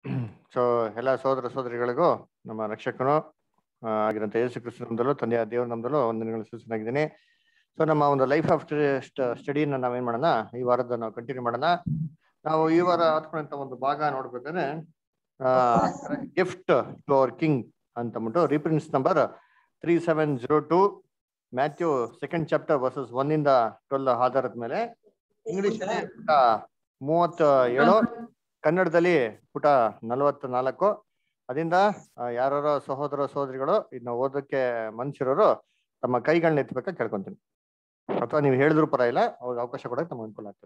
So ಎಲ್ಲ ಸಹೋದರ ಸಹೋದರಿಗಳಿಗೂ ನಮ್ಮ ರಕ್ಷಕನು ಆ, ಆಗಿರಂತ ಯೇಸು ಕ್ರಿಸ್ತ ನಮ್ದಲ್ಲೂ ತಂದೆಯ ದೇವ್ರ ನಮ್ದಲ್ಲೂ ವಂದನೆಗಳು ಸೂಚನಾಗಿದ್ದೀನಿ ಸೊ ನಮ್ಮ ಒಂದು ಲೈಫ್ ಆಫ್ ಸ್ಟಡಿನ ನಾವೇನ್ ಮಾಡೋಣ ಈ ವಾರದ ನಾವು ಕಂಟಿನ್ಯೂ ಮಾಡೋಣ ನಾವು ಈ ವಾರ ಹತ್ಕೊಂಡಂತ ಒಂದು ಭಾಗ ನೋಡ್ಬೇಕಾದ್ರೆ ಗಿಫ್ಟ್ ಟು ಅವರ್ ಕಿಂಗ್ ಅಂತ ಅಂದ್ಬಿಟ್ಟು reference number three seven zero two Matthew second chapter verses one ಇಂದ ಟ್ವೆಲ್ ಆಧಾರದ ಮೇಲೆ ಇಂಗ್ಲಿಷ್ ಪುಟ ಮೂವತ್ತ ಏಳು ಕನ್ನಡದಲ್ಲಿ ಪುಟ ನಲವತ್ತ ನಾಲ್ಕು ಅದರಿಂದ ಯಾರು ಸಹೋದರ ಸಹೋದರಿಗಳು ಇದನ್ನ ಓದಕ್ಕೆ ಮನ್ಸಿರೋರು ತಮ್ಮ ಕೈಗಳನ್ನ ಎತ್ತಬೇಕಾ ಕೇಳ್ಕೊಂತೀನಿ ಅಥವಾ ನೀವು ಹೇಳಿದ್ರು ಪರ ಇಲ್ಲ ಅವ್ರಿಗೆ ಅವಕಾಶ ಕೊಡಕ್ಕೆ ನಮ್ಗೆ ಅನುಕೂಲ ಆಗ್ತದೆ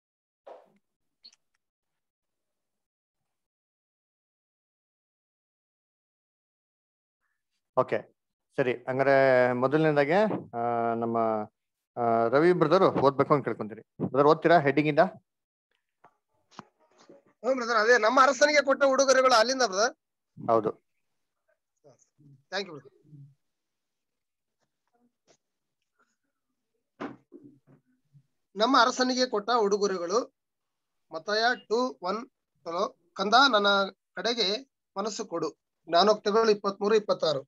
ಓಕೆ ಸರಿ ಹಂಗಾರೆ ಮೊದಲನೇದಾಗೆ ಆ, ನಮ್ಮ ಆ, ರವಿ ಬ್ರದರ್ ಓದ್ಬೇಕು ಅಂತ ಕೇಳ್ಕೊಂತೀರಿ ಬ್ರದರ್ ಓದ್ತೀರಾ ಹೆಡ್ಡಿಂಗ್ ಇಂದ ಹ್ಞೂ ಬ್ರದರ್ ಅದೇ ನಮ್ಮ ಅರಸನಿಗೆ ಕೊಟ್ಟ ಉಡುಗೊರೆಗಳು ಅಲ್ಲಿಂದ ಬ್ರದರ್ ಹೌದು ಥ್ಯಾಂಕ್ ಯು ಬ್ರದರ್ ನಮ್ಮ ಅರಸನಿಗೆ ಕೊಟ್ಟ ಉಡುಗೊರೆಗಳು ಮತಾಯ ಟು ಒನ್ ಚಲೋ ಕಂದ ನನ್ನ ಕಡೆಗೆ ಮನಸ್ಸು ಕೊಡು ಜ್ಞಾನೋಕ್ತಗಳು ಇಪ್ಪತ್ಮೂರು ಇಪ್ಪತ್ತಾರು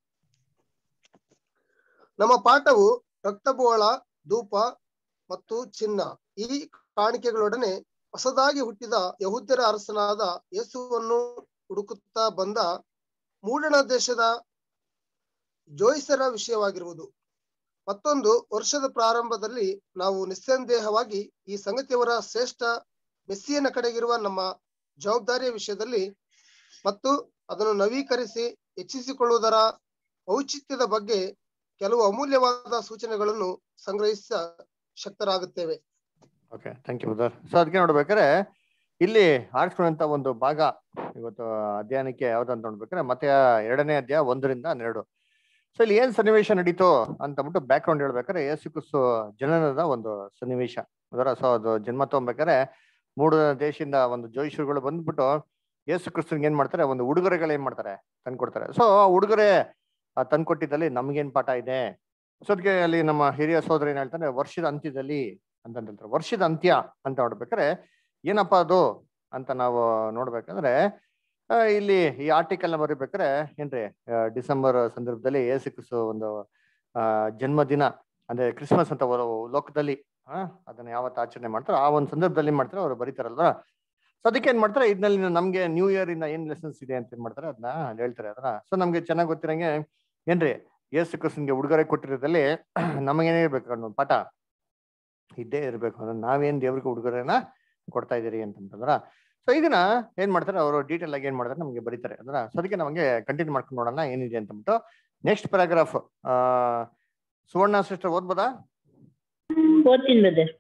ನಮ್ಮ ಪಾಠವು ರಕ್ತಬೋಳ ಧೂಪ ಮತ್ತು ಚಿನ್ನ ಈ ಕಾಣಿಕೆಗಳೊಡನೆ ಹೊಸದಾಗಿ ಹುಟ್ಟಿದ ಯಹೂದ್ಯರ ಅರಸನಾದ ಯೇಸುವನ್ನು ಹುಡುಕುತ್ತಾ ಬಂದ ಮೂಡಣ ದೇಶದ ಜೋಯಿಸರ ವಿಷಯವಾಗಿರುವುದು ಮತ್ತೊಂದು ವರ್ಷದ ಪ್ರಾರಂಭದಲ್ಲಿ ನಾವು ನಿಸ್ಸಂದೇಹವಾಗಿ ಈ ಸಂಗತಿಯವರ ಶ್ರೇಷ್ಠ ಮೆಸ್ಸಿಯನ ಕಡೆಗಿರುವ ನಮ್ಮ ಜವಾಬ್ದಾರಿಯ ವಿಷಯದಲ್ಲಿ ಮತ್ತು ಅದನ್ನು ನವೀಕರಿಸಿ ಹೆಚ್ಚಿಸಿಕೊಳ್ಳುವುದರ ಔಚಿತ್ಯದ ಬಗ್ಗೆ ಕೆಲವು ಅಮೂಲ್ಯವಾದ ಸೂಚನೆಗಳನ್ನು ಸಂಗ್ರಹಿಸ ಶಕ್ತರಾಗುತ್ತೇವೆ okay thank you brother so ಅದಕ್ಕೆ ನೋಡ್ಬೇಕಾದ್ರೆ ಇಲ್ಲಿ ಆರಿಸ್ಕೊಂಡಂತ ಒಂದು ಭಾಗ ಇವತ್ತು ಅಧ್ಯಯನಕ್ಕೆ ಯಾವ್ದಂತ ನೋಡ್ಬೇಕಾದ್ರೆ ಮತ್ತೆ ಎರಡನೇ ಅಧ್ಯಾಯ ಒಂದರಿಂದ ಹನ್ನೆರಡು ಸೊ ಇಲ್ಲಿ ಏನ್ ಸನ್ನಿವೇಶ ನಡೀತು ಅಂತ ಅಂದ್ಬಿಟ್ಟು ಬ್ಯಾಕ್ ಗ್ರೌಂಡ್ ಹೇಳ್ಬೇಕಾದ್ರೆ ಯೇಸು ಕ್ರಿಸ್ತು ಜನನದ ಒಂದು ಸನ್ನಿವೇಶ ಅದರ ಸೊ ಅದು ಜನ್ಮ ತಗೊಂಬೇಕಾದ್ರೆ ಮೂರು ದೇಶದಿಂದ ಒಂದು ಜೋಯಿಷರುಗಳು ಬಂದ್ಬಿಟ್ಟು ಯೇಸು ಕ್ರಿಸ್ತನ್ಗೆ ಏನ್ ಮಾಡ್ತಾರೆ ಒಂದು ಉಡುಗೊರೆಗಳು ಏನ್ ಮಾಡ್ತಾರೆ ತಂದ್ಕೊಡ್ತಾರೆ ಸೊ ಆ ಉಡುಗೊರೆ ಆ ತಂದ್ಕೊಟ್ಟಿದ್ದಲ್ಲಿ ನಮ್ಗೇನ್ ಪಾಠ ಇದೆ ಸೊ ಅದಕ್ಕೆ ಅಲ್ಲಿ ನಮ್ಮ ಹಿರಿಯ ಸೋದರ ಏನ್ ಹೇಳ್ತಾರೆ ವರ್ಷದ ಅಂತ್ಯದಲ್ಲಿ ಅಂತ ಹೇಳ್ತಾರೆ ವರ್ಷದ ಅಂತ್ಯ ಅಂತ ನೋಡ್ಬೇಕಾದ್ರೆ ಏನಪ್ಪಾ ಅದು ಅಂತ ನಾವು ನೋಡ್ಬೇಕಂದ್ರೆ ಆ, ಇಲ್ಲಿ ಈ ಆರ್ಟಿಕಲ್ ನ ಬರೀಬೇಕಾದ್ರೆ ಏನ್ರಿ ಆ, ಡಿಸೆಂಬರ್ ಸಂದರ್ಭದಲ್ಲಿ ಯೇಸು ಕ್ರಿಸ್ತು ಒಂದು ಆ ಜನ್ಮದಿನ ಅಂದ್ರೆ ಕ್ರಿಸ್ಮಸ್ ಅಂತ ಒಂದು ಲೋಕದಲ್ಲಿ ಆ ಅದನ್ನ ಯಾವತ್ತು ಆಚರಣೆ ಮಾಡ್ತಾರೋ ಆ ಒಂದು ಸಂದರ್ಭದಲ್ಲಿ ಏನ್ ಮಾಡ್ತಾರೆ ಅವ್ರು ಬರೀತಾರಲ್ವಾ ಸೊ ಅದಕ್ಕೆ ಏನ್ ಮಾಡ್ತಾರೆ ಇದ್ನಲ್ಲಿ ನಮ್ಗೆ ನ್ಯೂ ಇಯರ್ ಇಂದ ಏನ್ ಲೆಸನ್ಸ್ ಇದೆ ಅಂತ ಏನ್ ಮಾಡ್ತಾರೆ ಅದನ್ನ ಅಲ್ಲಿ ಹೇಳ್ತಾರೆ ಅದನ್ನ ಸೊ ನಮ್ಗೆ ಚೆನ್ನಾಗಿ ಗೊತ್ತಿರಂಗೆ ಏನ್ರಿ ಯೇಸು ಕ್ರಿಸ್ತನ್ಗೆ ಉಡುಗೊರೆ ಕೊಟ್ಟಿರೋದ್ರಲ್ಲಿ ನಮಗೇನೇ ಇರ್ಬೇಕು ಅನ್ನೋ ಪಾಠ ಇದ್ದೇ ಇರ್ಬೇಕು ಅಂದ್ರೆ ನಾವೇನ್ ದೇವ್ರಿಗೆ ಉಡುಗೊರೆನ ಕೊಡ್ತಾ ಇದೀರಿ ಅಂತಂದ್ರ ಸೊ ಇದನ್ನ ಏನ್ ಮಾಡ್ತಾರೆ ಅವರು ಡೀಟೇಲ್ ಆಗಿ ಏನ್ ಮಾಡ್ತಾರೆ ನಮ್ಗೆ ಬರೀತಾರೆ ಅದನ್ನ ಸೊ ಅದಕ್ಕೆ ನಮಗೆ ಕಂಟಿನ್ಯೂ ಮಾಡ್ಕೊಂಡು ನೋಡೋಣ ಏನಿದೆ ಅಂತಂದ್ಬಿಟ್ಟು ನೆಕ್ಸ್ಟ್ ಪ್ಯಾರಾಗ್ರಾಫ್ ಆ ಸುವರ್ಣ ಸಿಸ್ಟರ್ ಓದ್ಬೋದಾ ಓದ್ತೀನಿ ಬ್ರದರ್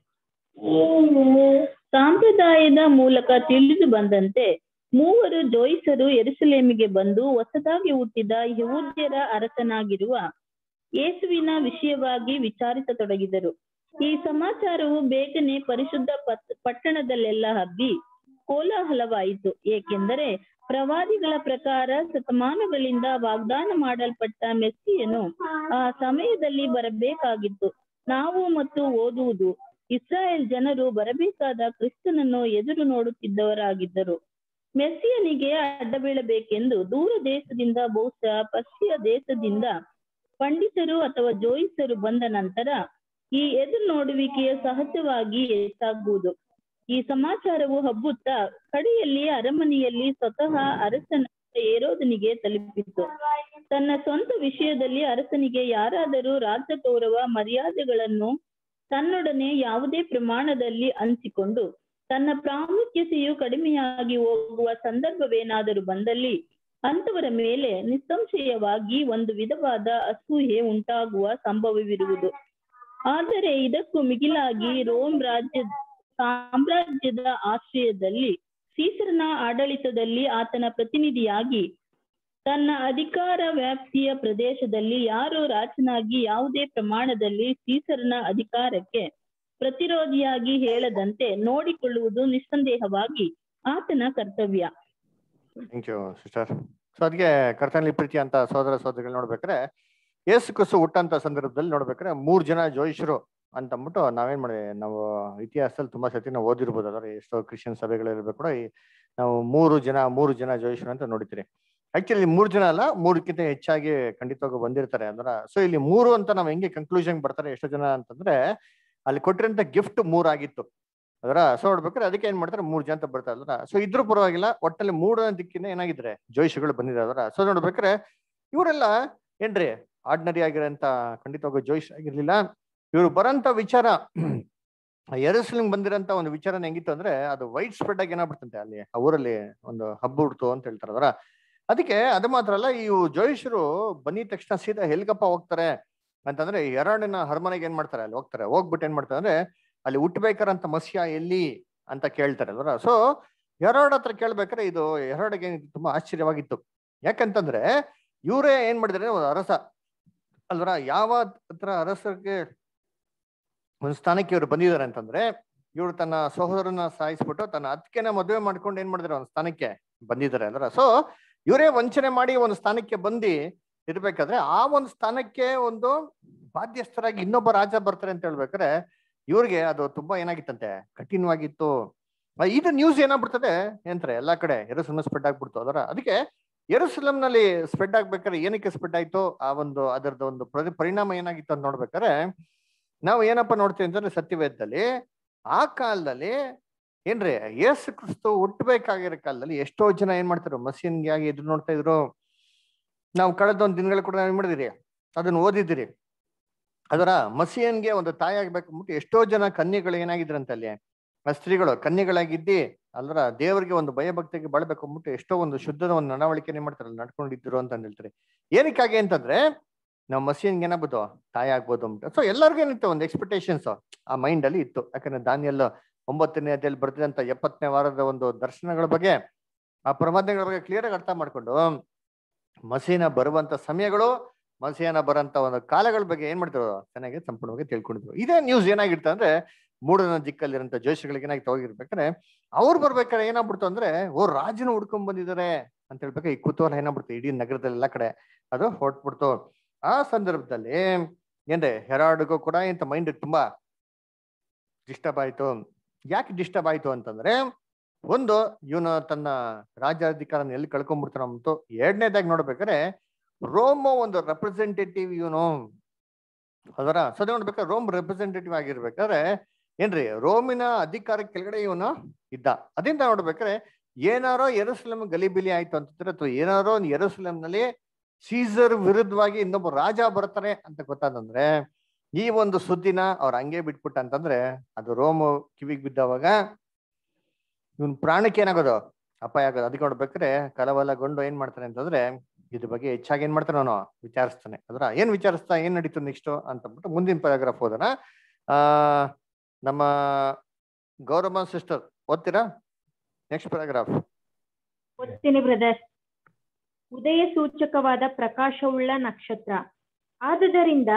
ಸಂಪ್ರದಾಯದ ಮೂಲಕ ತಿಳಿದು ಬಂದಂತೆ ಮೂವರು ಜೋಯಿಸರು ಎರುಸಲೇಮಿಗೆ ಬಂದು ಹೊಸದಾಗಿ ಹುಟ್ಟಿದ ಯಹೂದ್ಯರ ಅರಸನಾಗಿರುವ ಯೇಸುವಿನ ವಿಷಯವಾಗಿ ವಿಚಾರಿಸತೊಡಗಿದರು ಈ ಸಮಾಚಾರವು ಬೇಗನೆ ಪರಿಶುದ್ಧ ಪತ್- ಪಟ್ಟಣದಲ್ಲೆಲ್ಲ ಹಬ್ಬಿ ಕೋಲಾಹಲವಾಯಿತು ಏಕೆಂದರೆ ಪ್ರವಾದಿಗಳ ಪ್ರಕಾರ ಶತಮಾನಗಳಿಂದ ವಾಗ್ದಾನ ಮಾಡಲ್ಪಟ್ಟ ಮೆಸ್ಸಿಯನು ಆ ಸಮಯದಲ್ಲಿ ಬರಬೇಕಾಗಿತ್ತು ನಾವು ಮತ್ತು ಓದುವುದು ಇಸ್ರಾಯೇಲ್ ಜನರು ಬರಬೇಕಾದ ಕ್ರಿಸ್ತನನ್ನು ಎದುರು ನೋಡುತ್ತಿದ್ದವರಾಗಿದ್ದರು ಮೆಸ್ಸಿಯನಿಗೆ ಅಡ್ಡ ಬೀಳಬೇಕೆಂದು ದೂರ ದೇಶದಿಂದ ಬಹುಶಃ ಪಶ್ಚಿಮ ದೇಶದಿಂದ ಪಂಡಿತರು ಅಥವಾ ಜೋಯಿಸರು ಬಂದ ನಂತರ ಈ ಎದುರು ನೋಡುವಿಕೆಯ ಸಹಜವಾಗಿ ಹೆಚ್ಚಾಗುವುದು ಈ ಸಮಾಚಾರವು ಹಬ್ಬುತ್ತಾ ಕಡೆಯಲ್ಲಿ ಅರಮನೆಯಲ್ಲಿ ಸ್ವತಃ ಅರಸನ ಏರೋದನಿಗೆ ತಲುಪಿತು ತನ್ನ ಸ್ವಂತ ವಿಷಯದಲ್ಲಿ ಅರಸನಿಗೆ ಯಾರಾದರೂ ರಾಜ್ಯ ಗೌರವ ಮರ್ಯಾದೆಗಳನ್ನು ತನ್ನೊಡನೆ ಯಾವುದೇ ಪ್ರಮಾಣದಲ್ಲಿ ಹಂಚಿಕೊಂಡು ತನ್ನ ಪ್ರಾಮುಖ್ಯತೆಯು ಕಡಿಮೆಯಾಗಿ ಹೋಗುವ ಸಂದರ್ಭವೇನಾದರೂ ಬಂದಲ್ಲಿ ಅಂತವರ ಮೇಲೆ ನಿಸ್ಸಂಶಯವಾಗಿ ಒಂದು ವಿಧವಾದ ಅಸೂಯೆ ಉಂಟಾಗುವ ಸಂಭವವಿರುವುದು ಆದರೆ ಇದಕ್ಕೂ ಮಿಗಿಲಾಗಿ ರೋಮ್ ರಾಜ್ಯ ಸಾಮ್ರಾಜ್ಯದ ಆಶ್ರಯದಲ್ಲಿ ಸೀಸರನ ಆಡಳಿತದಲ್ಲಿ ಆತನ ಪ್ರತಿನಿಧಿಯಾಗಿ ತನ್ನ ಅಧಿಕಾರ ವ್ಯಾಪ್ತಿಯ ಪ್ರದೇಶದಲ್ಲಿ ಯಾರೋ ರಾಜನಾಗಿ ಯಾವುದೇ ಪ್ರಮಾಣದಲ್ಲಿ ಸೀಸರನ ಅಧಿಕಾರಕ್ಕೆ ಪ್ರತಿರೋಧಿಯಾಗಿ ಹೇಳದಂತೆ ನೋಡಿಕೊಳ್ಳುವುದು ನಿಸ್ಸಂದೇಹವಾಗಿ ಆತನ ಕರ್ತವ್ಯ ಥ್ಯಾಂಕ್ ಯು ಸಿಸ್ಟರ್ ಸೊ ಅದಕ್ಕೆ ಕರ್ತನಲ್ಲಿ ಪ್ರೀತಿ ಅಂತ ಸೋದರ ಸೋದರಿಗಳು ನೋಡ್ಬೇಕಾದ್ರೆ ಯೇಸು ಕ್ರಿಸ್ತು ಹುಟ್ಟಂತ ಸಂದರ್ಭದಲ್ಲಿ ನೋಡ್ಬೇಕಾದ್ರೆ ಮೂರ್ ಜನ ಜೋಯಿಷರು ಅಂತ ಅಂದ್ಬಿಟ್ಟು ನಾವೇನ್ ಮಾಡಿದ್ವಿ ನಾವು ಇತಿಹಾಸದಲ್ಲಿ ತುಂಬಾ ಸತಿ ನಾವು ಓದಿರ್ಬೋದು ಅದ್ರ ಎಷ್ಟೋ ಕ್ರಿಶ್ಚಿಯನ್ ಸಭೆಗಳಿರ್ಬೇಕು ಕೂಡ ಈ ನಾವು ಮೂರು ಜನ ಮೂರು ಜನ ಜೋಯಿಷರು ಅಂತ ನೋಡ್ತೀರಿ ಆಕ್ಚುಲಿ ಮೂರು ಜನ ಅಲ್ಲ ಮೂರಕ್ಕಿಂತ ಹೆಚ್ಚಾಗಿ ಖಂಡಿತವಾಗಿ ಬಂದಿರ್ತಾರೆ ಅಂದ್ರ ಸೊ ಇಲ್ಲಿ ಮೂರು ಅಂತ ನಾವು ಹೆಂಗೆ ಕನ್ಕ್ಲೂಷನ್ ಬರ್ತಾರೆ ಎಷ್ಟೋ ಜನ ಅಂತಂದ್ರೆ ಅಲ್ಲಿ ಕೊಟ್ಟಿರೋಂಥ ಗಿಫ್ಟ್ ಮೂರಾಗಿತ್ತು ಅದರ ಸೊ ನೋಡ್ಬೇಕಾದ್ರೆ ಅದಕ್ಕೆ ಏನ್ ಮಾಡ್ತಾರೆ ಮೂರು ಜನ ಅಂತ ಬರ್ತಾ ಇದ್ರ ಸೊ ಇದ್ರೂ ಪರವಾಗಿಲ್ಲ ಒಟ್ಟಲ್ಲಿ ಮೂರನೇ ದಿಕ್ಕಿನ ಏನಾಗಿದ್ರೆ ಜೋಯಿಷಗಳು ಬಂದಿದ್ದಾರೆ ಸೊ ನೋಡ್ಬೇಕಾದ್ರೆ ಇವರೆಲ್ಲ ಏನ್ರಿ ಆರ್ಡಿನರಿ ಆಗಿರೋಂಥ ಖಂಡಿತವಾಗಿ ಜೋಯಿಷ್ ಆಗಿರ್ಲಿಲ್ಲ ಇವರು ಬರೋಂಥ ವಿಚಾರ ಎರಸ್ಲಿಂಗ್ ಬಂದಿರೋಂಥ ಒಂದು ವಿಚಾರ ಹೆಂಗಿತ್ತು ಅಂದ್ರೆ ಅದು ವೈಟ್ ಸ್ಪ್ರೆಡ್ ಆಗಿ ಏನಾಗ್ಬಿಡ್ತಂತೆ ಅಲ್ಲಿ ಆ ಊರಲ್ಲಿ ಒಂದು ಹಬ್ಬ ಹುಡ್ತು ಅಂತ ಹೇಳ್ತಾರೆ ಅದರ ಅದಕ್ಕೆ ಅದು ಮಾತ್ರ ಅಲ್ಲ ಈ ಜೋಯಿಷರು ಬಂದಿದ ತಕ್ಷಣ ಸೀದಾ ಹೆಲ್ಗಪ್ಪ ಹೋಗ್ತಾರೆ ಅಂತಂದ್ರೆ ಎರಡಿನ ಹರ್ಮನೆಗೆ ಏನ್ ಮಾಡ್ತಾರೆ ಅಲ್ಲಿ ಹೋಗ್ತಾರೆ ಹೋಗ್ಬಿಟ್ಟು ಏನ್ ಮಾಡ್ತಾರೆ ಅಂದ್ರೆ ಅಲ್ಲಿ ಹುಟ್ಟಬೇಕಾರಂತ ಮಸ್ಯ ಎಲ್ಲಿ ಅಂತ ಕೇಳ್ತಾರೆ ಅಲ್ವರ ಸೊ ಎರಡ್ ಹತ್ರ ಕೇಳ್ಬೇಕಾರೆ ಇದು ಎರಡಿಗೆ ತುಂಬಾ ಆಶ್ಚರ್ಯವಾಗಿತ್ತು ಯಾಕಂತಂದ್ರೆ ಇವರೇ ಏನ್ ಮಾಡಿದಾರೆ ಒಂದು ಅರಸ ಅಲ್ವರ ಯಾವ ಹತ್ರ ಅರಸರಿಗೆ ಒಂದು ಸ್ಥಾನಕ್ಕೆ ಇವ್ರು ಬಂದಿದ್ದಾರೆ ಅಂತಂದ್ರೆ ಇವ್ರು ತನ್ನ ಸಹೋದರನ ಸಾಯಿಸ್ಬಿಟ್ಟು ತನ್ನ ಅತ್ತಿಗೆನ ಮದುವೆ ಮಾಡ್ಕೊಂಡು ಏನ್ ಮಾಡಿದಾರೆ ಒಂದು ಸ್ಥಾನಕ್ಕೆ ಬಂದಿದ್ದಾರೆ ಅಲ್ವರ ಸೊ ಇವರೇ ವಂಚನೆ ಮಾಡಿ ಒಂದು ಸ್ಥಾನಕ್ಕೆ ಬಂದು ಇರ್ಬೇಕಾದ್ರೆ ಆ ಒಂದು ಸ್ಥಾನಕ್ಕೆ ಒಂದು ಬಾಧ್ಯಸ್ಥರಾಗಿ ಇನ್ನೊಬ್ಬ ರಾಜ ಬರ್ತಾರೆ ಅಂತ ಹೇಳ್ಬೇಕಾದ್ರೆ ಇವ್ರಿಗೆ ಅದು ತುಂಬಾ ಏನಾಗಿತ್ತಂತೆ ಕಠಿಣವಾಗಿತ್ತು ಆ, ಇದು ನ್ಯೂಸ್ ಏನಾಗ್ಬಿಡ್ತದೆ ಏನಂತಾರೆ ಎಲ್ಲಾ ಕಡೆ ಎರಸಲಂ ಸ್ಪ್ರೆಡ್ ಆಗ್ಬಿಡ್ತು ಅದರ ಅದಕ್ಕೆ ಎರಸಲಂ ನಲ್ಲಿ ಸ್ಪ್ರೆಡ್ ಆಗ್ಬೇಕಾದ್ರೆ ಏನಕ್ಕೆ ಸ್ಪ್ರೆಡ್ ಆಯ್ತು ಆ ಒಂದು ಅದರದ ಒಂದು ಪ್ರತಿ ಪರಿಣಾಮ ಏನಾಗಿತ್ತು ಅಂತ ನೋಡ್ಬೇಕಾದ್ರೆ ನಾವು ಏನಪ್ಪ ನೋಡ್ತೀವಿ ಅಂತಂದ್ರೆ ಸತ್ಯವೇದದಲ್ಲಿ ಆ ಕಾಲದಲ್ಲಿ ಏನ್ರಿ ಯೇಸು ಕ್ರಿಸ್ತು ಹುಟ್ಟಬೇಕಾಗಿರೋ ಕಾಲದಲ್ಲಿ ಎಷ್ಟೋ ಜನ ಏನ್ ಮಾಡ್ತಾರೆ ಮಸೀನ್ಗೆ ಆಗಿ ಎದುರು ನೋಡ್ತಾ ಇದ್ರು ನಾವು ಕಳೆದ ಒಂದು ದಿನಗಳು ಕೂಡ ಏನ್ ಮಾಡಿದಿರಿ ಅದನ್ನ ಓದಿದಿರಿ ಅದರ ಮಸಿಯನ್ಗೆ ಒಂದು ತಾಯಿ ಆಗ್ಬೇಕು ಅಂದ್ಬಿಟ್ಟು ಎಷ್ಟೋ ಜನ ಕನ್ಯೆಗಳು ಏನಾಗಿದ್ರಂತ ಅಲ್ಲಿ ಆ ಸ್ತ್ರೀಗಳು ಕನ್ಯೆಗಳಾಗಿದ್ದಿ ಅಲ್ಲರ ದೇವರಿಗೆ ಒಂದು ಭಯಭಕ್ತಿಗೆ ಬಾಳ್ಬೇಕು ಅಂದ್ಬಿಟ್ಟು ಎಷ್ಟೋ ಒಂದು ಶುದ್ಧದ ಒಂದು ನಡವಳಿಕೆನೆ ಮಾಡ್ತಾರೆ ನಡ್ಕೊಂಡಿದ್ರು ಅಂತ ಹೇಳ್ತಾರೆ ಏನಕ್ಕಾಗಿ ಅಂತಂದ್ರೆ ನಾವು ಮಸೀನ್ಗೆ ಏನಾಗ್ಬೋದು ತಾಯಿ ಆಗ್ಬೋದು ಅಂದ್ಬಿಟ್ಟು ಸೊ ಎಲ್ಲರಿಗೂ ಏನಿತ್ತು ಒಂದು ಎಕ್ಸ್ಪೆಕ್ಟೇಷನ್ಸ್ ಆ ಮೈಂಡ್ ಅಲ್ಲಿ ಇತ್ತು ಯಾಕಂದ್ರೆ ದಾನಿಯಲ್ಲ ಒಂಬತ್ತನೇ ಅಧ್ಯಾಯಲ್ಲಿ ಬರ್ತಿದಂತ ಎಪ್ಪತ್ತನೇ ವಾರದ ಒಂದು ದರ್ಶನಗಳ ಬಗ್ಗೆ ಆ ಪ್ರಮಾದಗಳ ಬಗ್ಗೆ ಕ್ಲಿಯರ್ ಆಗಿ ಅರ್ಥ ಮಾಡ್ಕೊಂಡು ಮಸೀನ ಬರುವಂತ ಸಮಯಗಳು ಮಸೀನ ಬರಂತ ಒಂದು ಕಾಲಗಳ ಬಗ್ಗೆ ಏನ್ ಮಾಡ್ತಿರೋ ಚೆನ್ನಾಗಿ ಸಂಪೂರ್ಣವಾಗಿ ತಿಳ್ಕೊಂಡಿದ್ರು ಇದೇ ನ್ಯೂಸ್ ಏನಾಗಿರ್ತ ಅಂದ್ರೆ ಮೂಡನ ದಿಕ್ಕಲ್ಲಿರಂತ ಜೋಶಿಗಳಿಗೆ ಏನಾಗಿ ಹೋಗಿರ್ಬೇಕಾದ್ರೆ ಅವ್ರು ಬರ್ಬೇಕಾದ್ರೆ ಏನಾಗ್ಬಿಡ್ತು ಅಂದ್ರೆ ಓ ರಾಜನ ಹುಡ್ಕೊಂಡ್ ಬಂದಿದ್ದಾರೆ ಅಂತ ಹೇಳ್ಬೇಕು ಈ ಕುತೂಹಲ ಏನಾಗ್ಬಿಡ್ತು ಇಡೀ ನಗರದಲ್ಲಿ ಎಲ್ಲ ಕಡೆ ಅದು ಹೊರಟ್ಬಿಡ್ತು ಆ ಸಂದರ್ಭದಲ್ಲಿ ಏನ್ರೆ ಹೆರಾಡ್ಗೂ ಕೂಡ ಇಂತ ಮೈಂಡ್ ತುಂಬಾ ಡಿಸ್ಟರ್ಬ್ ಆಯ್ತು ಯಾಕೆ ಡಿಸ್ಟರ್ಬ್ ಆಯ್ತು ಅಂತಂದ್ರೆ ಒಂದು ಇವನು ತನ್ನ ರಾಜ್ಯಾಧಿಕಾರನ ಎಲ್ಲಿ ಕಳ್ಕೊಂಡ್ಬಿಡ್ತಾನ ಅಂತು ಎರಡನೇದಾಗಿ ನೋಡ್ಬೇಕಾದ್ರೆ ರೋಮೋ ಒಂದು ರೆಪ್ರೆಸೆಂಟೇಟಿವ್ ಇವನು ಅದರ ಸದ ನೋಡ್ಬೇಕಾದ್ರೆ ರೋಮ್ ರೆಪ್ರೆಸೆಂಟೇಟಿವ್ ಆಗಿರ್ಬೇಕಾದ್ರೆ ಏನ್ರಿ ರೋಮಿನ ಅಧಿಕಾರ ಕೆಳಗಡೆ ಇವನು ಇದ್ದ ಅದರಿಂದ ನೋಡ್ಬೇಕಾದ್ರೆ ಏನಾರೋ ಎರಸ್ಲಂ ಗಲಿಬಿಲಿ ಆಯ್ತು ಅಂತಂದ್ರೆ ಅಥವಾ ಏನಾರೋ ಒಂದು ಎರಸ್ಲಂನಲ್ಲಿ ಸೀಸರ್ ವಿರುದ್ಧವಾಗಿ ಇನ್ನೊಬ್ಬ ರಾಜ ಬರ್ತಾರೆ ಅಂತ ಗೊತ್ತಾದಂದ್ರೆ ಈ ಒಂದು ಸುದ್ದಿನ ಅವ್ರ ಹಂಗೆ ಬಿಟ್ಬಿಟ್ಟ ಅಂತಂದ್ರೆ ಅದು ರೋಮ್ ಕಿವಿಗ್ ಬಿದ್ದವಾಗ ಇವನ್ ಪ್ರಾಣಕ್ಕೆ ಏನಾಗೋದು ಅಪಾಯ ಆಗೋದು ಅದಕ್ಕೆ ನೋಡ್ಬೇಕಾದ್ರೆ ಕಲವಲಗೊಂಡು ಏನ್ ಮಾಡ್ತಾನೆ ಅಂತಂದ್ರೆ ಇದ್ರ ಬಗ್ಗೆ ಹೆಚ್ಚಾಗಿ ಏನ್ ಮಾಡ್ತಾನೆ ಅವನು ವಿಚಾರಿಸ್ತಾನೆ ಅದ್ರ ಏನ್ ವಿಚಾರಿಸ್ತಾ ಏನ್ ನಡೀತು ನೆಕ್ಸ್ಟ್ ಅಂತ ಅಂದ್ಬಿಟ್ಟು ಮುಂದಿನ ಪ್ಯಾರಾಗ್ರಾಫ್ ಹೋದನ ಆ ನಮ್ಮ ಗೌರಮ್ಮ ಸಿಸ್ಟರ್ ಓದ್ತೀರಾ ನೆಕ್ಸ್ಟ್ ಪ್ಯಾರಾಗ್ರಾಫ್ ಓದ್ತೀನಿ ಬ್ರದರ್ ಉದಯ ಸೂಚಕವಾದ ಪ್ರಕಾಶವುಳ್ಳ ನಕ್ಷತ್ರ ಆದುದರಿಂದ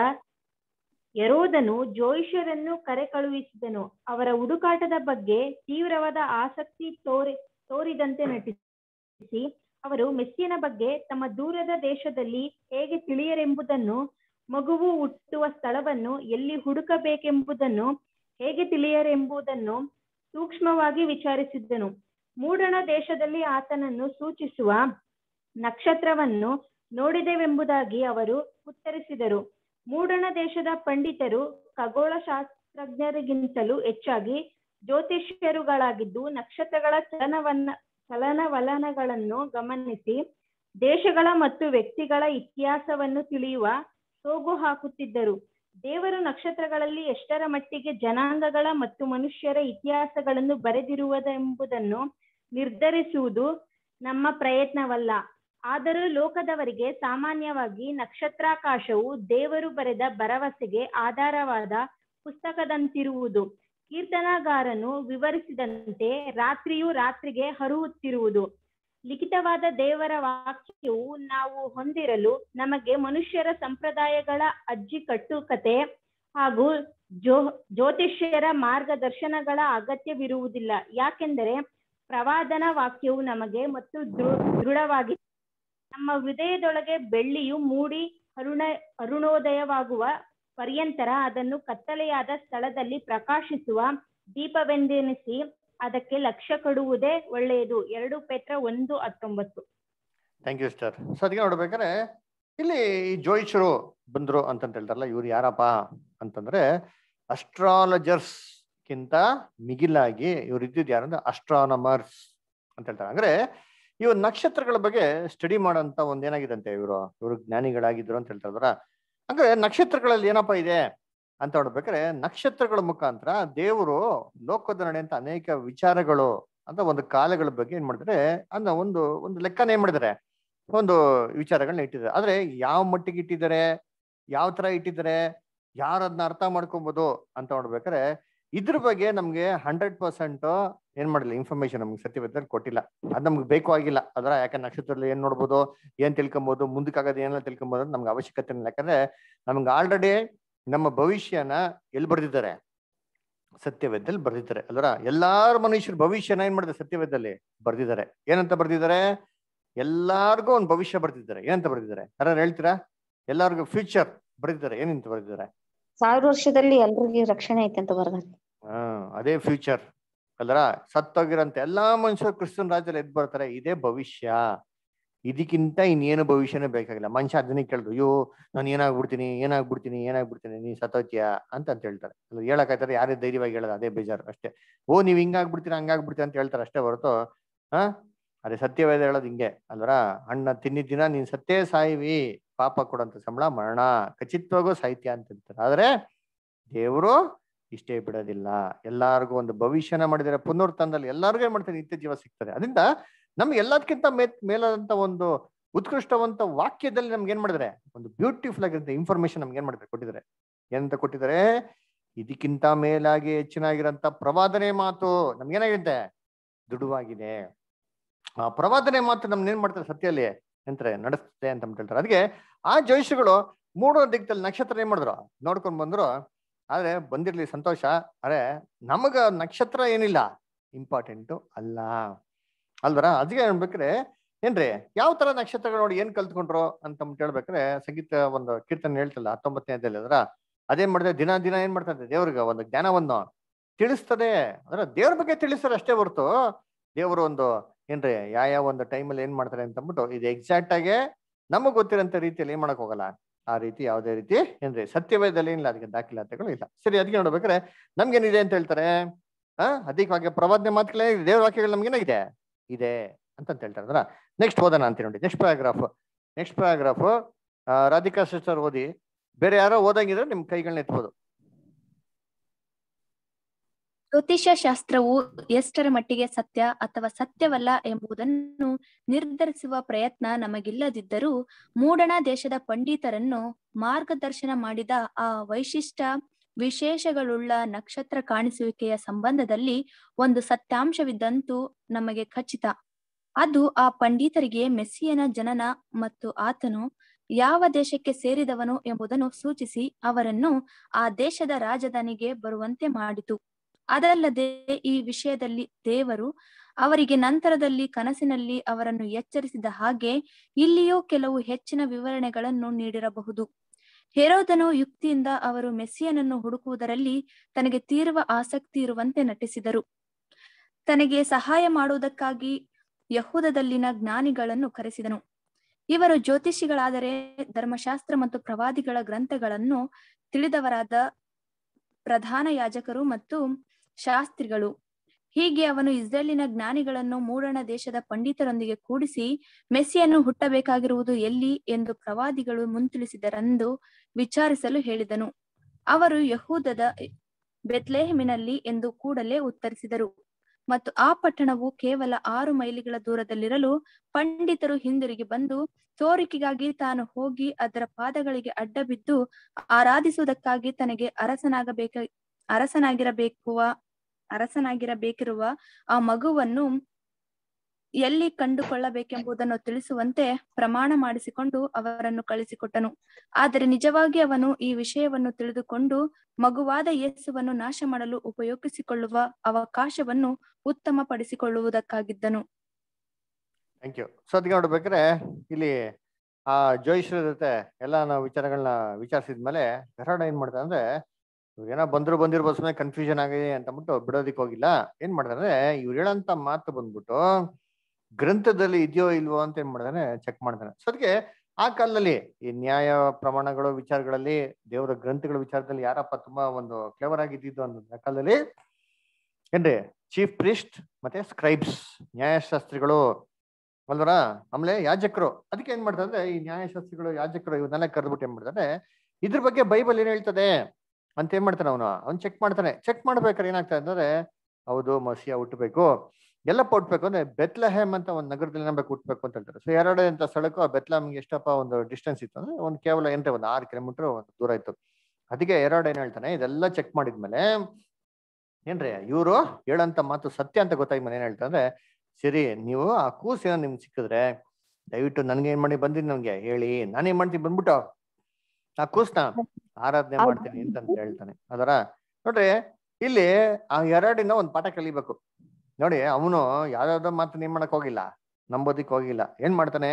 ಯರೋದನು ಜೋಯಿಷರನ್ನು ಕರೆ ಕಳುಹಿಸಿದನು ಅವರ ಹುಡುಕಾಟದ ಬಗ್ಗೆ ತೀವ್ರವಾದ ಆಸಕ್ತಿ ತೋರಿ ತೋರಿದಂತೆ ನಟಿಸಿ ಅವರು ಮೆಸ್ಸಿಯನ ಬಗ್ಗೆ ತಮ್ಮ ದೂರದ ದೇಶದಲ್ಲಿ ಹೇಗೆ ತಿಳಿಯರೆಂಬುದನ್ನು ಮಗುವು ಹುಟ್ಟುವ ಸ್ಥಳವನ್ನು ಎಲ್ಲಿ ಹುಡುಕಬೇಕೆಂಬುದನ್ನು ಹೇಗೆ ತಿಳಿಯರೆಂಬುದನ್ನು ಸೂಕ್ಷ್ಮವಾಗಿ ವಿಚಾರಿಸಿದ್ದನು ಮೂಡಣ ದೇಶದಲ್ಲಿ ಆತನನ್ನು ಸೂಚಿಸುವ ನಕ್ಷತ್ರವನ್ನು ನೋಡಿದೆವೆಂಬುದಾಗಿ ಅವರು ಉತ್ತರಿಸಿದರು ಮೂಡಣ ದೇಶದ ಪಂಡಿತರು ಖಗೋಳ ಶಾಸ್ತ್ರಜ್ಞರಿಗಿಂತಲೂ ಹೆಚ್ಚಾಗಿ ಜ್ಯೋತಿಷ್ಯರುಗಳಾಗಿದ್ದು ನಕ್ಷತ್ರಗಳ ಚಲನವನ್ನ ಚಲನವಲನಗಳನ್ನು ಗಮನಿಸಿ ದೇಶಗಳ ಮತ್ತು ವ್ಯಕ್ತಿಗಳ ಇತಿಹಾಸವನ್ನು ತಿಳಿಯುವ ಸೋಗು ಹಾಕುತ್ತಿದ್ದರು ದೇವರು ನಕ್ಷತ್ರಗಳಲ್ಲಿ ಎಷ್ಟರ ಮಟ್ಟಿಗೆ ಜನಾಂಗಗಳ ಮತ್ತು ಮನುಷ್ಯರ ಇತಿಹಾಸಗಳನ್ನು ಬರೆದಿರುವುದೆಂಬುದನ್ನು ನಿರ್ಧರಿಸುವುದು ನಮ್ಮ ಪ್ರಯತ್ನವಲ್ಲ ಆದರೂ ಲೋಕದವರಿಗೆ ಸಾಮಾನ್ಯವಾಗಿ ನಕ್ಷತ್ರಾಕಾಶವು ದೇವರು ಬರೆದ ಭರವಸೆಗೆ ಆಧಾರವಾದ ಪುಸ್ತಕದಂತಿರುವುದು ಕೀರ್ತನಗಾರನು ವಿವರಿಸಿದಂತೆ ರಾತ್ರಿಯು ರಾತ್ರಿಗೆ ಹರುವುತ್ತಿರುವುದು ಲಿಖಿತವಾದ ದೇವರ ವಾಕ್ಯವು ನಾವು ಹೊಂದಿರಲು ನಮಗೆ ಮನುಷ್ಯರ ಸಂಪ್ರದಾಯಗಳ ಅಜ್ಜಿ ಕಟ್ಟುಕತೆ ಹಾಗೂ ಜೋ ಜ್ಯೋತಿಷ್ಯರ ಮಾರ್ಗದರ್ಶನಗಳ ಅಗತ್ಯವಿರುವುದಿಲ್ಲ ಯಾಕೆಂದರೆ ಪ್ರವಾದನ ವಾಕ್ಯವು ನಮಗೆ ಮತ್ತು ದೃ ದೃಢವಾಗಿದೆ ನಮ್ಮ ಹೃದಯದೊಳಗೆ ಬೆಳ್ಳಿಯು ಮೂಡಿ ಅರುಣ ಅರುಣೋದಯವಾಗುವ ಪರ್ಯಂತರ ಅದನ್ನು ಕತ್ತಲೆಯಾದ ಸ್ಥಳದಲ್ಲಿ ಪ್ರಕಾಶಿಸುವ ದೀಪವೆಂದೆನಿಸಿ ಅದಕ್ಕೆ ಲಕ್ಷ್ಯ ಕೊಡುವುದೇ ಒಳ್ಳೆಯದು ಎರಡು ಪೇತ್ರ ಒಂದು ಹತ್ತೊಂಬತ್ತು ಥ್ಯಾಂಕ್ ಯು ಸ್ಟಾರ್ ಸೊ ಅದಕ್ಕೆ ನೋಡ್ಬೇಕಾದ್ರೆ ಇಲ್ಲಿ ಈ ಜೋಯಿಷರು ಬಂದ್ರು ಅಂತಂತ ಹೇಳ್ತಾರಲ್ಲ ಇವ್ರು ಯಾರಪ್ಪ ಅಂತಂದ್ರೆ ಅಸ್ಟ್ರಾಲಜರ್ಸ್ ಕಿಂತ ಮಿಗಿಲಾಗಿ ಇವ್ರು ಇದ್ದಿದ್ದು ಯಾರಂದ್ರೆ ಅಸ್ಟ್ರಾನಮರ್ಸ್ ಅಂತ ಹೇಳ್ತಾರೆ ಅಂದ್ರೆ ಇವ್ರು ನಕ್ಷತ್ರಗಳ ಬಗ್ಗೆ ಸ್ಟಡಿ ಮಾಡೋಂತ ಒಂದ್ ಏನಾಗಿದಂತೆ ಇವರು ಇವರು ಜ್ಞಾನಿಗಳಾಗಿದ್ರು ಅಂತ ಹೇಳ್ತಾರ ಅಂದ್ರೆ ನಕ್ಷತ್ರಗಳಲ್ಲಿ ಏನಪ್ಪಾ ಇದೆ ಅಂತ ನೋಡ್ಬೇಕಾದ್ರೆ ನಕ್ಷತ್ರಗಳ ಮುಖಾಂತರ ದೇವರು ಲೋಕದ ನಡೆಯಂತ ಅನೇಕ ವಿಚಾರಗಳು ಅಂತ ಒಂದು ಕಾಲಗಳ ಬಗ್ಗೆ ಏನ್ ಮಾಡ್ತಾರೆ ಅನ್ನೋ ಒಂದು ಒಂದು ಲೆಕ್ಕನ ಏನ್ ಮಾಡಿದ್ದಾರೆ ಒಂದು ವಿಚಾರಗಳನ್ನ ಇಟ್ಟಿದ್ದಾರೆ ಆದ್ರೆ ಯಾವ ಮಟ್ಟಿಗೆ ಇಟ್ಟಿದ್ದಾರೆ ಯಾವ ತರ ಇಟ್ಟಿದ್ದಾರೆ ಯಾರು ಅದನ್ನ ಅರ್ಥ ಮಾಡ್ಕೊಬೋದು ಅಂತ ನೋಡ್ಬೇಕಾದ್ರೆ ಇದ್ರ ಬಗ್ಗೆ ನಮ್ಗೆ ಹಂಡ್ರೆಡ್ ಪರ್ಸೆಂಟ್ ಏನ್ ಮಾಡಿಲ್ಲ ಇನ್ಫಾರ್ಮೇಶನ್ ನಮ್ಗೆ ಸತ್ಯವೇದಲ್ಲಿ ಕೊಟ್ಟಿಲ್ಲ ಅದ್ ನಮ್ಗೆ ಬೇಕು ಆಗಿಲ್ಲ ಅದರ ಯಾಕೆ ನಕ್ಷತ್ರದಲ್ಲಿ ಏನ್ ನೋಡ್ಬೋದು ಏನ್ ತಿಳ್ಕೊಬೋದು ಮುಂದಕ್ಕಾಗದು ಏನೆಲ್ಲ ತಿಳ್ಕೊಬೋದು ಅಂತ ನಮ್ಗೆ ಅವಶ್ಯಕತೆ ಇಲ್ಲ ಯಾಕಂದ್ರೆ ನಮ್ಗೆ ಆಲ್ರೆಡಿ ನಮ್ಮ ಭವಿಷ್ಯನ ಎಲ್ಲಿ ಬರ್ದಿದ್ದಾರೆ ಸತ್ಯವೇದದಲ್ಲಿ ಬರ್ದಿದ್ದಾರೆ ಅಲ್ವರ ಎಲ್ಲಾರು ಮನುಷ್ಯರು ಭವಿಷ್ಯನ ಏನ್ ಮಾಡಿದ್ದಾರೆ ಸತ್ಯವೇದದಲ್ಲಿ ಬರ್ದಿದ್ದಾರೆ ಏನಂತ ಬರ್ದಿದ್ದಾರೆ ಎಲ್ಲಾರ್ಗೂ ಒಂದು ಭವಿಷ್ಯ ಬರ್ದಿದ್ದಾರೆ ಏನಂತ ಬರ್ದಿದ್ದಾರೆ ಯಾರು ಹೇಳ್ತೀರಾ ಎಲ್ಲಾರ್ಗು ಫ್ಯೂಚರ್ ಬರ್ದಿದ್ದಾರೆ ಏನಂತ ಬರ್ದಿದ್ದಾರೆ ಸಾವಿರ ವರ್ಷದಲ್ಲಿ ಎಲ್ರಿಗೂ ರಕ್ಷಣೆ ಐತೆ ಅಂತ ಬರ್ದಾರೆ ಹಾ ಅದೇ ಫ್ಯೂಚರ್ ಅಲ್ರ ಸತ್ತೋಗಿರಂತ ಎಲ್ಲಾ ಮನುಷ್ಯರು ಕ್ರಿಸ್ತನ್ ರಾಜ್ಯದಲ್ಲಿ ಎದ್ ಬರ್ತಾರೆ ಇದೇ ಭವಿಷ್ಯ ಇದಕ್ಕಿಂತ ಇನ್ನೇನು ಭವಿಷ್ಯನೇ ಬೇಕಾಗಿಲ್ಲ ಮನುಷ್ಯ ಅದನ್ನೇ ಕೇಳಿದ್ರು ಅಯ್ಯೋ ನಾನು ಏನಾಗ್ಬಿಡ್ತೀನಿ ಏನಾಗ್ಬಿಡ್ತೀನಿ ಏನಾಗ್ಬಿಡ್ತೀನಿ ನೀನ್ ಸತ್ತೋತ್ಯಾ ಅಂತ ಅಂತ ಹೇಳ್ತಾರೆ ಅಲ್ಲ ಹೇಳಕ್ಕಾಯ್ತಾರೆ ಯಾರೇ ಧೈರ್ಯವಾಗಿ ಹೇಳೋದು ಅದೇ ಬೇಜಾರು ಅಷ್ಟೇ ಓ ನೀವ್ ಹಿಂಗಾಗ್ಬಿಡ್ತೀರಾ ಹಂಗಾಗ್ಬಿಡ್ತೀರಾ ಅಂತ ಹೇಳ್ತಾರೆ ಅಷ್ಟೇ ಹೊರತು ಹಾ ಅದೇ ಸತ್ಯವೇದ ಹೇಳೋದು ಹಿಂಗೆ ಅಲ್ವರ ಅಣ್ಣ ತಿನ್ನಿದ ದಿನ ನೀನ್ ಸತ್ತೇ ಸಾಯಿವಿ ಪಾಪ ಕೊಡಂತ ಸಂಬಳ ಮರಣ ಖಚಿತವಾಗೂ ಸಾಹಿತ್ಯ ಅಂತ ಹೇಳ್ತಾರೆ ಆದ್ರೆ ದೇವರು ಇಷ್ಟೇ ಬಿಡೋದಿಲ್ಲ ಎಲ್ಲಾರ್ಗು ಒಂದು ಭವಿಷ್ಯನ ಮಾಡಿದರೆ ಪುನರ್ತನದಲ್ಲಿ ಎಲ್ಲಾರ್ಗು ಏನ್ ಮಾಡ್ತಾರೆ ನಿತ್ಯ ಜೀವ ಸಿಗ್ತದೆ ಅದರಿಂದ ನಮ್ಗೆ ಎಲ್ಲದಕ್ಕಿಂತ ಮೇ ಮೇಲಾದಂತ ಒಂದು ಉತ್ಕೃಷ್ಟವಂತ ವಾಕ್ಯದಲ್ಲಿ ನಮ್ಗೆ ಏನ್ ಮಾಡಿದ್ರೆ ಒಂದು ಬ್ಯೂಟಿಫುಲ್ ಆಗಿರಂತ ಇನ್ಫಾರ್ಮೇಶನ್ ನಮ್ಗೆ ಏನ್ ಮಾಡಿದ್ರೆ ಕೊಟ್ಟಿದ್ದಾರೆ ಏನಂತ ಕೊಟ್ಟಿದ್ದಾರೆ ಇದಕ್ಕಿಂತ ಮೇಲಾಗಿ ಹೆಚ್ಚಿನಾಗಿರಂತ ಪ್ರವಾದನೆ ಮಾತು ನಮ್ಗೇನಾಗಿದೆ ದೃಢವಾಗಿದೆ ಆ ಪ್ರವಾದನೆ ಮಾತು ನಮ್ನ ಏನ್ ಮಾಡ್ತಾರೆ ಸತ್ಯಲ್ಲಿ ಎಂತಾರೆ ನಡೆಸ್ತದೆ ಅಂತ ಹೇಳ್ತಾರೆ ಅದಕ್ಕೆ ಆ ಜೋಯಿಷಿಗಳು ಮೂಡೋ ದಿಕ್ಕದಲ್ಲಿ ನಕ್ಷತ್ರ ಏನ್ ಮಾಡಿದ್ರು ನೋಡ್ಕೊಂಡ್ ಬಂದ್ರು ಆದ್ರೆ ಬಂದಿರ್ಲಿ ಸಂತೋಷ ಅರೆ ನಮಗ ನಕ್ಷತ್ರ ಏನಿಲ್ಲ ಇಂಪಾರ್ಟೆಂಟು ಅಲ್ಲ ಅಲ್ವರ ಅದಕ್ಕೆ ಹೇಳ್ಬೇಕ್ರೆ ಏನ್ರಿ ಯಾವ ತರ ನಕ್ಷತ್ರಗಳು ನೋಡಿ ಏನ್ ಕಲ್ತ್ಕೊಂಡ್ರು ಅಂತ ಹೇಳ್ಬೇಕ್ರೆ ಸಂಗೀತ ಒಂದು ಕೀರ್ತನೆ ಹೇಳ್ತಲ್ಲ ಹತ್ತೊಂಬತ್ತನೇ ಅಧ್ಯಾಯದಲ್ಲಿ ಅದ್ರ ಅದೇನ್ ಮಾಡಿದೆ ದಿನ ದಿನ ಏನ್ ಮಾಡ್ತದೆ ದೇವ್ರಿಗೆ ಒಂದು ಜ್ಞಾನವನ್ನು ತಿಳಿಸ್ತದೆ ಅಂದ್ರೆ ದೇವ್ರ ಬಗ್ಗೆ ತಿಳಿಸ್ತಾರೆ ಅಷ್ಟೇ ಹೊರ್ತು ದೇವರು ಒಂದು ಏನ್ರಿ ಯಾವ ಯಾವ ಒಂದು ಟೈಮಲ್ಲಿ ಏನ್ ಮಾಡ್ತಾರೆ ಅಂತ ಅಂದ್ಬಿಟ್ಟು ಇದು ಎಕ್ಸಾಕ್ಟ್ ಆಗಿ ನಮಗ್ ಗೊತ್ತಿರೋಂಥ ರೀತಿಯಲ್ಲಿ ಏನ್ ಮಾಡಕ್ ಹೋಗಲ್ಲ ಆ ರೀತಿ ಯಾವುದೇ ರೀತಿ ಏನ್ರಿ ಸತ್ಯವೇದದಲ್ಲಿ ಏನಿಲ್ಲ ಅದಕ್ಕೆ ದಾಖಲಾತಿಗಳು ಇಲ್ಲ ಸರಿ ಅದಕ್ಕೆ ನೋಡ್ಬೇಕಾದ್ರೆ ನಮ್ಗೇನಿದೆ ಅಂತ ಹೇಳ್ತಾರೆ ಆ ಅಧಿಕವಾಗಿ ಪ್ರವಾದನೆ ಮಾತುಗಳೇ ದೇವ್ರ ವಾಕ್ಯಗಳು ನಮ್ಗೇನಾಗಿದೆ ಇದೆ ಅಂತ ಹೇಳ್ತಾರೆ ಅಂದ್ರ ನೆಕ್ಸ್ಟ್ ಓದೋಣ ಅಂತ ನೋಡಿ next paragraph next paragraph Radhika sister ಓದಿ ಬೇರೆ ಯಾರೋ ಓದಂಗಿದ್ರೆ ನಿಮ್ ಕೈಗಳನ್ನ ಎತ್ಬೋದು ಜ್ಯೋತಿಷ್ಯ ಶಾಸ್ತ್ರವು ಎಷ್ಟರ ಮಟ್ಟಿಗೆ ಸತ್ಯ ಅಥವಾ ಸತ್ಯವಲ್ಲ ಎಂಬುದನ್ನು ನಿರ್ಧರಿಸುವ ಪ್ರಯತ್ನ ನಮಗಿಲ್ಲದಿದ್ದರೂ ಮೂಡಣ ದೇಶದ ಪಂಡಿತರನ್ನು ಮಾರ್ಗದರ್ಶನ ಮಾಡಿದ ಆ ವೈಶಿಷ್ಟ್ಯ ವಿಶೇಷಗಳುಳ್ಳ ನಕ್ಷತ್ರ ಕಾಣಿಸುವಿಕೆಯ ಸಂಬಂಧದಲ್ಲಿ ಒಂದು ಸತ್ಯಾಂಶವಿದ್ದಂತೂ ನಮಗೆ ಖಚಿತ ಅದು ಆ ಪಂಡಿತರಿಗೆ ಮೆಸ್ಸಿಯನ ಜನನ ಮತ್ತು ಆತನು ಯಾವ ದೇಶಕ್ಕೆ ಸೇರಿದವನು ಎಂಬುದನ್ನು ಸೂಚಿಸಿ ಅವರನ್ನು ಆ ದೇಶದ ರಾಜಧಾನಿಗೆ ಬರುವಂತೆ ಮಾಡಿತು ಅದಲ್ಲದೆ ಈ ವಿಷಯದಲ್ಲಿ ದೇವರು ಅವರಿಗೆ ನಂತರದಲ್ಲಿ ಕನಸಿನಲ್ಲಿ ಅವರನ್ನು ಎಚ್ಚರಿಸಿದ ಹಾಗೆ ಇಲ್ಲಿಯೂ ಕೆಲವು ಹೆಚ್ಚಿನ ವಿವರಣೆಗಳನ್ನು ನೀಡಿರಬಹುದು ಹೆರೋದನು ಯುಕ್ತಿಯಿಂದ ಅವರು ಮೆಸ್ಸಿಯನನ್ನು ಹುಡುಕುವುದರಲ್ಲಿ ತನಗೆ ತೀರುವ ಆಸಕ್ತಿ ಇರುವಂತೆ ನಟಿಸಿದರು ತನಗೆ ಸಹಾಯ ಮಾಡುವುದಕ್ಕಾಗಿ ಯಹೂದದಲ್ಲಿನ ಜ್ಞಾನಿಗಳನ್ನು ಕರೆಸಿದನು ಇವರು ಜ್ಯೋತಿಷಿಗಳಾದರೆ ಧರ್ಮಶಾಸ್ತ್ರ ಮತ್ತು ಪ್ರವಾದಿಗಳ ಗ್ರಂಥಗಳನ್ನು ತಿಳಿದವರಾದ ಪ್ರಧಾನ ಯಾಜಕರು ಮತ್ತು ಶಾಸ್ತ್ರಿಗಳು ಹೀಗೆ ಅವನು ಇಸ್ರೇಲಿನ ಜ್ಞಾನಿಗಳನ್ನು ಮೂಡಣ ದೇಶದ ಪಂಡಿತರೊಂದಿಗೆ ಕೂಡಿಸಿ ಮೆಸ್ಸಿಯನ್ನು ಹುಟ್ಟಬೇಕಾಗಿರುವುದು ಎಲ್ಲಿ ಎಂದು ಪ್ರವಾದಿಗಳು ಮುಂತಿಳಿಸಿದರೆಂದು ವಿಚಾರಿಸಲು ಹೇಳಿದನು ಅವರು ಯಹೂದದ ಬೆತ್ಲೆಹೆಮಿನಲ್ಲಿ ಎಂದು ಕೂಡಲೇ ಉತ್ತರಿಸಿದರು ಮತ್ತು ಆ ಪಟ್ಟಣವು ಕೇವಲ ಆರು ಮೈಲಿಗಳ ದೂರದಲ್ಲಿರಲು ಪಂಡಿತರು ಹಿಂದಿರುಗಿ ಬಂದು ತೋರಿಕೆಗಾಗಿ ತಾನು ಹೋಗಿ ಅದರ ಪಾದಗಳಿಗೆ ಅಡ್ಡ ಬಿದ್ದು ಆರಾಧಿಸುವುದಕ್ಕಾಗಿ ತನಗೆ ಅರಸನಾಗಬೇಕ ಅರಸನಾಗಿರಬೇಕುವ ಅರಸನಾಗಿರಬೇಕಿರುವ ಆ ಮಗುವನ್ನು ಎಲ್ಲಿ ಕಂಡುಕೊಳ್ಳಬೇಕೆಂಬುದನ್ನು ತಿಳಿಸುವಂತೆ ಪ್ರಮಾಣ ಮಾಡಿಸಿಕೊಂಡು ಅವರನ್ನು ಕಳಿಸಿಕೊಟ್ಟನು ಆದರೆ ನಿಜವಾಗಿ ಅವನು ಈ ವಿಷಯವನ್ನು ತಿಳಿದುಕೊಂಡು ಮಗುವಾದ ಯೇಸುವನ್ನು ನಾಶ ಮಾಡಲು ಉಪಯೋಗಿಸಿಕೊಳ್ಳುವ ಅವಕಾಶವನ್ನು ಉತ್ತಮಪಡಿಸಿಕೊಳ್ಳುವುದಕ್ಕಾಗಿದ್ದನು ಥ್ಯಾಂಕ್ ಯು ಸೊ ಅದಕ್ಕೆ ನೋಡ್ಬೇಕಾದ್ರೆ ಇಲ್ಲಿ ಆ ಜೋಯಿಶ್ರ ಜೊತೆ ಎಲ್ಲ ನಾವು ವಿಚಾರಗಳನ್ನ ವಿಚಾರಿಸಿದ್ಮೇಲೆ ಹೆರಾಡ ಏನ್ ಮಾಡ್ತಾರೆ ಅಂದ್ರೆ ಏನೋ ಬಂದ್ರು ಬಂದಿರ್ಬೋದು ಸುಮ್ಮನೆ ಕನ್ಫ್ಯೂಷನ್ ಆಗಿದೆ ಅಂತ ಅಂದ್ಬಿಟ್ಟು ಬಿಡೋದಿಕ್ ಹೋಗಿಲ್ಲ ಏನ್ ಮಾಡ್ತಾರೆ ಇವ್ರು ಹೇಳಂತ ಮಾತು ಬಂದ್ಬಿಟ್ಟು ಗ್ರಂಥದಲ್ಲಿ ಇದೆಯೋ ಇಲ್ವೋ ಅಂತ ಏನ್ ಮಾಡ್ತಾನೆ ಚೆಕ್ ಮಾಡ್ತಾನೆ ಸೊ ಅದಕ್ಕೆ ಆ ಕಾಲದಲ್ಲಿ ಈ ನ್ಯಾಯ ಪ್ರಮಾಣಗಳು ವಿಚಾರಗಳಲ್ಲಿ ದೇವರ ಗ್ರಂಥಗಳ ವಿಚಾರದಲ್ಲಿ ಯಾರಪ್ಪ ತುಂಬಾ ಒಂದು ಕ್ಲೆವರ್ ಆಗಿದ್ದು ಅನ್ನೋದು ಆ ಕಾಲದಲ್ಲಿ ಏನ್ರಿ ಚೀಫ್ ಪ್ರಿಸ್ಟ್ ಮತ್ತೆ ಸ್ಕ್ರೈಬ್ಸ್ ನ್ಯಾಯಶಾಸ್ತ್ರಿಗಳು ಅಲ್ವರ ಆಮೇಲೆ ಯಾಜಕರು ಅದಕ್ಕೆ ಏನ್ ಮಾಡ್ತಾರೆ ಅಂದ್ರೆ ಈ ನ್ಯಾಯಶಾಸ್ತ್ರಿಗಳು ಯಾಜಕರು ಇವನ್ನೆಲ್ಲ ಕರೆದ್ಬಿಟ್ಟು ಏನ್ ಮಾಡ್ತಾರೆ ಇದ್ರ ಬಗ್ಗೆ ಬೈಬಲ್ ಏನ್ ಹೇಳ್ತದೆ ಅಂತ ಏನ್ ಮಾಡ್ತಾನೆ ಅವನು ಅವ್ನು ಚೆಕ್ ಮಾಡ್ತಾನೆ ಚೆಕ್ ಮಾಡ್ಬೇಕಾದ್ರೆ ಏನಾಗ್ತದೆ ಅಂದ್ರೆ ಹೌದು ಮಸಿಯ ಹುಟ್ಟಬೇಕು ಎಲ್ಲಪ್ಪ ಹುಟ್ಬೇಕು ಅಂದ್ರೆ ಬೆತ್ಲಹೇಮ್ ಅಂತ ಒಂದು ನಗರದಲ್ಲಿ ನಮಗೆ ಹುಟ್ಬೇಕು ಅಂತ ಹೇಳ್ತಾರೆ ಸೊ ಎರಡು ಅಂತ ಸ್ಥಳಕ್ಕೂ ಆ ಬೆತ್ಲಹೇಮ್ಗೆ ಎಷ್ಟಪ್ಪ ಒಂದು ಡಿಸ್ಟೆನ್ಸ್ ಇತ್ತು ಅಂದ್ರೆ ಒಂದು ಕೇವಲ ಏನ್ರಿ ಒಂದು ಆರು ಕಿಲೋಮೀಟರ್ ಒಂದು ದೂರ ಇತ್ತು ಅದಕ್ಕೆ ಎರಡು ಏನ್ ಹೇಳ್ತಾನೆ ಇದೆಲ್ಲ ಚೆಕ್ ಮಾಡಿದ್ಮೇಲೆ ಏನ್ರಿ ಇವರು ಹೇಳಂತ ಮಾತು ಸತ್ಯ ಅಂತ ಗೊತ್ತಾದ್ಮೇಲೆ ಏನ್ ಹೇಳ್ತಾರೆ ಅಂದ್ರೆ ಸರಿ ನೀವು ಆ ಕೂಸ್ ಏನೋ ನಿಮ್ಗೆ ಸಿಕ್ಕಿದ್ರೆ ದಯವಿಟ್ಟು ನನ್ಗೆ ಏನ್ ಮಾಡಿ ಬಂದಿದ್ ನನ್ಗೆ ಹೇಳಿ ನಾನೇನ್ ಮಾಡ್ತೀನಿ ಬಂದ್ಬಿಟ್ಟು ಆ ಕೂಸ್ನ ಆರಾಧನೆ ಹೌದು. ಮಾಡ್ತೀನಿ ಅಂತ ಹೇಳ್ತಾನೆ ಅದರ ನೋಡ್ರಿ ಇಲ್ಲಿ ಆ ಎರಡಿನ ಒಂದ್ ಪಾಠ ಕಲಿಬೇಕು ನೋಡಿ ಅವನು ಯಾವ್ಯಾವ್ದೋ ಮಾತು ಏನ್ ಮಾಡಕ್ ಹೋಗಿಲ್ಲ ನಂಬೋದಿಕ್ ಹೋಗಿಲ್ಲ ಏನ್ ಮಾಡ್ತಾನೆ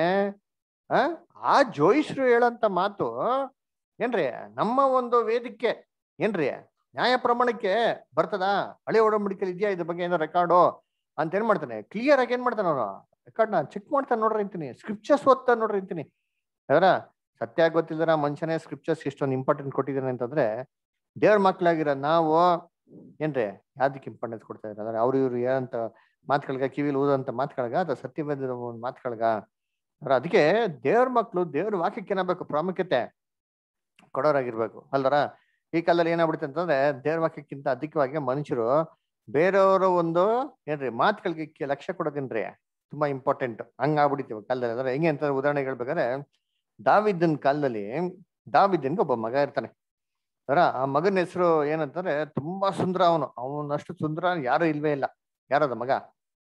ಆ ಆ ಜೋಯಿಸ್ರು ಹೇಳಂತ ಮಾತು ಏನ್ರಿ ನಮ್ಮ ಒಂದು ವೇದಿಕೆ ಏನ್ರಿ ನ್ಯಾಯ ಪ್ರಮಾಣಕ್ಕೆ ಬರ್ತದ ಹಳೆ ಒಡಂಬಡಿಕೆಯಲ್ಲಿ ಇದೆಯಾ ಇದ್ರ ಬಗ್ಗೆ ಏನೋ ರೆಕಾರ್ಡು ಅಂತ ಏನ್ ಮಾಡ್ತಾನೆ ಕ್ಲಿಯರ್ ಆಗಿ ಏನ್ ಮಾಡ್ತಾನೆ ಅವನು ರೆಕಾರ್ಡ್ನ ಚೆಕ್ ಮಾಡ್ತಾನೆ ನೋಡ್ರಿ ಅಂತೀನಿ ಸ್ಕ್ರಿಪ್ಚರ್ಸ್ ಓದ್ತಾ ನೋಡ್ರಿ ಅಂತೀನಿ ಅದರ ಸತ್ಯ ಗೊತ್ತಿಲ್ಲದ ಮನುಷ್ಯನೇ ಸ್ಕ್ರಿಪ್ಚರ್ಸ್ ಎಷ್ಟೊಂದು ಇಂಪಾರ್ಟೆಂಟ್ ಕೊಟ್ಟಿದ್ದಾನೆ ಅಂತಂದ್ರೆ ದೇವ್ರ ಮಕ್ಳಾಗಿರೋ ನಾವು ಏನ್ರಿ ಯಾವ್ದಕ್ಕೆ ಇಂಪಾರ್ಟೆನ್ಸ್ ಕೊಡ್ತಾ ಇದ್ದಾರೆ ಅಂದ್ರೆ ಅವ್ರು ಇವ್ರು ಏನಂತ ಮಾತುಗಳ್ಗ ಕಿವಿಲಿ ಊದಂತ ಮಾತುಗಳ್ಗ ಅಥವಾ ಸತ್ಯವೇದ ಒಂದು ಮಾತುಗಳ್ಗ ಅವ್ರ ಅದಕ್ಕೆ ದೇವ್ರ ಮಕ್ಳು ದೇವ್ರ ವಾಕ್ಯಕ್ಕೆ ಏನಾಗಬೇಕು ಪ್ರಾಮುಖ್ಯತೆ ಕೊಡೋರಾಗಿರ್ಬೇಕು ಅಲ್ದರ ಈ ಕಾಲದಲ್ಲಿ ಏನಾಗ್ಬಿಡುತ್ತೆ ಅಂತಂದ್ರೆ ದೇವ್ರ ವಾಕ್ಯಕ್ಕಿಂತ ಅಧಿಕವಾಗಿ ಮನುಷ್ಯರು ಬೇರೆಯವರ ಒಂದು ಏನ್ರಿ ಮಾತುಗಳಿಗೆ ಲಕ್ಷ್ಯ ಕೊಡೋದೇನ್ರಿ ತುಂಬಾ ಇಂಪಾರ್ಟೆಂಟ್ ಹಂಗಾಗ್ಬಿಟ್ಟಿತ್ತು ಇವಾಗ ಕಾಲದಲ್ಲಿ ಅಂದ್ರೆ ಹೆಂಗೆ ಅಂತ ಉದಾಹರಣೆ ಹೇಳ್ಬೇಕಾದ್ರೆ ದಾವಿದ್ದನ್ ಕಾಲದಲ್ಲಿ ದಾವಿದ್ದನ್ಗೆ ಒಬ್ಬ ಮಗ ಇರ್ತಾನೆ ಅದರ ಆ ಮಗನ ಹೆಸರು ಏನಂತಂದ್ರೆ ತುಂಬಾ ಸುಂದರ ಅವನು ಅವನಷ್ಟು ಸುಂದರ ಯಾರು ಇಲ್ವೇ ಇಲ್ಲ ಯಾರದ ಮಗ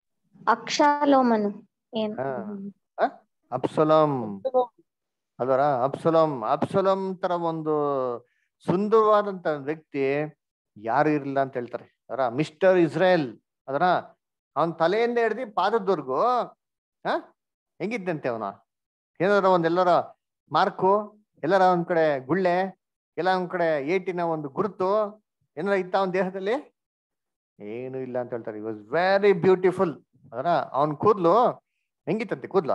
ಅಕ್ಷಾಲೋಮನು ಏನ್ ಹಾ. ಅಪ್ಸಲಂ ಅದರ ಅಪ್ಸಲಂ ಅಪ್ಸಲಂ ತರ ಒಂದು ಸುಂದರವಾದಂತ ವ್ಯಕ್ತಿ ಯಾರು ಇರಲಿಲ್ಲ ಅಂತ ಹೇಳ್ತಾರೆ ಅದರ ಮಿಸ್ಟರ್ ಇಸ್ರೇಲ್ ಅದರ ಅವನ್ ತಲೆಯಿಂದ ಹಿಡ್ದು ಪಾದದವರೆಗೂ ಹ ಹೆಂಗಿದ್ದಂತೆ ಅವನ ಏನಾರ ಒಂದ್ ಎಲ್ಲರ ಮಾರ್ಕು ಎಲ್ಲರ ಒಂದ್ ಕಡೆ ಗುಳ್ಳೆ ಎಲ್ಲ ಒಂದ್ ಕಡೆ ಏಟಿನ ಒಂದು ಗುರುತು ಏನಾರ ಇತ್ತ ಅವನ ದೇಹದಲ್ಲಿ ಏನು ಇಲ್ಲ ಅಂತ ಹೇಳ್ತಾರೆ ಇ ವಾಸ್ ವೆರಿ ಬ್ಯೂಟಿಫುಲ್ ಅದರ ಅವನ್ ಕೂದ್ಲು ಹೆಂಗಿತ್ತಂತೆ ಕೂದ್ಲು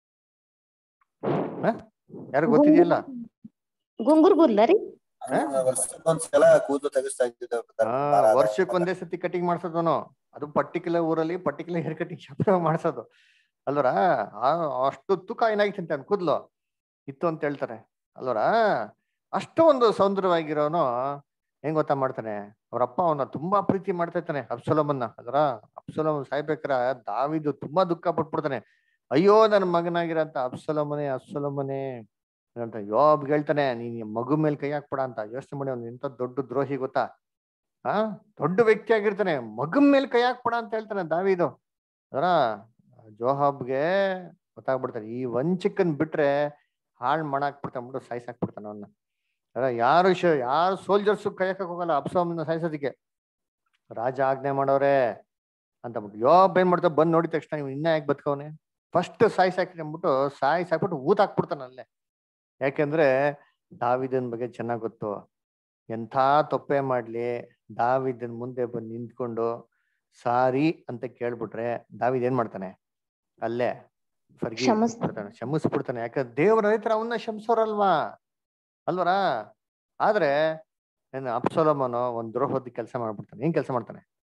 ಯಾರು ಗೊತ್ತಿದೆಯಲ್ಲ ಗುಂಗುರ್ ಗುರ್ಲ ರೀ ವರ್ಷಕ್ಕೊಂದ್ಸಲ ಕೂದಲು ತೆಗಿಸ್ತಾ ಇದ್ದಿದ್ದು ಹಾ ವರ್ಷಕ್ಕೆ ಒಂದೇ ಸತಿ ಕಟಿಂಗ್ ಮಾಡ್ಸೋದನು ಅದು ಪರ್ಟಿಕ್ಯುಲರ್ ಊರಲ್ಲಿ ಪರ್ಟಿಕ್ಯುಲರ್ ಹೇರ್ ಕಟಿಂಗ್ ಶಾಪ್ ಮಾಡ್ಸೋದು ಅಲ್ವರ ಅಷ್ಟು ತೂಕ ಏನಾಗಿತ್ತಂತೆ ಅವ್ನ್ ಕೂದ್ಲು ಇತ್ತು ಅಂತ ಹೇಳ್ತಾರೆ ಅಲ್ವರ ಅಷ್ಟು ಒಂದು ಸೌಂದರ್ಯವಾಗಿರೋನು ಹೆಂಗ್ ಗೊತ್ತಾ ಮಾಡ್ತಾನೆ ಅವ್ರಪ್ಪ ಅವನ ತುಂಬಾ ಪ್ರೀತಿ ಮಾಡ್ತಾ ಇರ್ತಾನೆ ಅಬ್ಸಲಮನ್ನ ಅದರ ಅಬ್ಸಲಮ್ ಸಾಯ್ಬೇಕ್ರ ದಾವಿದು ತುಂಬಾ ದುಃಖ ಪಟ್ಬಿಡ್ತಾನೆ ಅಯ್ಯೋ ನನ್ನ ಮಗನಾಗಿರಂತ ಅಬ್ಸಲಮನೆ ಅಬ್ಸಲಮನೆ ಅಂತ ಯೋಬ್ ಹೇಳ್ತಾನೆ ನೀನ್ ಈ ಮಗು ಮೇಲೆ ಕೈ ಹಾಕ್ಬೇಡ ಅಂತ ಯೋಚನೆ ಮಾಡಿ ಅವ್ನು ಎಂತ ದೊಡ್ಡ ದ್ರೋಹಿ ಗೊತ್ತಾ ಆ ದೊಡ್ಡ ವ್ಯಕ್ತಿ ಆಗಿರ್ತಾನೆ ಮಗನ್ ಮೇಲೆ ಕೈ ಹಾಕ್ಬೇಡ ಅಂತ ಹೇಳ್ತಾನೆ ದಾವಿದು ಅದರ ಜೋಹಾಬ್ಗೆ ಗೊತ್ತಾಗ್ಬಿಡ್ತಾನೆ ಈ ವಂಚಕನ್ ಬಿಟ್ರೆ ಹಾಳ್ ಮಾಡಾಕ್ಬಿಡ್ತಾನೆ ಅಂದ್ಬಿಟ್ಟು ಸಾಯ್ಸಾಕ್ಬಿಡ್ತಾನೆ ಅವನ್ನ ಅದ್ರ ಯಾರು ಶ ಯಾರು ಸೋಲ್ಜರ್ಸ್ ಕೈ ಹಾಕಕ್ ಹೋಗಲ್ಲ ಅಪ್ಸಮನ್ನ ಸಾಯಿಸೋದಕ್ಕೆ ರಾಜ ಆಜ್ಞೆ ಮಾಡೋರೆ ಅಂತ ಬಿಟ್ಟು ಯೋಬ್ ಏನ್ ಮಾಡ್ತಾವ ಬಂದ್ ನೋಡಿದ ತಕ್ಷಣ ಇವ್ ಇನ್ನ ಯಾಕೆ ಬದುಕವನೆ ಫಸ್ಟ್ ಸಾಯ್ಸಾಕಿ ಅಂದ್ಬಿಟ್ಟು ಸಾಯ್ಸ್ ಹಾಕ್ಬಿಟ್ಟು ಊತ ಹಾಕ್ಬಿಡ್ತಾನೆ ಅಲ್ಲೇ ಯಾಕೆಂದ್ರೆ ದಾವಿದನ್ ಬಗ್ಗೆ ಚೆನ್ನಾಗ್ ಗೊತ್ತು ಎಂಥ ತಪ್ಪೆ ಮಾಡ್ಲಿ ದಾವಿದನ್ ಮುಂದೆ ಬಂದು ನಿಂತ್ಕೊಂಡು ಸಾರಿ ಅಂತ ಕೇಳ್ಬಿಟ್ರೆ ದಾವಿದ್ ಏನ್ ಮಾಡ್ತಾನೆ ಅಲ್ಲೇ ಫರ್ಗಿ ಕ್ಷಮಿಸ್ತಾನೆ. ಬಿಡ್ತಾನೆ ಕ್ಷಮಿಸ್ಬಿಡ್ತಾನೆ ಯಾಕಂದ್ರೆ ದೇವರ ರೈತರ ಅವನ್ನ ಕ್ಷಮಿಸೋರಲ್ವಾ ಅಲ್ವರ ಆದ್ರೆ ಏನು ಅಪ್ಸೋಲಮನು ಒಂದ್ ದ್ರೋಹದ ಕೆಲಸ ಮಾಡ್ಬಿಡ್ತಾನೆ ಏನ್ ಕೆಲಸ ಮಾಡ್ತಾನೆ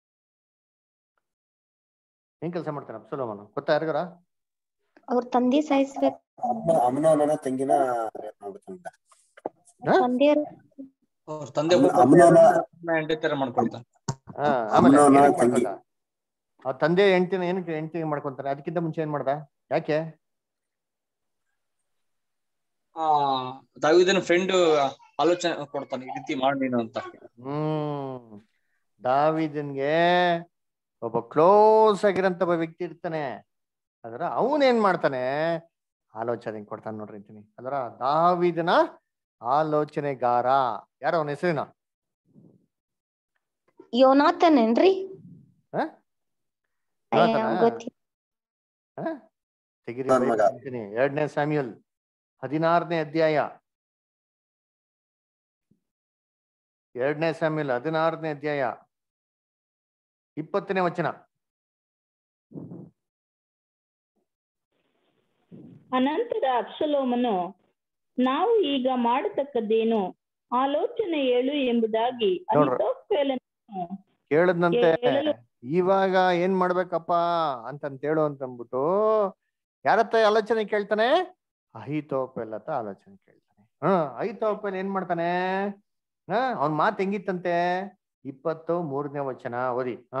ಏನ್ ಕೆಲಸ ಮಾಡ್ತಾನೆ ಅಪ್ಸೋಲಮನು ಗೊತ್ತಾ ಯಾರಿಗಾರ ಅವ್ರ ತಂದೆ ಸಾಯಿಸ್ಬೇಕು ಅಮ್ಮನ ತಂಗಿನ rape ಮಾಡ್ಬಿಡ್ತಾನೆ. ಹಾ? ತಂದೆಯವ್ರ ಅವ್ರ ತಂದೆ ಅಮ್ಮನ- ಅಮ್ಮನವನ ಹೆಂಡತಿ ತರ ಮಾಡ್ಕೊಳ್ತಾನೆ ಹಾ ಆಮೇಲೆ ಅಮ್ಮನವನ ಏನಕ್ ತಂಗಿ. ಮಾಡ್ಕೊಂಡ? ಆ ತಂದೆ ಹೆಂಡತಿನ ಏನಕ್ಕೆ ಹೆಂಡತಿ ಮಾಡ್ಕೊಂತಾರೆ ಅದಕ್ಕಿಂತ ಮುಂಚೆ ಏನ್ ಮಾಡ್ದ ಯಾಕೆ ಆ ದಾವಿದನ ಫ್ರೆಂಡ್ ಆಲೋಚನೆ ಕೊಡ್ತಾನೆ ಈ ರೀತಿ ಮಾಡಿ ನೀನು ಅಂತ ಹ್ಮ್ ದಾವಿದನ್ಗೆ ಒಬ್ಬ ಕ್ಲೋಸ್ ಆಗಿರಂತ ಒಬ್ಬ ವ್ಯಕ್ತಿ ಇರ್ತಾನೆ ಅದರ ಅವನ್ ಏನ್ ಮಾಡ್ತಾನೆ ಆಲೋಚನೆ ಕೊಡ್ತಾನೆ ನೋಡ್ರಿ ಅಂತೀನಿ ಅದರ ದಾವಿದನ ಆಲೋಚನೆಗಾರ ಯಾರ ಅವನ ಹೆಸರೇನ ಯೋನಾಥನ್ ಏನ್ರಿ ಹ? ಅಯ್ಯ, ಯೋನಾಥನ? ಗೊತ್ತಿಲ್ಲ ತೆಗಿರಿ ನನ್ ಮಗ. ಅಂತೀನಿ ಎರಡನೇ ಸ್ಯಾಮ್ಯುಯಲ್ ಹದಿನಾರನೇ ಅಧ್ಯಾಯ ಎರಡನೇ ಸಾಮಿಲ್ ಹದಿನಾರನೇ ಅಧ್ಯಾಯ ಇಪ್ಪತ್ತನೇ ವಚನ ಅನಂತರ ಅಬ್ಸಲೋಮನು ನಾವು ಈಗ ಮಾಡತಕ್ಕದ್ದೇನು ಆಲೋಚನೆ ಹೇಳು ಎಂಬುದಾಗಿ ನೋಡ್ರಿ. ಅಹಿತೋಫೆಲನನ್ನು ಕೇಳದ್ನಂತೆ ಕೇಳಲು- ಇವಾಗ ಏನ್ ಮಾಡ್ಬೇಕಪ್ಪ ಅಂತಂತ ಹೇಳು ಅಂತಂದ್ಬಿಟ್ಟು ಯಾರತ್ತ ಆಲೋಚನೆ ಕೇಳ್ತಾನೆ ಅಹಿತೋಪೆಲ್ ಹತ್ರ ಆಲೋಚನೆ ಕೇಳ್ತಾನೆ ಹ್ಮ್ ಅಹಿತೋಪೆಲ್ ಏನ್ ಮಾಡ್ತಾನೆ ಹ ಅವನ್ ಮಾತು ಹೆಂಗಿತ್ತಂತೆ ಇಪ್ಪತ್ತು ಮೂರನೇ ವಚನ ಓದಿ ಹ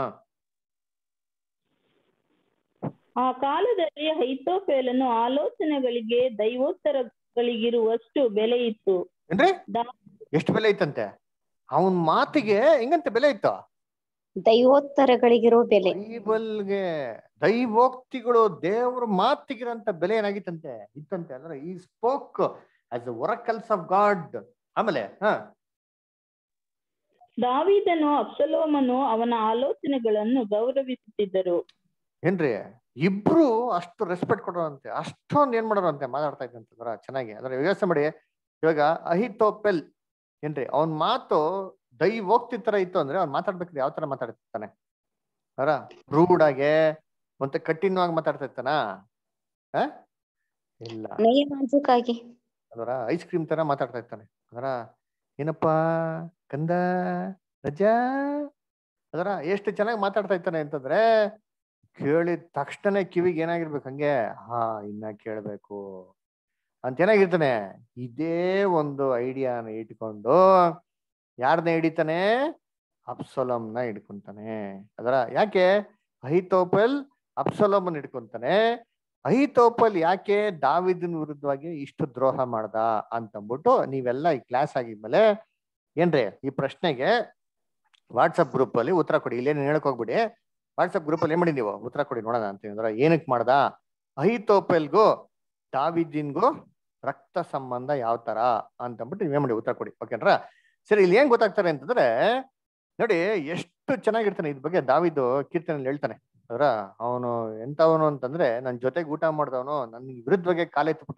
ಆ ಕಾಲದಲ್ಲಿ ಹೈತೋಫೇಲನು ಆಲೋಚನೆಗಳಿಗೆ ದೈವೋತ್ತರಗಳಿಗಿರುವಷ್ಟು ಬೆಲೆ ಇತ್ತು ಏನ್ರಿ ದಾ- ಎಷ್ಟು ಬೆಲೆ ಇತ್ತಂತೆ ಅವನ್ ಮಾತಿಗೆ ಹೆಂಗಂತೆ ಬೆಲೆ ಇತ್ತು ದೈವೋತ್ತರಗಳಿಗಿರೋ ಬೆಲೆ ಬೈಬಲ್ಗೆ ದೈವೋಕ್ತಿಗಳು ದೇವ್ರ ಮಾತಿಗಿರಂತ ಬೆಲೆ ಏನಾಗಿತ್ತಂತೆ ಇತ್ತಂತೆ ಅಂದ್ರೆ ಈ spoke as oracles of God ಆಮೇಲೆ ಹ ದಾವಿದನು ಅಬ್ಸಲೋಮನು ಅವನ ಆಲೋಚನೆಗಳನ್ನು ಗೌರವಿಸುತ್ತಿದ್ದರು ಏನ್ರಿ ಇಬ್ರು ಅಷ್ಟು ರೆಸ್ಪೆಕ್ಟ್ ಕೊಡೋರಂತೆ ಅಷ್ಟೊಂದು ಏನ್ ಮಾಡೋರಂತೆ ಮಾತಾಡ್ತಾ ಇದ್ದಂತಂದ್ರ ಚೆನ್ನಾಗಿ ಅಂದ್ರೆ ಯೋಚನೆ ಮಾಡಿ ಇವಾಗ ಅಹಿತೋಪೆಲ್ ಏನ್ರಿ ಅವನ್ ಮಾತು ದೈವೋಕ್ತಿ ತರ ಇತ್ತು ಅಂದ್ರೆ ಅವ್ನ್ ಮಾತಾಡ್ಬೇಕಾದ್ರೆ ಯಾವ ತರ ಮಾತಾಡ್ತಿರ್ತಾನೆ ಅರ ರೂಡಾಗೆ ಮತ್ತೆ ಕಠಿಣವಾಗಿ ಮಾತಾಡ್ತಾ ಇರ್ತಾನ ಹ ಇಲ್ಲ ನಯನಾಜುಕಾಗಿ ಅದರ ಐಸ್ ಕ್ರೀಮ್ ತರ ಮಾತಾಡ್ತಾ ಇರ್ತಾನೆ ಅದರ ಏನಪ್ಪಾ ಕಂದ ರಜಾ ಅದರ ಎಷ್ಟು ಚೆನ್ನಾಗಿ ಮಾತಾಡ್ತಾ ಇರ್ತಾನೆ ಅಂತಂದ್ರೆ ಕೇಳಿದ ತಕ್ಷಣ ಕಿವಿಗೆ ಏನಾಗಿರ್ಬೇಕು ಹಂಗೆ ಹಾ ಇನ್ನ ಕೇಳ್ಬೇಕು ಅಂತ ಏನಾಗಿರ್ತಾನೆ ಇದೇ ಒಂದು ಐಡಿಯಾನ ಇಟ್ಕೊಂಡು ಯಾರನ್ನ ಹಿಡಿತಾನೆ ಅಪ್ಸಲಂನ ಹಿಡ್ಕೊಂತಾನೆ ಅದರ ಯಾಕೆ ಅಹಿತೋಪಲ್ ಅಪ್ಸಲಮನ್ ಹಿಡ್ಕೊಂತಾನೆ ಅಹಿತೋಪಲ್ ಯಾಕೆ ದಾವಿದನ್ ವಿರುದ್ಧವಾಗಿ ಇಷ್ಟು ದ್ರೋಹ ಮಾಡ್ದ ಅಂತಂದ್ಬಿಟ್ಟು ನೀವೆಲ್ಲ ಈ ಕ್ಲಾಸ್ ಆಗಿದ್ಮೇಲೆ ಏನ್ರಿ ಈ ಪ್ರಶ್ನೆಗೆ ವಾಟ್ಸಪ್ ಗ್ರೂಪ್ ಅಲ್ಲಿ ಉತ್ತರ ಕೊಡಿ ಇಲ್ಲೇನು ಹೇಳಕ್ ಹೋಗ್ಬಿಡಿ ವಾಟ್ಸಪ್ ಗ್ರೂಪ್ ಅಲ್ಲಿ ಏನ್ ಮಾಡಿ ನೀವು ಉತ್ತರ ಕೊಡಿ ನೋಡೋಣ ಅಂತ ಹೇಳಿದ್ರ ಏನಕ್ ಮಾಡ್ದ ಅಹಿತೋಪೆಲ್ಗೂ ದಾವಿದಿನ್ಗೂ ರಕ್ತ ಸಂಬಂಧ ಯಾವ ತರ ಅಂತಂದ್ಬಿಟ್ಟು ನೀವೇ ಮಾಡಿ ಉತ್ತರ ಕೊಡಿ ಓಕೆನ್ರ ಸರಿ ಇಲ್ಲಿ ಏನ್ ಗೊತ್ತಾಗ್ತಾರೆ ಅಂತಂದ್ರೆ ನೋಡಿ ಎಷ್ಟು ಚೆನ್ನಾಗಿರ್ತಾನೆ ಇದ್ ಬಗ್ಗೆ ದಾವಿದು ಕೀರ್ತನೆಯಲ್ಲಿ ಹೇಳ್ತಾನೆ ಅದರ ಅವನು ಎಂತವನು ಅಂತಂದ್ರೆ ನನ್ ಜೊತೆಗೆ ಊಟ ಮಾಡ್ದವನು ನನ್ ವಿರುದ್ಧವಾಗಿ ಕಾಲೆತ್ಬಿಟ್ಟ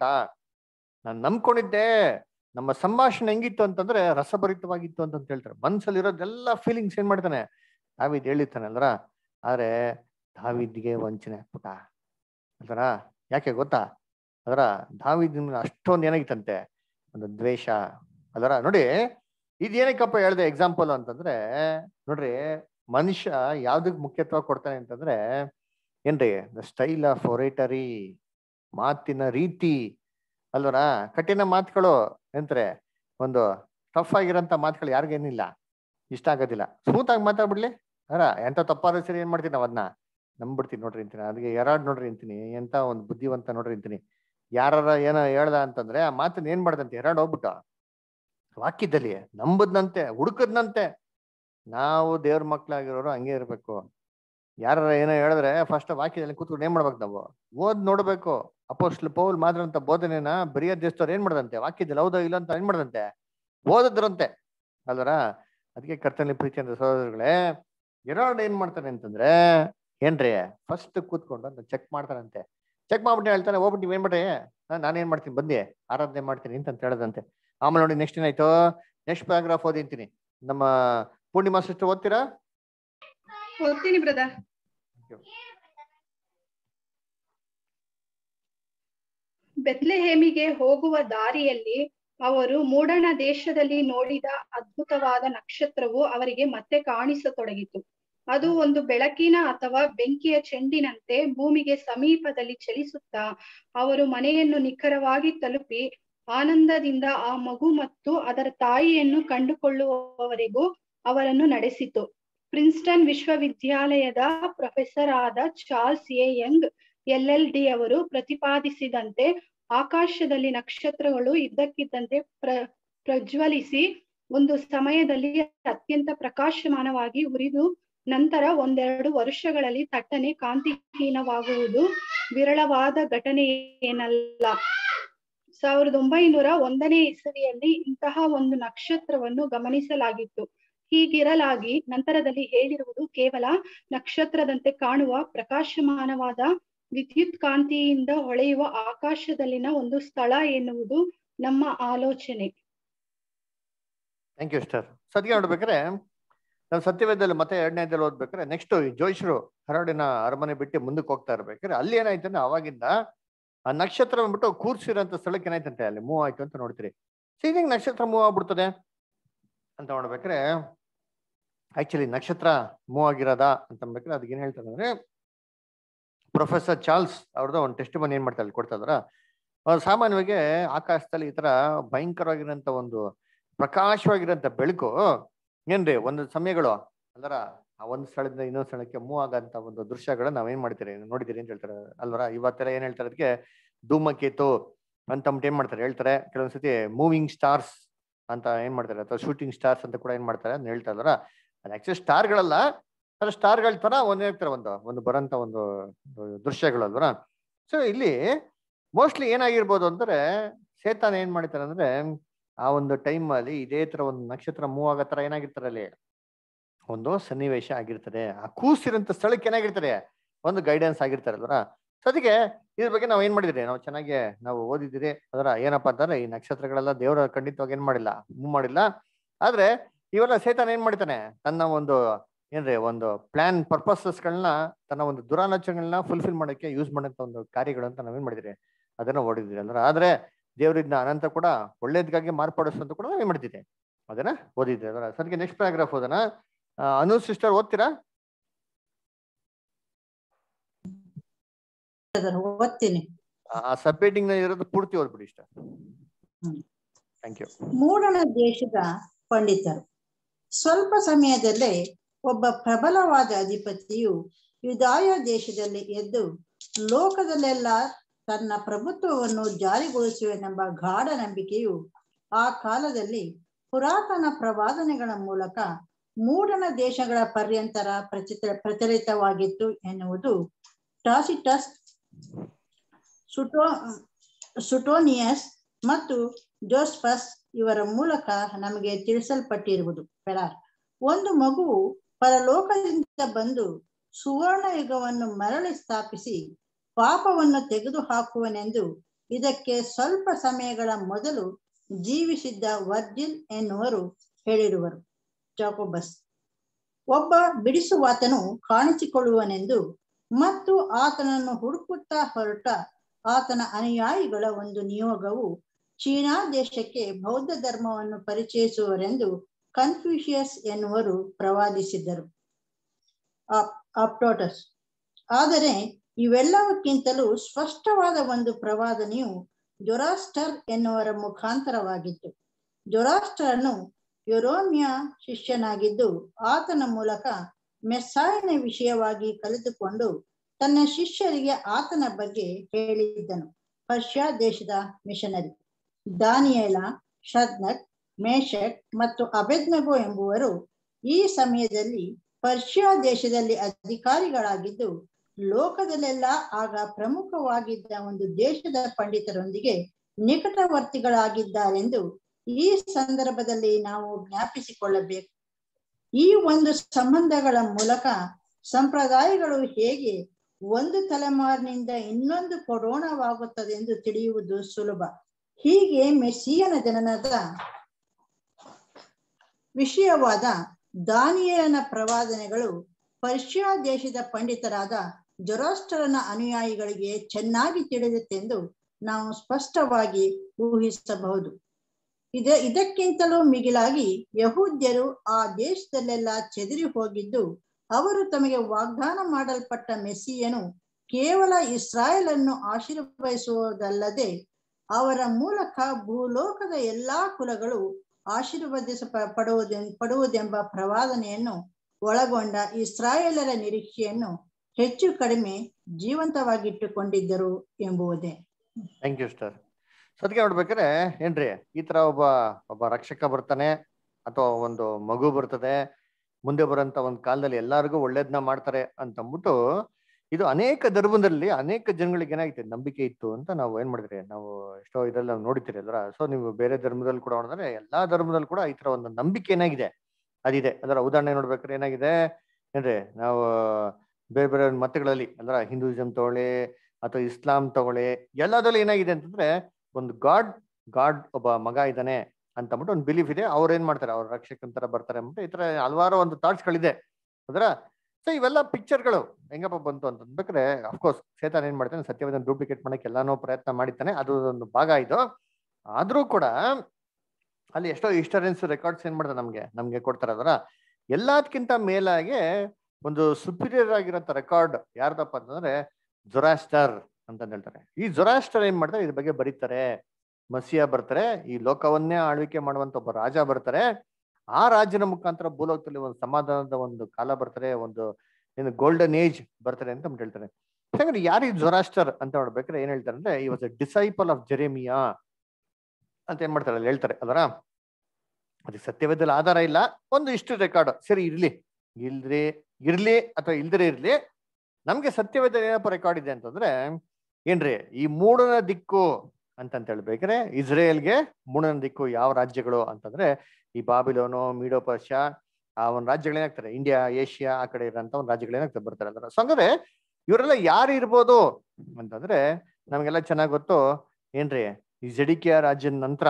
ನಾನ್ ನಂಬ್ಕೊಂಡಿದ್ದೆ ನಮ್ಮ ಸಂಭಾಷಣೆ ಹೆಂಗಿತ್ತು ಅಂತಂದ್ರೆ ರಸಭರಿತವಾಗಿತ್ತು ಅಂತ ಹೇಳ್ತಾರೆ ಮನ್ಸಲ್ಲಿ ಇರೋದೆಲ್ಲ ಫೀಲಿಂಗ್ಸ್ ಏನ್ ಮಾಡ್ತಾನೆ ದಾವಿದ್ ಹೇಳಿರ್ತಾನೆ ಅಲ್ರ ಆದ್ರೆ ದಾವಿದ್ಗೆ ವಂಚನೆ ಆಗ್ಬಿಟ್ಟ ಅದರ ಯಾಕೆ ಗೊತ್ತಾ ಅದರ ದಾವಿದ್ ಅಷ್ಟೊಂದು ಏನಾಗಿತ್ತಂತೆ ಒಂದು ದ್ವೇಷ ಅದರ ನೋಡಿ ಇದೇನಕ್ಕಪ್ಪ ಹೇಳ್ದೆ ಎಕ್ಸಾಂಪಲ್ ಅಂತಂದ್ರೆ ನೋಡ್ರಿ ಮನುಷ್ಯ ಯಾವ್ದಕ್ ಮುಖ್ಯತ್ವ ಕೊಡ್ತಾನೆ ಅಂತಂದ್ರೆ ಏನ್ರಿ ದ ಸ್ಟೈಲ್ ಆಫ್ ಒರೇಟರಿ ಮಾತಿನ ರೀತಿ ಅಲ್ವರ ಕಠಿಣ ಮಾತುಗಳು ಎಂತ್ರೆ ಒಂದು ಟಫ್ ಆಗಿರೋಂಥ ಮಾತುಗಳು ಯಾರಿಗೇನಿಲ್ಲ ಇಷ್ಟ ಆಗೋದಿಲ್ಲ ಸ್ಮೂತ್ ಆಗಿ ಮಾತಾಡ್ಬಿಡ್ಲಿ ಅರ ಎಂತ ತಪ್ಪಾದ್ರೂ ಸರಿ ಏನ್ ಮಾಡ್ತೀನಿ ನಾವ್ ಅದನ್ನ ನಂಬ್ಬಿಡ್ತೀನಿ ನೋಡ್ರಿ ಅಂತೀನಿ ಅದಕ್ಕೆ ಯಾರಾಡ್ ನೋಡ್ರಿ ಅಂತೀನಿ ಎಂತ ಒಂದು ಬುದ್ಧಿವಂತ ನೋಡ್ರಿ ಅಂತೀನಿ ಯಾರ ಏನೋ ಹೇಳ್ದ ಅಂತಂದ್ರೆ ಆ ಮಾತನ್ನ ಏನ್ ಮಾಡ್ದಂತೆ ಎರಡು ಹೋಗ್ಬಿಟ್ಟು ವಾಕ್ಯದಲ್ಲಿ ನಂಬದ್ನಂತೆ ಹುಡುಕದ್ನಂತೆ ನಾವು ದೇವ್ರ ಮಕ್ಳಾಗಿರೋರು ಹಂಗೆ ಇರ್ಬೇಕು ಯಾರ ಏನೋ ಹೇಳಿದ್ರೆ ಫಸ್ಟ್ ವಾಕ್ಯದಲ್ಲಿ ಕೂತ್ಕೊಂಡು ಏನ್ ಮಾಡ್ಬೇಕು ನಾವು ಓದ್ ನೋಡ್ಬೇಕು ಅಪೋಸ್ಟ್ಲ್ ಪೌಲ್ ಮಾದ್ರಂತ ಬೋಧನೆನ ಬರಿಯ ದೇಶದವ್ರು ಏನ್ ಮಾಡ್ದಂತೆ ವಾಕ್ಯದಲ್ಲಿ ಹೌದೋ ಇಲ್ಲ ಅಂತ ಏನ್ ಮಾಡ್ದಂತೆ ಓದಿದ್ರಂತೆ ಅಲ್ವರ ಅದಕ್ಕೆ ಕರ್ತನಲ್ಲಿ ಪ್ರೀತಿ ಅಂತ ಸಹೋದರಗಳೇ ಎರಡು ಏನ್ ಮಾಡ್ತಾನೆ ಅಂತಂದ್ರೆ ಏನ್ರಿ ಫಸ್ಟ್ ಕೂತ್ಕೊಂಡು ಅಂತ ಚೆಕ್ ಮಾಡ್ತಾರಂತೆ ಚೆಕ್ ಮಾಡ್ಬಿಟ್ಟು ಹೇಳ್ತಾನೆ ಹೋಗ್ಬಿಟ್ಟು ನೀವ್ ಏನ್ ಮಾಡ್ರಿ ನಾನೇನ್ ಮಾಡ್ತೀನಿ ಬಂದಿ ಆರಾಧನೆ ಮಾಡ್ತೀನಿ ಅಂತ ಹೇಳದಂತೆ ಆಮೇಲೆ ನೋಡಿ ನೆಕ್ಸ್ಟ್ ಏನಾಯ್ತು ನೆಕ್ಸ್ಟ್ ಪ್ಯಾರಾಗ್ರಾಫ್ ಓದಿಂತೀನಿ ನಮ್ಮ ಪೂರ್ಣಿಮಾ ಸಿಸ್ಟರ್ ಓದ್ತೀರಾ ಓದ್ತೀನಿ ಬ್ರದರ್ ಬೆತ್ಲೆಹೇಮಿಗೆ ಹೋಗುವ ದಾರಿಯಲ್ಲಿ ಅವರು ಮೂಡಣ ದೇಶದಲ್ಲಿ ನೋಡಿದ ಅದ್ಭುತವಾದ ನಕ್ಷತ್ರವು ಅವರಿಗೆ ಮತ್ತೆ ಕಾಣಿಸತೊಡಗಿತು ಅದು ಒಂದು ಬೆಳಕಿನ ಅಥವಾ ಬೆಂಕಿಯ ಚೆಂಡಿನಂತೆ ಭೂಮಿಗೆ ಸಮೀಪದಲ್ಲಿ ಚಲಿಸುತ್ತಾ ಅವರು ಮನೆಯನ್ನು ನಿಖರವಾಗಿ ತಲುಪಿ ಆನಂದದಿಂದ ಆ ಮಗು ಮತ್ತು ಅದರ ತಾಯಿಯನ್ನು ಕಂಡುಕೊಳ್ಳುವವರೆಗೂ ಅವರನ್ನು ನಡೆಸಿತು ಪ್ರಿನ್ಸ್ಟನ್ ವಿಶ್ವವಿದ್ಯಾಲಯದ ಪ್ರೊಫೆಸರ್ ಆದ Charles A Young L L D ಅವರು ಪ್ರತಿಪಾದಿಸಿದಂತೆ ಆಕಾಶದಲ್ಲಿ ನಕ್ಷತ್ರಗಳು ಇದ್ದಕ್ಕಿದ್ದಂತೆ ಪ್ರ ಪ್ರಜ್ವಲಿಸಿ ಒಂದು ಸಮಯದಲ್ಲಿ ಅತ್ಯಂತ ಪ್ರಕಾಶಮಾನವಾಗಿ ಉರಿದು ನಂತರ ಒಂದೆರಡು ವರ್ಷಗಳಲ್ಲಿ ತಟ್ಟನೆ ಕಾಂತಿಹೀನವಾಗುವುದು ವಿರಳವಾದ ಘಟನೆ ಏನಲ್ಲ ಸಾವಿರದ ಒಂಬೈನೂರ ಒಂದನೇ ಇಸವಿಯಲ್ಲಿ ಇಂತಹ ಒಂದು ನಕ್ಷತ್ರವನ್ನು ಗಮನಿಸಲಾಗಿತ್ತು ಹೀಗಿರಲಾಗಿ ನಂತರದಲ್ಲಿ ಹೇಳಿರುವುದು ಕೇವಲ ನಕ್ಷತ್ರದಂತೆ ಕಾಣುವ ಪ್ರಕಾಶಮಾನವಾದ ವಿದ್ಯುತ್ ಕಾಂತಿಯಿಂದ ಹೊಳೆಯುವ ಆಕಾಶದಲ್ಲಿನ ಒಂದು ಸ್ಥಳ ಎನ್ನುವುದು ನಮ್ಮ ಆಲೋಚನೆ ಥ್ಯಾಂಕ್ ಯು ಸ್ಟಾರ್ ಸದ್ಯ ನೋಡ್ಬೇಕಾದ್ರೆ ನಾವು ಸತ್ಯವೇದದಲ್ಲಿ ಮತ್ತೆ ಎರಡನೇ ಅಧ್ಯಾಯ ಓದ್ಬೇಕಾದ್ರೆ ನೆಕ್ಸ್ಟ್ ಜೋಯಿಷರು ಹರಡಿನ ಅರಮನೆ ಬಿಟ್ಟು ಮುಂದಕ್ಕೆ ಹೋಗ್ತಾ ಇರ್ಬೇಕಾದ್ರೆ ಅಲ್ಲಿ ಏನಾಯ್ತು ಅಂದ್ರೆ ಅವಾಗಿಂದ ಆ ನಕ್ಷತ್ರ ಬಂದ್ಬಿಟ್ಟು ಕೂರ್ಸಿರೋಂಥ ಸ್ಥಳಕ್ಕೆ ಏನಾಯ್ತಂತೆ ಅಲ್ಲಿ ಮೂವ್ ಆಯ್ತು ಅಂತ ನೋಡ್ತೀರಿ ಸೀನಿಂಗ್ ನಕ್ಷತ್ರ ಮೂವ್ ಆಗ್ಬಿಡ್ತದೆ ಅಂತ ನೋಡ್ಬೇಕಾದ್ರೆ ಆಕ್ಚುಲಿ ನಕ್ಷತ್ರ ಮೂವ್ ಆಗಿರೋದಾ ಅಂತ ಅನ್ಬೇಕಾದ್ರೆ ಅದಕ್ಕೆ ಏನ್ ಹೇಳ್ತಾರೆ ಅಂದ್ರೆ ಪ್ರೊಫೆಸರ್ ಚಾರ್ಲ್ಸ್ ಅವ್ರದ್ದು ಒಂದು ಟೆಸ್ಟ್ ಮನಿ ಏನ್ ಮಾಡ್ತಾರೆ ಅಲ್ಲಿ ಕೊಡ್ತಾ ಇದಾರ ಅವ್ರು ಸಾಮಾನ್ಯವಾಗಿ ಆಕಾಶದಲ್ಲಿ ಈ ತರ ಭಯಂಕರವಾಗಿರೋಂಥ ಒಂದು ಪ್ರಕಾಶವಾಗಿರೋಂಥ ಬೆಳಕು ಏನ್ರಿ ಒಂದು ಸಮಯಗಳು ಅಂದ್ರ ಆ ಒಂದು ಸ್ಥಳದಿಂದ ಇನ್ನೊಂದು ಸ್ಥಳಕ್ಕೆ ಮೂವ್ ಆಗಂತ ಒಂದು ದೃಶ್ಯಗಳನ್ನ ನಾವ್ ಏನ್ ಮಾಡ್ತೀರಿ ನೋಡಿದಿರಿ ಅಂತ ಹೇಳ್ತಾರೆ ಅಲ್ವರ ಇವತ್ತೆಲ್ಲ ಏನ್ ಹೇಳ್ತಾರೆ ಅದಕ್ಕೆ ಧೂಮಕೇತು ಅಂತ ಅಂದ್ಬಿಟ್ಟು ಏನ್ ಮಾಡ್ತಾರೆ ಹೇಳ್ತಾರೆ ಕೆಲವೊಂದ್ಸತಿ ಮೂವಿಂಗ್ ಸ್ಟಾರ್ಸ್ ಅಂತ ಏನ್ ಮಾಡ್ತಾರೆ ಅಥವಾ ಶೂಟಿಂಗ್ ಸ್ಟಾರ್ಸ್ ಅಂತ ಕೂಡ ಏನ್ ಮಾಡ್ತಾರೆ ಅಂತ ಹೇಳ್ತಾ ಇದಾರ ಅದು ಆಕ್ಚುಲಿ ಸ್ಟಾರ್ಗಳಲ್ಲ ಅದು ಸ್ಟಾರ್ಗಳ ತರ ಒಂದ್ ಹೇಳ್ತಾರೆ ಒಂದು ಒಂದು ಬರಂತ ಒಂದು ದೃಶ್ಯಗಳಲ್ವರ ಸೊ ಇಲ್ಲಿ ಮೋಸ್ಟ್ಲಿ ಏನಾಗಿರ್ಬೋದು ಅಂದ್ರೆ ಸೇತಾನ ಏನ್ ಮಾಡ್ತಾರೆ ಅಂದ್ರೆ ಆ ಒಂದು ಟೈಮ್ ಅಲ್ಲಿ ಇದೇ ತರ ಒಂದು ನಕ್ಷತ್ರ ಮೂವ್ ಆಗೋ ತರ ಏನಾಗಿರ್ತಾರೆ ಅಲ್ಲಿ ಒಂದು ಸನ್ನಿವೇಶ ಆಗಿರ್ತದೆ ಆ ಕೂಸಿರಂತ ಸ್ಥಳಕ್ಕೆ ಏನಾಗಿರ್ತಾರೆ ಒಂದು ಗೈಡೆನ್ಸ್ ಆಗಿರ್ತಾರಲ್ವರ ಸೊ ಅದಕ್ಕೆ ಇದ್ರ ಬಗ್ಗೆ ನಾವು ಏನ್ ಮಾಡಿದ್ರಿ ನಾವು ಚೆನ್ನಾಗಿ ನಾವು ಓದಿದಿರಿ ಅದರ ಏನಪ್ಪಾ ಅಂತಂದ್ರೆ ಈ ನಕ್ಷತ್ರಗಳೆಲ್ಲ ದೇವರ ಖಂಡಿತವಾಗಿ ಏನ್ ಮಾಡಿಲ್ಲ ಮೂವ್ ಮಾಡಿಲ್ಲ ಆದ್ರೆ ಇವೆಲ್ಲ ಸೇತಾನ ಏನ್ ಮಾಡ್ತಾನೆ ತನ್ನ ಒಂದು ಏನ್ರಿ ಒಂದು ಪ್ಲಾನ್ ಪರ್ಪಸಸ್ಗಳನ್ನ ತನ್ನ ಒಂದು ದುರಾಲೋಚನೆಗಳನ್ನ ಫುಲ್ಫಿಲ್ ಮಾಡಕ್ಕೆ ಯೂಸ್ ಮಾಡಂತ ಒಂದು ಕಾರ್ಯಗಳು ಅಂತ ನಾವೇನ್ ಮಾಡಿದ್ರಿ ಅದನ್ನ ಓದಿದ್ರಿ ಅಂದ್ರೆ ಆದ್ರೆ ದೇವರಿದ್ನ ಅನಂತ ಕೂಡ ಒಳ್ಳೇದಕ್ಕಾಗಿ ಮಾರ್ಪಡಿಸೋದು ಕೂಡ ನಾವೇನ್ ಮಾಡ್ತಿದ್ದೆ ಅದನ್ನ ಓದಿದ್ರಿ ಅದರ ಸದ್ಯಕ್ಕೆ ನೆಕ್ಸ್ಟ್ ಪ್ಯಾರಾಗ್ರಾಫ್ ಓದೋಣ ಅನು ಸಿಸ್ಟರ್ ಓದ್ತೀರಾ ಓದ್ತೀನಿ ಆ ಸಬ್ ನ ಇರೋದು ಪೂರ್ತಿ ಓದ್ಬಿಡಿ ಇಷ್ಟ ಹ್ಮ್. ಥ್ಯಾಂಕ್ ಯು ಮೂಡಣ ದೇಶದ ಪಂಡಿತರು ಸ್ವಲ್ಪ ಸಮಯದಲ್ಲೇ ಒಬ್ಬ ಪ್ರಬಲವಾದ ಅಧಿಪತಿಯು ಯುದಾಯ ದೇಶದಲ್ಲಿ ಎದ್ದು ಲೋಕದಲ್ಲೆಲ್ಲ ತನ್ನ ಪ್ರಭುತ್ವವನ್ನು ಜಾರಿಗೊಳಿಸುವೆನೆಂಬ ಗಾಢ ನಂಬಿಕೆಯು ಆ ಕಾಲದಲ್ಲಿ ಪುರಾತನ ಪ್ರವಾದನೆಗಳ ಮೂಲಕ ಮೂಡಣ ದೇಶಗಳ ಪರ್ಯಂತರ ಪ್ರಚಿತ ಪ್ರಚಲಿತವಾಗಿತ್ತು ಎನ್ನುವುದು ಟಾಸಿಟಸ್ ಸುಟೋ ಸುಟೋನಿಯಸ್ ಮತ್ತು ಜೋಸ್ಪಸ್ ಇವರ ಮೂಲಕ ನಮಗೆ ತಿಳಿಸಲ್ಪಟ್ಟಿರುವುದು ಪೆರಾರ್ ಒಂದು ಮಗುವು ಪರಲೋಕದಿಂದ ಬಂದು ಸುವರ್ಣ ಯುಗವನ್ನು ಮರಳಿ ಸ್ಥಾಪಿಸಿ ಪಾಪವನ್ನು ತೆಗೆದು ಹಾಕುವನೆಂದು ಇದಕ್ಕೆ ಸ್ವಲ್ಪ ಸಮಯಗಳ ಮೊದಲು ಜೀವಿಸಿದ್ದ ವರ್ಜಿಲ್ ಎನ್ನುವರು ಹೇಳಿರುವರು ಜಾಕೋಬಸ್ ಒಬ್ಬ ಬಿಡಿಸುವಾತನು ಕಾಣಿಸಿಕೊಳ್ಳುವನೆಂದು ಮತ್ತು ಆತನನ್ನು ಹುಡುಕುತ್ತಾ ಹೊರಟ ಆತನ ಅನುಯಾಯಿಗಳ ಒಂದು ನಿಯೋಗವು ಚೀನಾ ದೇಶಕ್ಕೆ ಬೌದ್ಧ ಧರ್ಮವನ್ನು ಪರಿಚಯಿಸುವರೆಂದು ಕನ್ಫ್ಯೂಷಿಯಸ್ ಎನ್ನುವರು ಪ್ರವಾದಿಸಿದ್ದರು ಅಪ್ಟೋಟಸ್ ಆದರೆ ಇವೆಲ್ಲವಕ್ಕಿಂತಲೂ ಸ್ಪಷ್ಟವಾದ ಒಂದು ಪ್ರವಾದನೆಯು ಜೊರಾಸ್ಟರ್ ಎನ್ನುವರ ಮುಖಾಂತರವಾಗಿತ್ತು ಜೊರಾಸ್ಟರನು ಯುರೋಮಿಯ ಶಿಷ್ಯನಾಗಿದ್ದು ಆತನ ಮೂಲಕ ಮೆಸ್ಸಾಯನ ವಿಷಯವಾಗಿ ಕಲಿತುಕೊಂಡು ತನ್ನ ಶಿಷ್ಯರಿಗೆ ಆತನ ಬಗ್ಗೆ ಹೇಳಿದ್ದನು ಪರ್ಷಿಯಾ ದೇಶದ ಮಿಷನರಿ ದಾನಿಯೇಲ ಶದ್ನಕ್ ಮೇಷಕ್ ಮತ್ತು ಅಬೆದ್ನಗೋ ಎಂಬುವರು ಈ ಸಮಯದಲ್ಲಿ ಪರ್ಷಿಯಾ ದೇಶದಲ್ಲಿ ಅಧಿಕಾರಿಗಳಾಗಿದ್ದು ಲೋಕದಲ್ಲೆಲ್ಲ ಆಗ ಪ್ರಮುಖವಾಗಿದ್ದ ಒಂದು ದೇಶದ ಪಂಡಿತರೊಂದಿಗೆ ನಿಕಟವರ್ತಿಗಳಾಗಿದ್ದಾರೆಂದು ಈ ಸಂದರ್ಭದಲ್ಲಿ ನಾವು ಜ್ಞಾಪಿಸಿಕೊಳ್ಳಬೇಕು ಈ ಒಂದು ಸಂಬಂಧಗಳ ಮೂಲಕ ಸಂಪ್ರದಾಯಗಳು ಹೇಗೆ ಒಂದು ತಲೆಮಾರಿನಿಂದ ಇನ್ನೊಂದು ಕೊರೋಣವಾಗುತ್ತದೆ ಎಂದು ತಿಳಿಯುವುದು ಸುಲಭ ಹೀಗೆ ಮೆಸ್ಸಿಯನ ಜನನದ ವಿಷಯವಾದ ದಾನಿಯನ ಪ್ರವಾದನೆಗಳು ಪರ್ಷಿಯಾ ದೇಶದ ಪಂಡಿತರಾದ ಜೊರಾಸ್ಟರನ ಅನುಯಾಯಿಗಳಿಗೆ ಚೆನ್ನಾಗಿ ತಿಳಿದಿತ್ತೆಂದು ನಾವು ಸ್ಪಷ್ಟವಾಗಿ ಊಹಿಸಬಹುದು ಇದ ಇದಕ್ಕಿಂತಲೂ ಮಿಗಿಲಾಗಿ ಯಹೂದ್ಯರು ಆ ದೇಶದಲ್ಲೆಲ್ಲ ಚೆದರಿ ಹೋಗಿದ್ದು ಅವರು ತಮಗೆ ವಾಗ್ದಾನ ಮಾಡಲ್ಪಟ್ಟ ಮೆಸ್ಸಿಯನು ಕೇವಲ ಇಸ್ರಾಯೇಲನ್ನು ಆಶೀರ್ವದಿಸುವುದಲ್ಲದೆ ಅವರ ಮೂಲಕ ಭೂಲೋಕದ ಎಲ್ಲಾ ಕುಲಗಳು ಆಶೀರ್ವದಿಸ ಪಡುವುದೆ ಪಡುವುದೆಂಬ ಪ್ರವಾದನೆಯನ್ನು ಒಳಗೊಂಡ ಇಸ್ರಾಯೇಲರ ನಿರೀಕ್ಷೆಯನ್ನು ಹೆಚ್ಚು ಕಡಿಮೆ ಜೀವಂತವಾಗಿಟ್ಟುಕೊಂಡಿದ್ದರು ಎಂಬುವುದೇ ಥ್ಯಾಂಕ್ ಯು ಸ್ಟಾರ್ ಸದ್ಗೆ ನೋಡ್ಬೇಕಾದ್ರೆ ಏನ್ರಿ ಈ ತರ ಒಬ್ಬ ಒಬ್ಬ ರಕ್ಷಕ ಬರ್ತಾನೆ ಅಥವಾ ಒಂದು ಮಗು ಬರ್ತದೆ ಮುಂದೆ ಬರೋಂತ ಒಂದು ಕಾಲದಲ್ಲಿ ಎಲ್ಲಾರ್ಗೂ ಒಳ್ಳೇದನ್ನ ಮಾಡ್ತಾರೆ ಅಂತ ಅಂದ್ಬಿಟ್ಟು ಇದು ಅನೇಕ ಧರ್ಮದಲ್ಲಿ ಅನೇಕ ಜನಗಳಿಗೆ ಏನಾಗಿದೆ ನಂಬಿಕೆ ಇತ್ತು ಅಂತ ನಾವು ಏನ್ ಮಾಡಿದ್ರಿ ನಾವು ಎಷ್ಟೋ ಇದ್ರಲ್ಲಿ ನಾವು ನೋಡಿತೀರಿ ಅಲ್ರ ಸೊ ನೀವು ಬೇರೆ ಧರ್ಮದಲ್ಲಿ ಕೂಡ ನೋಡಿದ್ರೆ ಎಲ್ಲಾ ಧರ್ಮದಲ್ಲಿ ಕೂಡ ಈ ತರ ಒಂದು ನಂಬಿಕೆ ಏನಾಗಿದೆ ಅದಿದೆ ಅದರ ಉದಾಹರಣೆ ನೋಡ್ಬೇಕಾದ್ರೆ ಏನಾಗಿದೆ ಏನ್ರಿ ನಾವು ಬೇರೆ ಬೇರೆ ಮತಗಳಲ್ಲಿ ಅಂದ್ರ ಹಿಂದೂಯಿಸಂ ತಗೊಳ್ಳಿ ಅಥವಾ ಇಸ್ಲಾಂ ತಗೊಳ್ಳಿ ಎಲ್ಲದಲ್ಲೂ ಏನಾಗಿದೆ ಅಂತಂದ್ರೆ ಒಂದು ಗಾಡ್ ಗಾಡ್ ಒಬ್ಬ ಮಗ ಇದ್ದಾನೆ ಅಂತ ಅಂದ್ಬಿಟ್ಟು ಒಂದು ಬಿಲೀಫ್ ಇದೆ ಅವ್ರು ಏನ್ ಮಾಡ್ತಾರೆ ಅವ್ರ ರಕ್ಷಕನ ತರ ಬರ್ತಾರೆ ಅಂದ್ಬಿಟ್ಟು ಈ ತರ ಹಲವಾರು ಒಂದು ಥಾಟ್ಸ್ಗಳಿದೆ ಅದರ ಸೊ ಇವೆಲ್ಲ ಪಿಕ್ಚರ್ಗಳು ಹೆಂಗಪ್ಪ ಬಂತು ಅಂತ ಅಂದ್ಬೇಕಾದ್ರೆ ಅಫ್ಕೋರ್ಸ್ ಸೇತಾನ್ ಏನ್ ಮಾಡ್ತಾನೆ ಸತ್ಯವಾದ ಡೂಪ್ಲಿಕೇಟ್ ಮಾಡಕ್ಕೆ ಎಲ್ಲಾನು ಪ್ರಯತ್ನ ಮಾಡಿದ್ದಾನೆ ಅದು ಒಂದು ಭಾಗ ಇದು ಆದ್ರೂ ಕೂಡ ಅಲ್ಲಿ ಎಷ್ಟೋ ಹಿಸ್ಟರಿಯನ್ಸ್ ರೆಕಾರ್ಡ್ಸ್ ಏನ್ ಮಾಡ್ತಾರೆ ನಮ್ಗೆ ನಮ್ಗೆ ಕೊಡ್ತಾರೆ ಅದರ ಎಲ್ಲದಕ್ಕಿಂತ ಮೇಲಾಗಿ ಒಂದು ಸುಪೀರಿಯರ್ ಆಗಿರೋಂಥ ರೆಕಾರ್ಡ್ ಯಾರ್ದಪ್ಪ ಅಂತಂದ್ರೆ ಜೊರಾಸ್ಟರ್ ಅಂತ ಹೇಳ್ತಾರೆ ಈ ಜೊರಾಸ್ಟರ್ ಏನ್ ಮಾಡ್ತಾರೆ ಇದ್ರ ಬಗ್ಗೆ ಬರೀತಾರೆ ಮಸಿಯಾ ಬರ್ತಾರೆ ಈ ಲೋಕವನ್ನೇ ಆಳ್ವಿಕೆ ಮಾಡುವಂತ ಒಬ್ಬ ರಾಜ ಬರ್ತಾರೆ ಆ ರಾಜನ ಮುಖಾಂತರ ಭೂಲೋಕದಲ್ಲಿ ಒಂದು ಸಮಾಧಾನದ ಒಂದು ಕಾಲ ಬರ್ತಾರೆ ಒಂದು ಏನು ಗೋಲ್ಡನ್ ಏಜ್ ಬರ್ತಾರೆ ಅಂತ ಅಂದ್ಬಿಟ್ಟು ಹೇಳ್ತಾರೆ ಹಾಗಾದ್ರೆ ಯಾರು ಈ ಜೊರಾಸ್ಟರ್ ಅಂತ ನೋಡ್ಬೇಕಾದ್ರೆ ಏನ್ ಹೇಳ್ತಾರೆ ಅಂದ್ರೆ ಈ was a disciple of Jeremiah ಅಂತ ಏನ್ ಮಾಡ್ತಾರೆ ಅಲ್ಲಿ ಹೇಳ್ತಾರೆ ಅದರ ಅದಕ್ಕೆ ಸತ್ಯವೇದಲ್ಲಿ ಆಧಾರ ಇಲ್ಲ ಒಂದು ಇಷ್ಟು ರೆಕಾರ್ಡ್ ಸರಿ ಇರ್ಲಿ ಇಲ್ದ್ರಿ ಇರ್ಲಿ ಅಥವಾ ಇಲ್ದಿರೇ ಇರ್ಲಿ ನಮ್ಗೆ ಸತ್ಯವೇದ ಏನಪ್ಪ ರೆಕಾರ್ಡ್ ಇದೆ ಅಂತಂದ್ರೆ ಏನ್ರಿ ಈ ಮೂಡನ ದಿಕ್ಕು ಅಂತಂತ ಹೇಳ್ಬೇಕಾದ್ರೆ ಇಸ್ರೇಲ್ಗೆ ಮೂಡನ ದಿಕ್ಕು ಯಾವ ರಾಜ್ಯಗಳು ಅಂತಂದ್ರೆ ಈ ಬಾಬಿಲೋನು ಮೀಡೋ ಪರ್ಷಿಯಾ ಆ ಒಂದು ರಾಜ್ಯಗಳೇನಾಗ್ತಾರೆ ಇಂಡಿಯಾ ಏಷ್ಯಾ ಆ ಕಡೆ ಇರೋಂಥ ಒಂದು ರಾಜ್ಯಗಳೇನಾಗ್ತದೆ ಬರ್ತಾರೆ ಅಂದ್ರೆ ಸೊ ಹಂಗಾದ್ರೆ ಇವರೆಲ್ಲ ಯಾರು ಇರ್ಬೋದು ಅಂತಂದ್ರೆ ನಮ್ಗೆಲ್ಲ ಚೆನ್ನಾಗ್ ಗೊತ್ತು ಏನ್ರಿ ಈ ಜಡಿಕೆಯ ರಾಜ್ಯದ ನಂತರ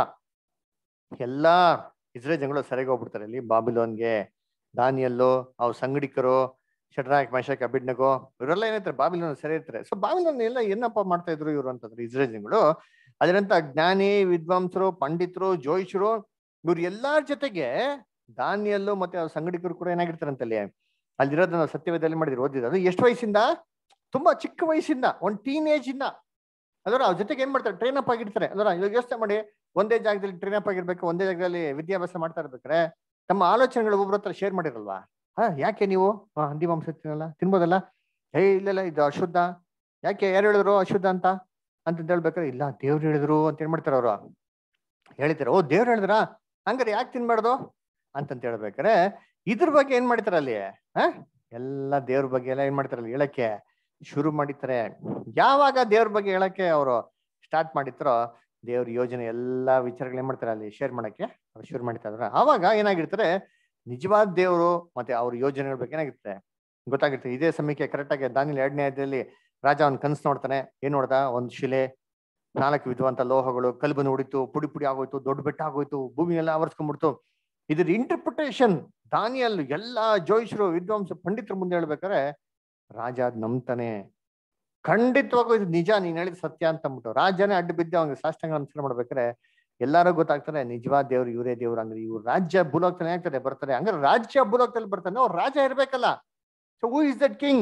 ಎಲ್ಲಾ ಇಸ್ರೇಲ್ ಜನಗಳು ಸರಿಯಾಗಿ ಹೋಗ್ಬಿಡ್ತಾರೆ ಇಲ್ಲಿ ಬಾಬಿಲೋನ್ಗೆ ದಾನಿಯಲ್ಲು ಅವ್ರ ಸಂಗಡಿಕರು ಶಡ್ರಾಕ್ ಮಶಾಕ್ ಅಬಿಡ್ನಗೋ ಇವರೆಲ್ಲ ಏನಿರ್ತಾರೆ ಬಾಬಿಲೋನ್ ಸರಿ ಇರ್ತಾರೆ ಸೊ ಬಾಬಿಲೋನ್ ಎಲ್ಲ ಏನಪ್ಪ ಮಾಡ್ತಾ ಇದ್ರು ಇವರು ಅಂತಂದ್ರೆ ಇಸ್ರೇಲ್ ಜನಗಳು ಅದರಂತ ಜ್ಞಾನಿ ವಿದ್ವಾಂಸರು ಪಂಡಿತರು ಜೋಯಿಷರು ಇವ್ರು ಎಲ್ಲಾರ ಜೊತೆಗೆ ದಾನಿಯಲ್ಲು ಮತ್ತೆ ಅವ್ರ ಸಂಗಡಿಕರು ಕೂಡ ಏನಾಗಿರ್ತಾರಂತಲ್ಲಿ ಅಲ್ಲಿರೋದನ್ನ ಸತ್ಯವೇದಲ್ಲಿ ಮಾಡಿದ್ರು ಓದಿದ್ರು ಅದು ಎಷ್ಟು ವಯಸ್ಸಿಂದ ತುಂಬಾ ಚಿಕ್ಕ ವಯಸ್ಸಿಂದ ಒಂದು ಟೀನ್ ಏಜ್ ಇಂದ ಅದರ ಅವ್ರ ಜೊತೆಗೆ ಏನ್ ಮಾಡ್ತಾರೆ ಟ್ರೈನ್ ಅಪ್ ಆಗಿರ್ತಾರೆ ಅದರ ಇವಾಗ ಯೋಚನೆ ಮಾಡಿ ಒಂದೇ ಜಾಗದಲ್ಲಿ ಟ್ರೈನ್ ಅಪ್ ಆಗಿರ್ಬೇಕು ಒಂದೇ ಜಾಗದಲ್ಲಿ ವಿದ್ಯಾಭ್ಯಾಸ ಮಾಡ್ತಾ ಇರ್ಬೇಕಾರೆ ತಮ್ಮ ಆಲೋಚನೆಗಳು ಒಬ್ಬರ ಹತ್ರ ಶೇರ್ ಮಾಡಿರಲ್ವಾ ಹಾ ಯಾಕೆ ನೀವು ಹಾ, ಹಂದಿ ಮಾಂಸ ತಿನ್ನಲ್ಲ ತಿನ್ಬೋದಲ್ಲ ಏ ಇಲ್ಲ ಇಲ್ಲ ಇದು ಅಶುದ್ಧ ಯಾಕೆ ಯಾರು ಹೇಳಿದ್ರು ಅಶುದ್ಧ ಅಂತ ಅಂತ ಹೇಳ್ಬೇಕಾರೆ ಇಲ್ಲ ದೇವ್ರು ಹೇಳಿದ್ರು ಅಂತ ಏನ್ ಮಾಡ್ತಾರೆ ಅವರು ಹೇಳಿತಾರೆ ಓ ದೇವ್ರು ಹೇಳಿದ್ರಾ ಹಂಗಾರೆ ಯಾಕೆ ತಿನ್ಬಾರ್ದು ಅಂತಂತ ಹೇಳ್ಬೇಕಾರೆ ಇದ್ರ ಬಗ್ಗೆ ಏನ್ ಮಾಡ್ತಾರೆ ಅಲ್ಲಿ ಹ ಎಲ್ಲ ದೇವ್ರ ಬಗ್ಗೆ ಎಲ್ಲ ಏನ್ ಮಾಡ್ತಾರಲ್ಲ ಹೇಳಕ್ಕೆ ಶುರು ಮಾಡಿರ್ತಾರೆ ಯಾವಾಗ ದೇವ್ರ ಬಗ್ಗೆ ಹೇಳಕ್ಕೆ ಅವರು ಸ್ಟಾರ್ಟ್ ಮಾಡಿರ್ತಾರೋ ದೇವ್ರ ಯೋಜನೆ ಎಲ್ಲಾ ವಿಚಾರಗಳು ಏನ್ ಮಾಡ್ತಾರೆ ಅಲ್ಲಿ ಶೇರ್ ಮಾಡಕ್ಕೆ ಅವ್ರು ಶುರು ಮಾಡ್ತಾ ಇದಾರೆ ಆವಾಗ ಏನಾಗಿರ್ತಾರೆ ನಿಜವಾದ ದೇವರು ಮತ್ತೆ ಅವ್ರ ಯೋಜನೆಗಳ ಬಗ್ಗೆ ಏನಾಗಿರುತ್ತೆ ಗೊತ್ತಾಗಿರ್ತದೆ ಇದೇ ಸಮಯಕ್ಕೆ ಕರೆಕ್ಟ್ ಆಗಿ ದಾನಿಲ್ ಎರಡನೇ ಅಧ್ಯಾಯದಲ್ಲಿ ರಾಜ ಅವ್ನ್ ಕನ್ಸು ನೋಡ್ತಾನೆ ಏನ್ ನೋಡ್ದ ಒಂದ್ ಶಿಲೆ ನಾಲ್ಕು ವಿಧವಂತ ಲೋಹಗಳು ಕಲ್ಬನ್ನು ಹೊಡಿತು ಪುಡಿ ಪುಡಿ ಆಗೋಯ್ತು ದೊಡ್ಡ ಬೆಟ್ಟ ಆಗೋಯ್ತು ಭೂಮಿ ಎಲ್ಲ ಆವರಿಸ್ಕೊಂಡ್ಬಿಡ್ತು ಇದ್ರ ಇಂಟರ್ಪ್ರಿಟೇಷನ್ ದಾನಿಯಲ್ ಎಲ್ಲಾ ಜೋಯಿಷರು ವಿದ್ವಾಂಸ ಪಂಡಿತರ ಮುಂದೆ ಹೇಳ್ಬೇಕಾರೆ ರಾಜ ಅದ್ ನಂಬ್ತಾನೆ ಖಂಡಿತವಾಗೂ ಇದು ನಿಜ ನೀನ್ ಹೇಳಿದ ಸತ್ಯ ಅಂತ ಅಂದ್ಬಿಟ್ಟು ರಾಜನೇ ಅಡ್ಡ ಬಿದ್ದ ಅವ್ನಿಗೆ ಸಾಷ್ಟಾಂಗ ನಮಸ್ಕಾರ ಮಾಡ್ಬೇಕಾರೆ ಎಲ್ಲಾರು ಗೊತ್ತಾಗ್ತಾರೆ ನಿಜವಾದ ದೇವ್ರು ಇವರೇ ದೇವ್ರು ಹಂಗ್ರೆ ಇವ್ರು ರಾಜ್ಯ ಭೂಲೋಕದಲ್ಲಿ ಆಗ್ತಾರೆ ಬರ್ತಾರೆ ಹಂಗಾರೆ ರಾಜ್ಯ ಭೂಲೋಕದಲ್ಲಿ ಬರ್ತಾನೆ ಅವ್ರು ರಾಜ ಇರ್ಬೇಕಲ್ಲ so who is that king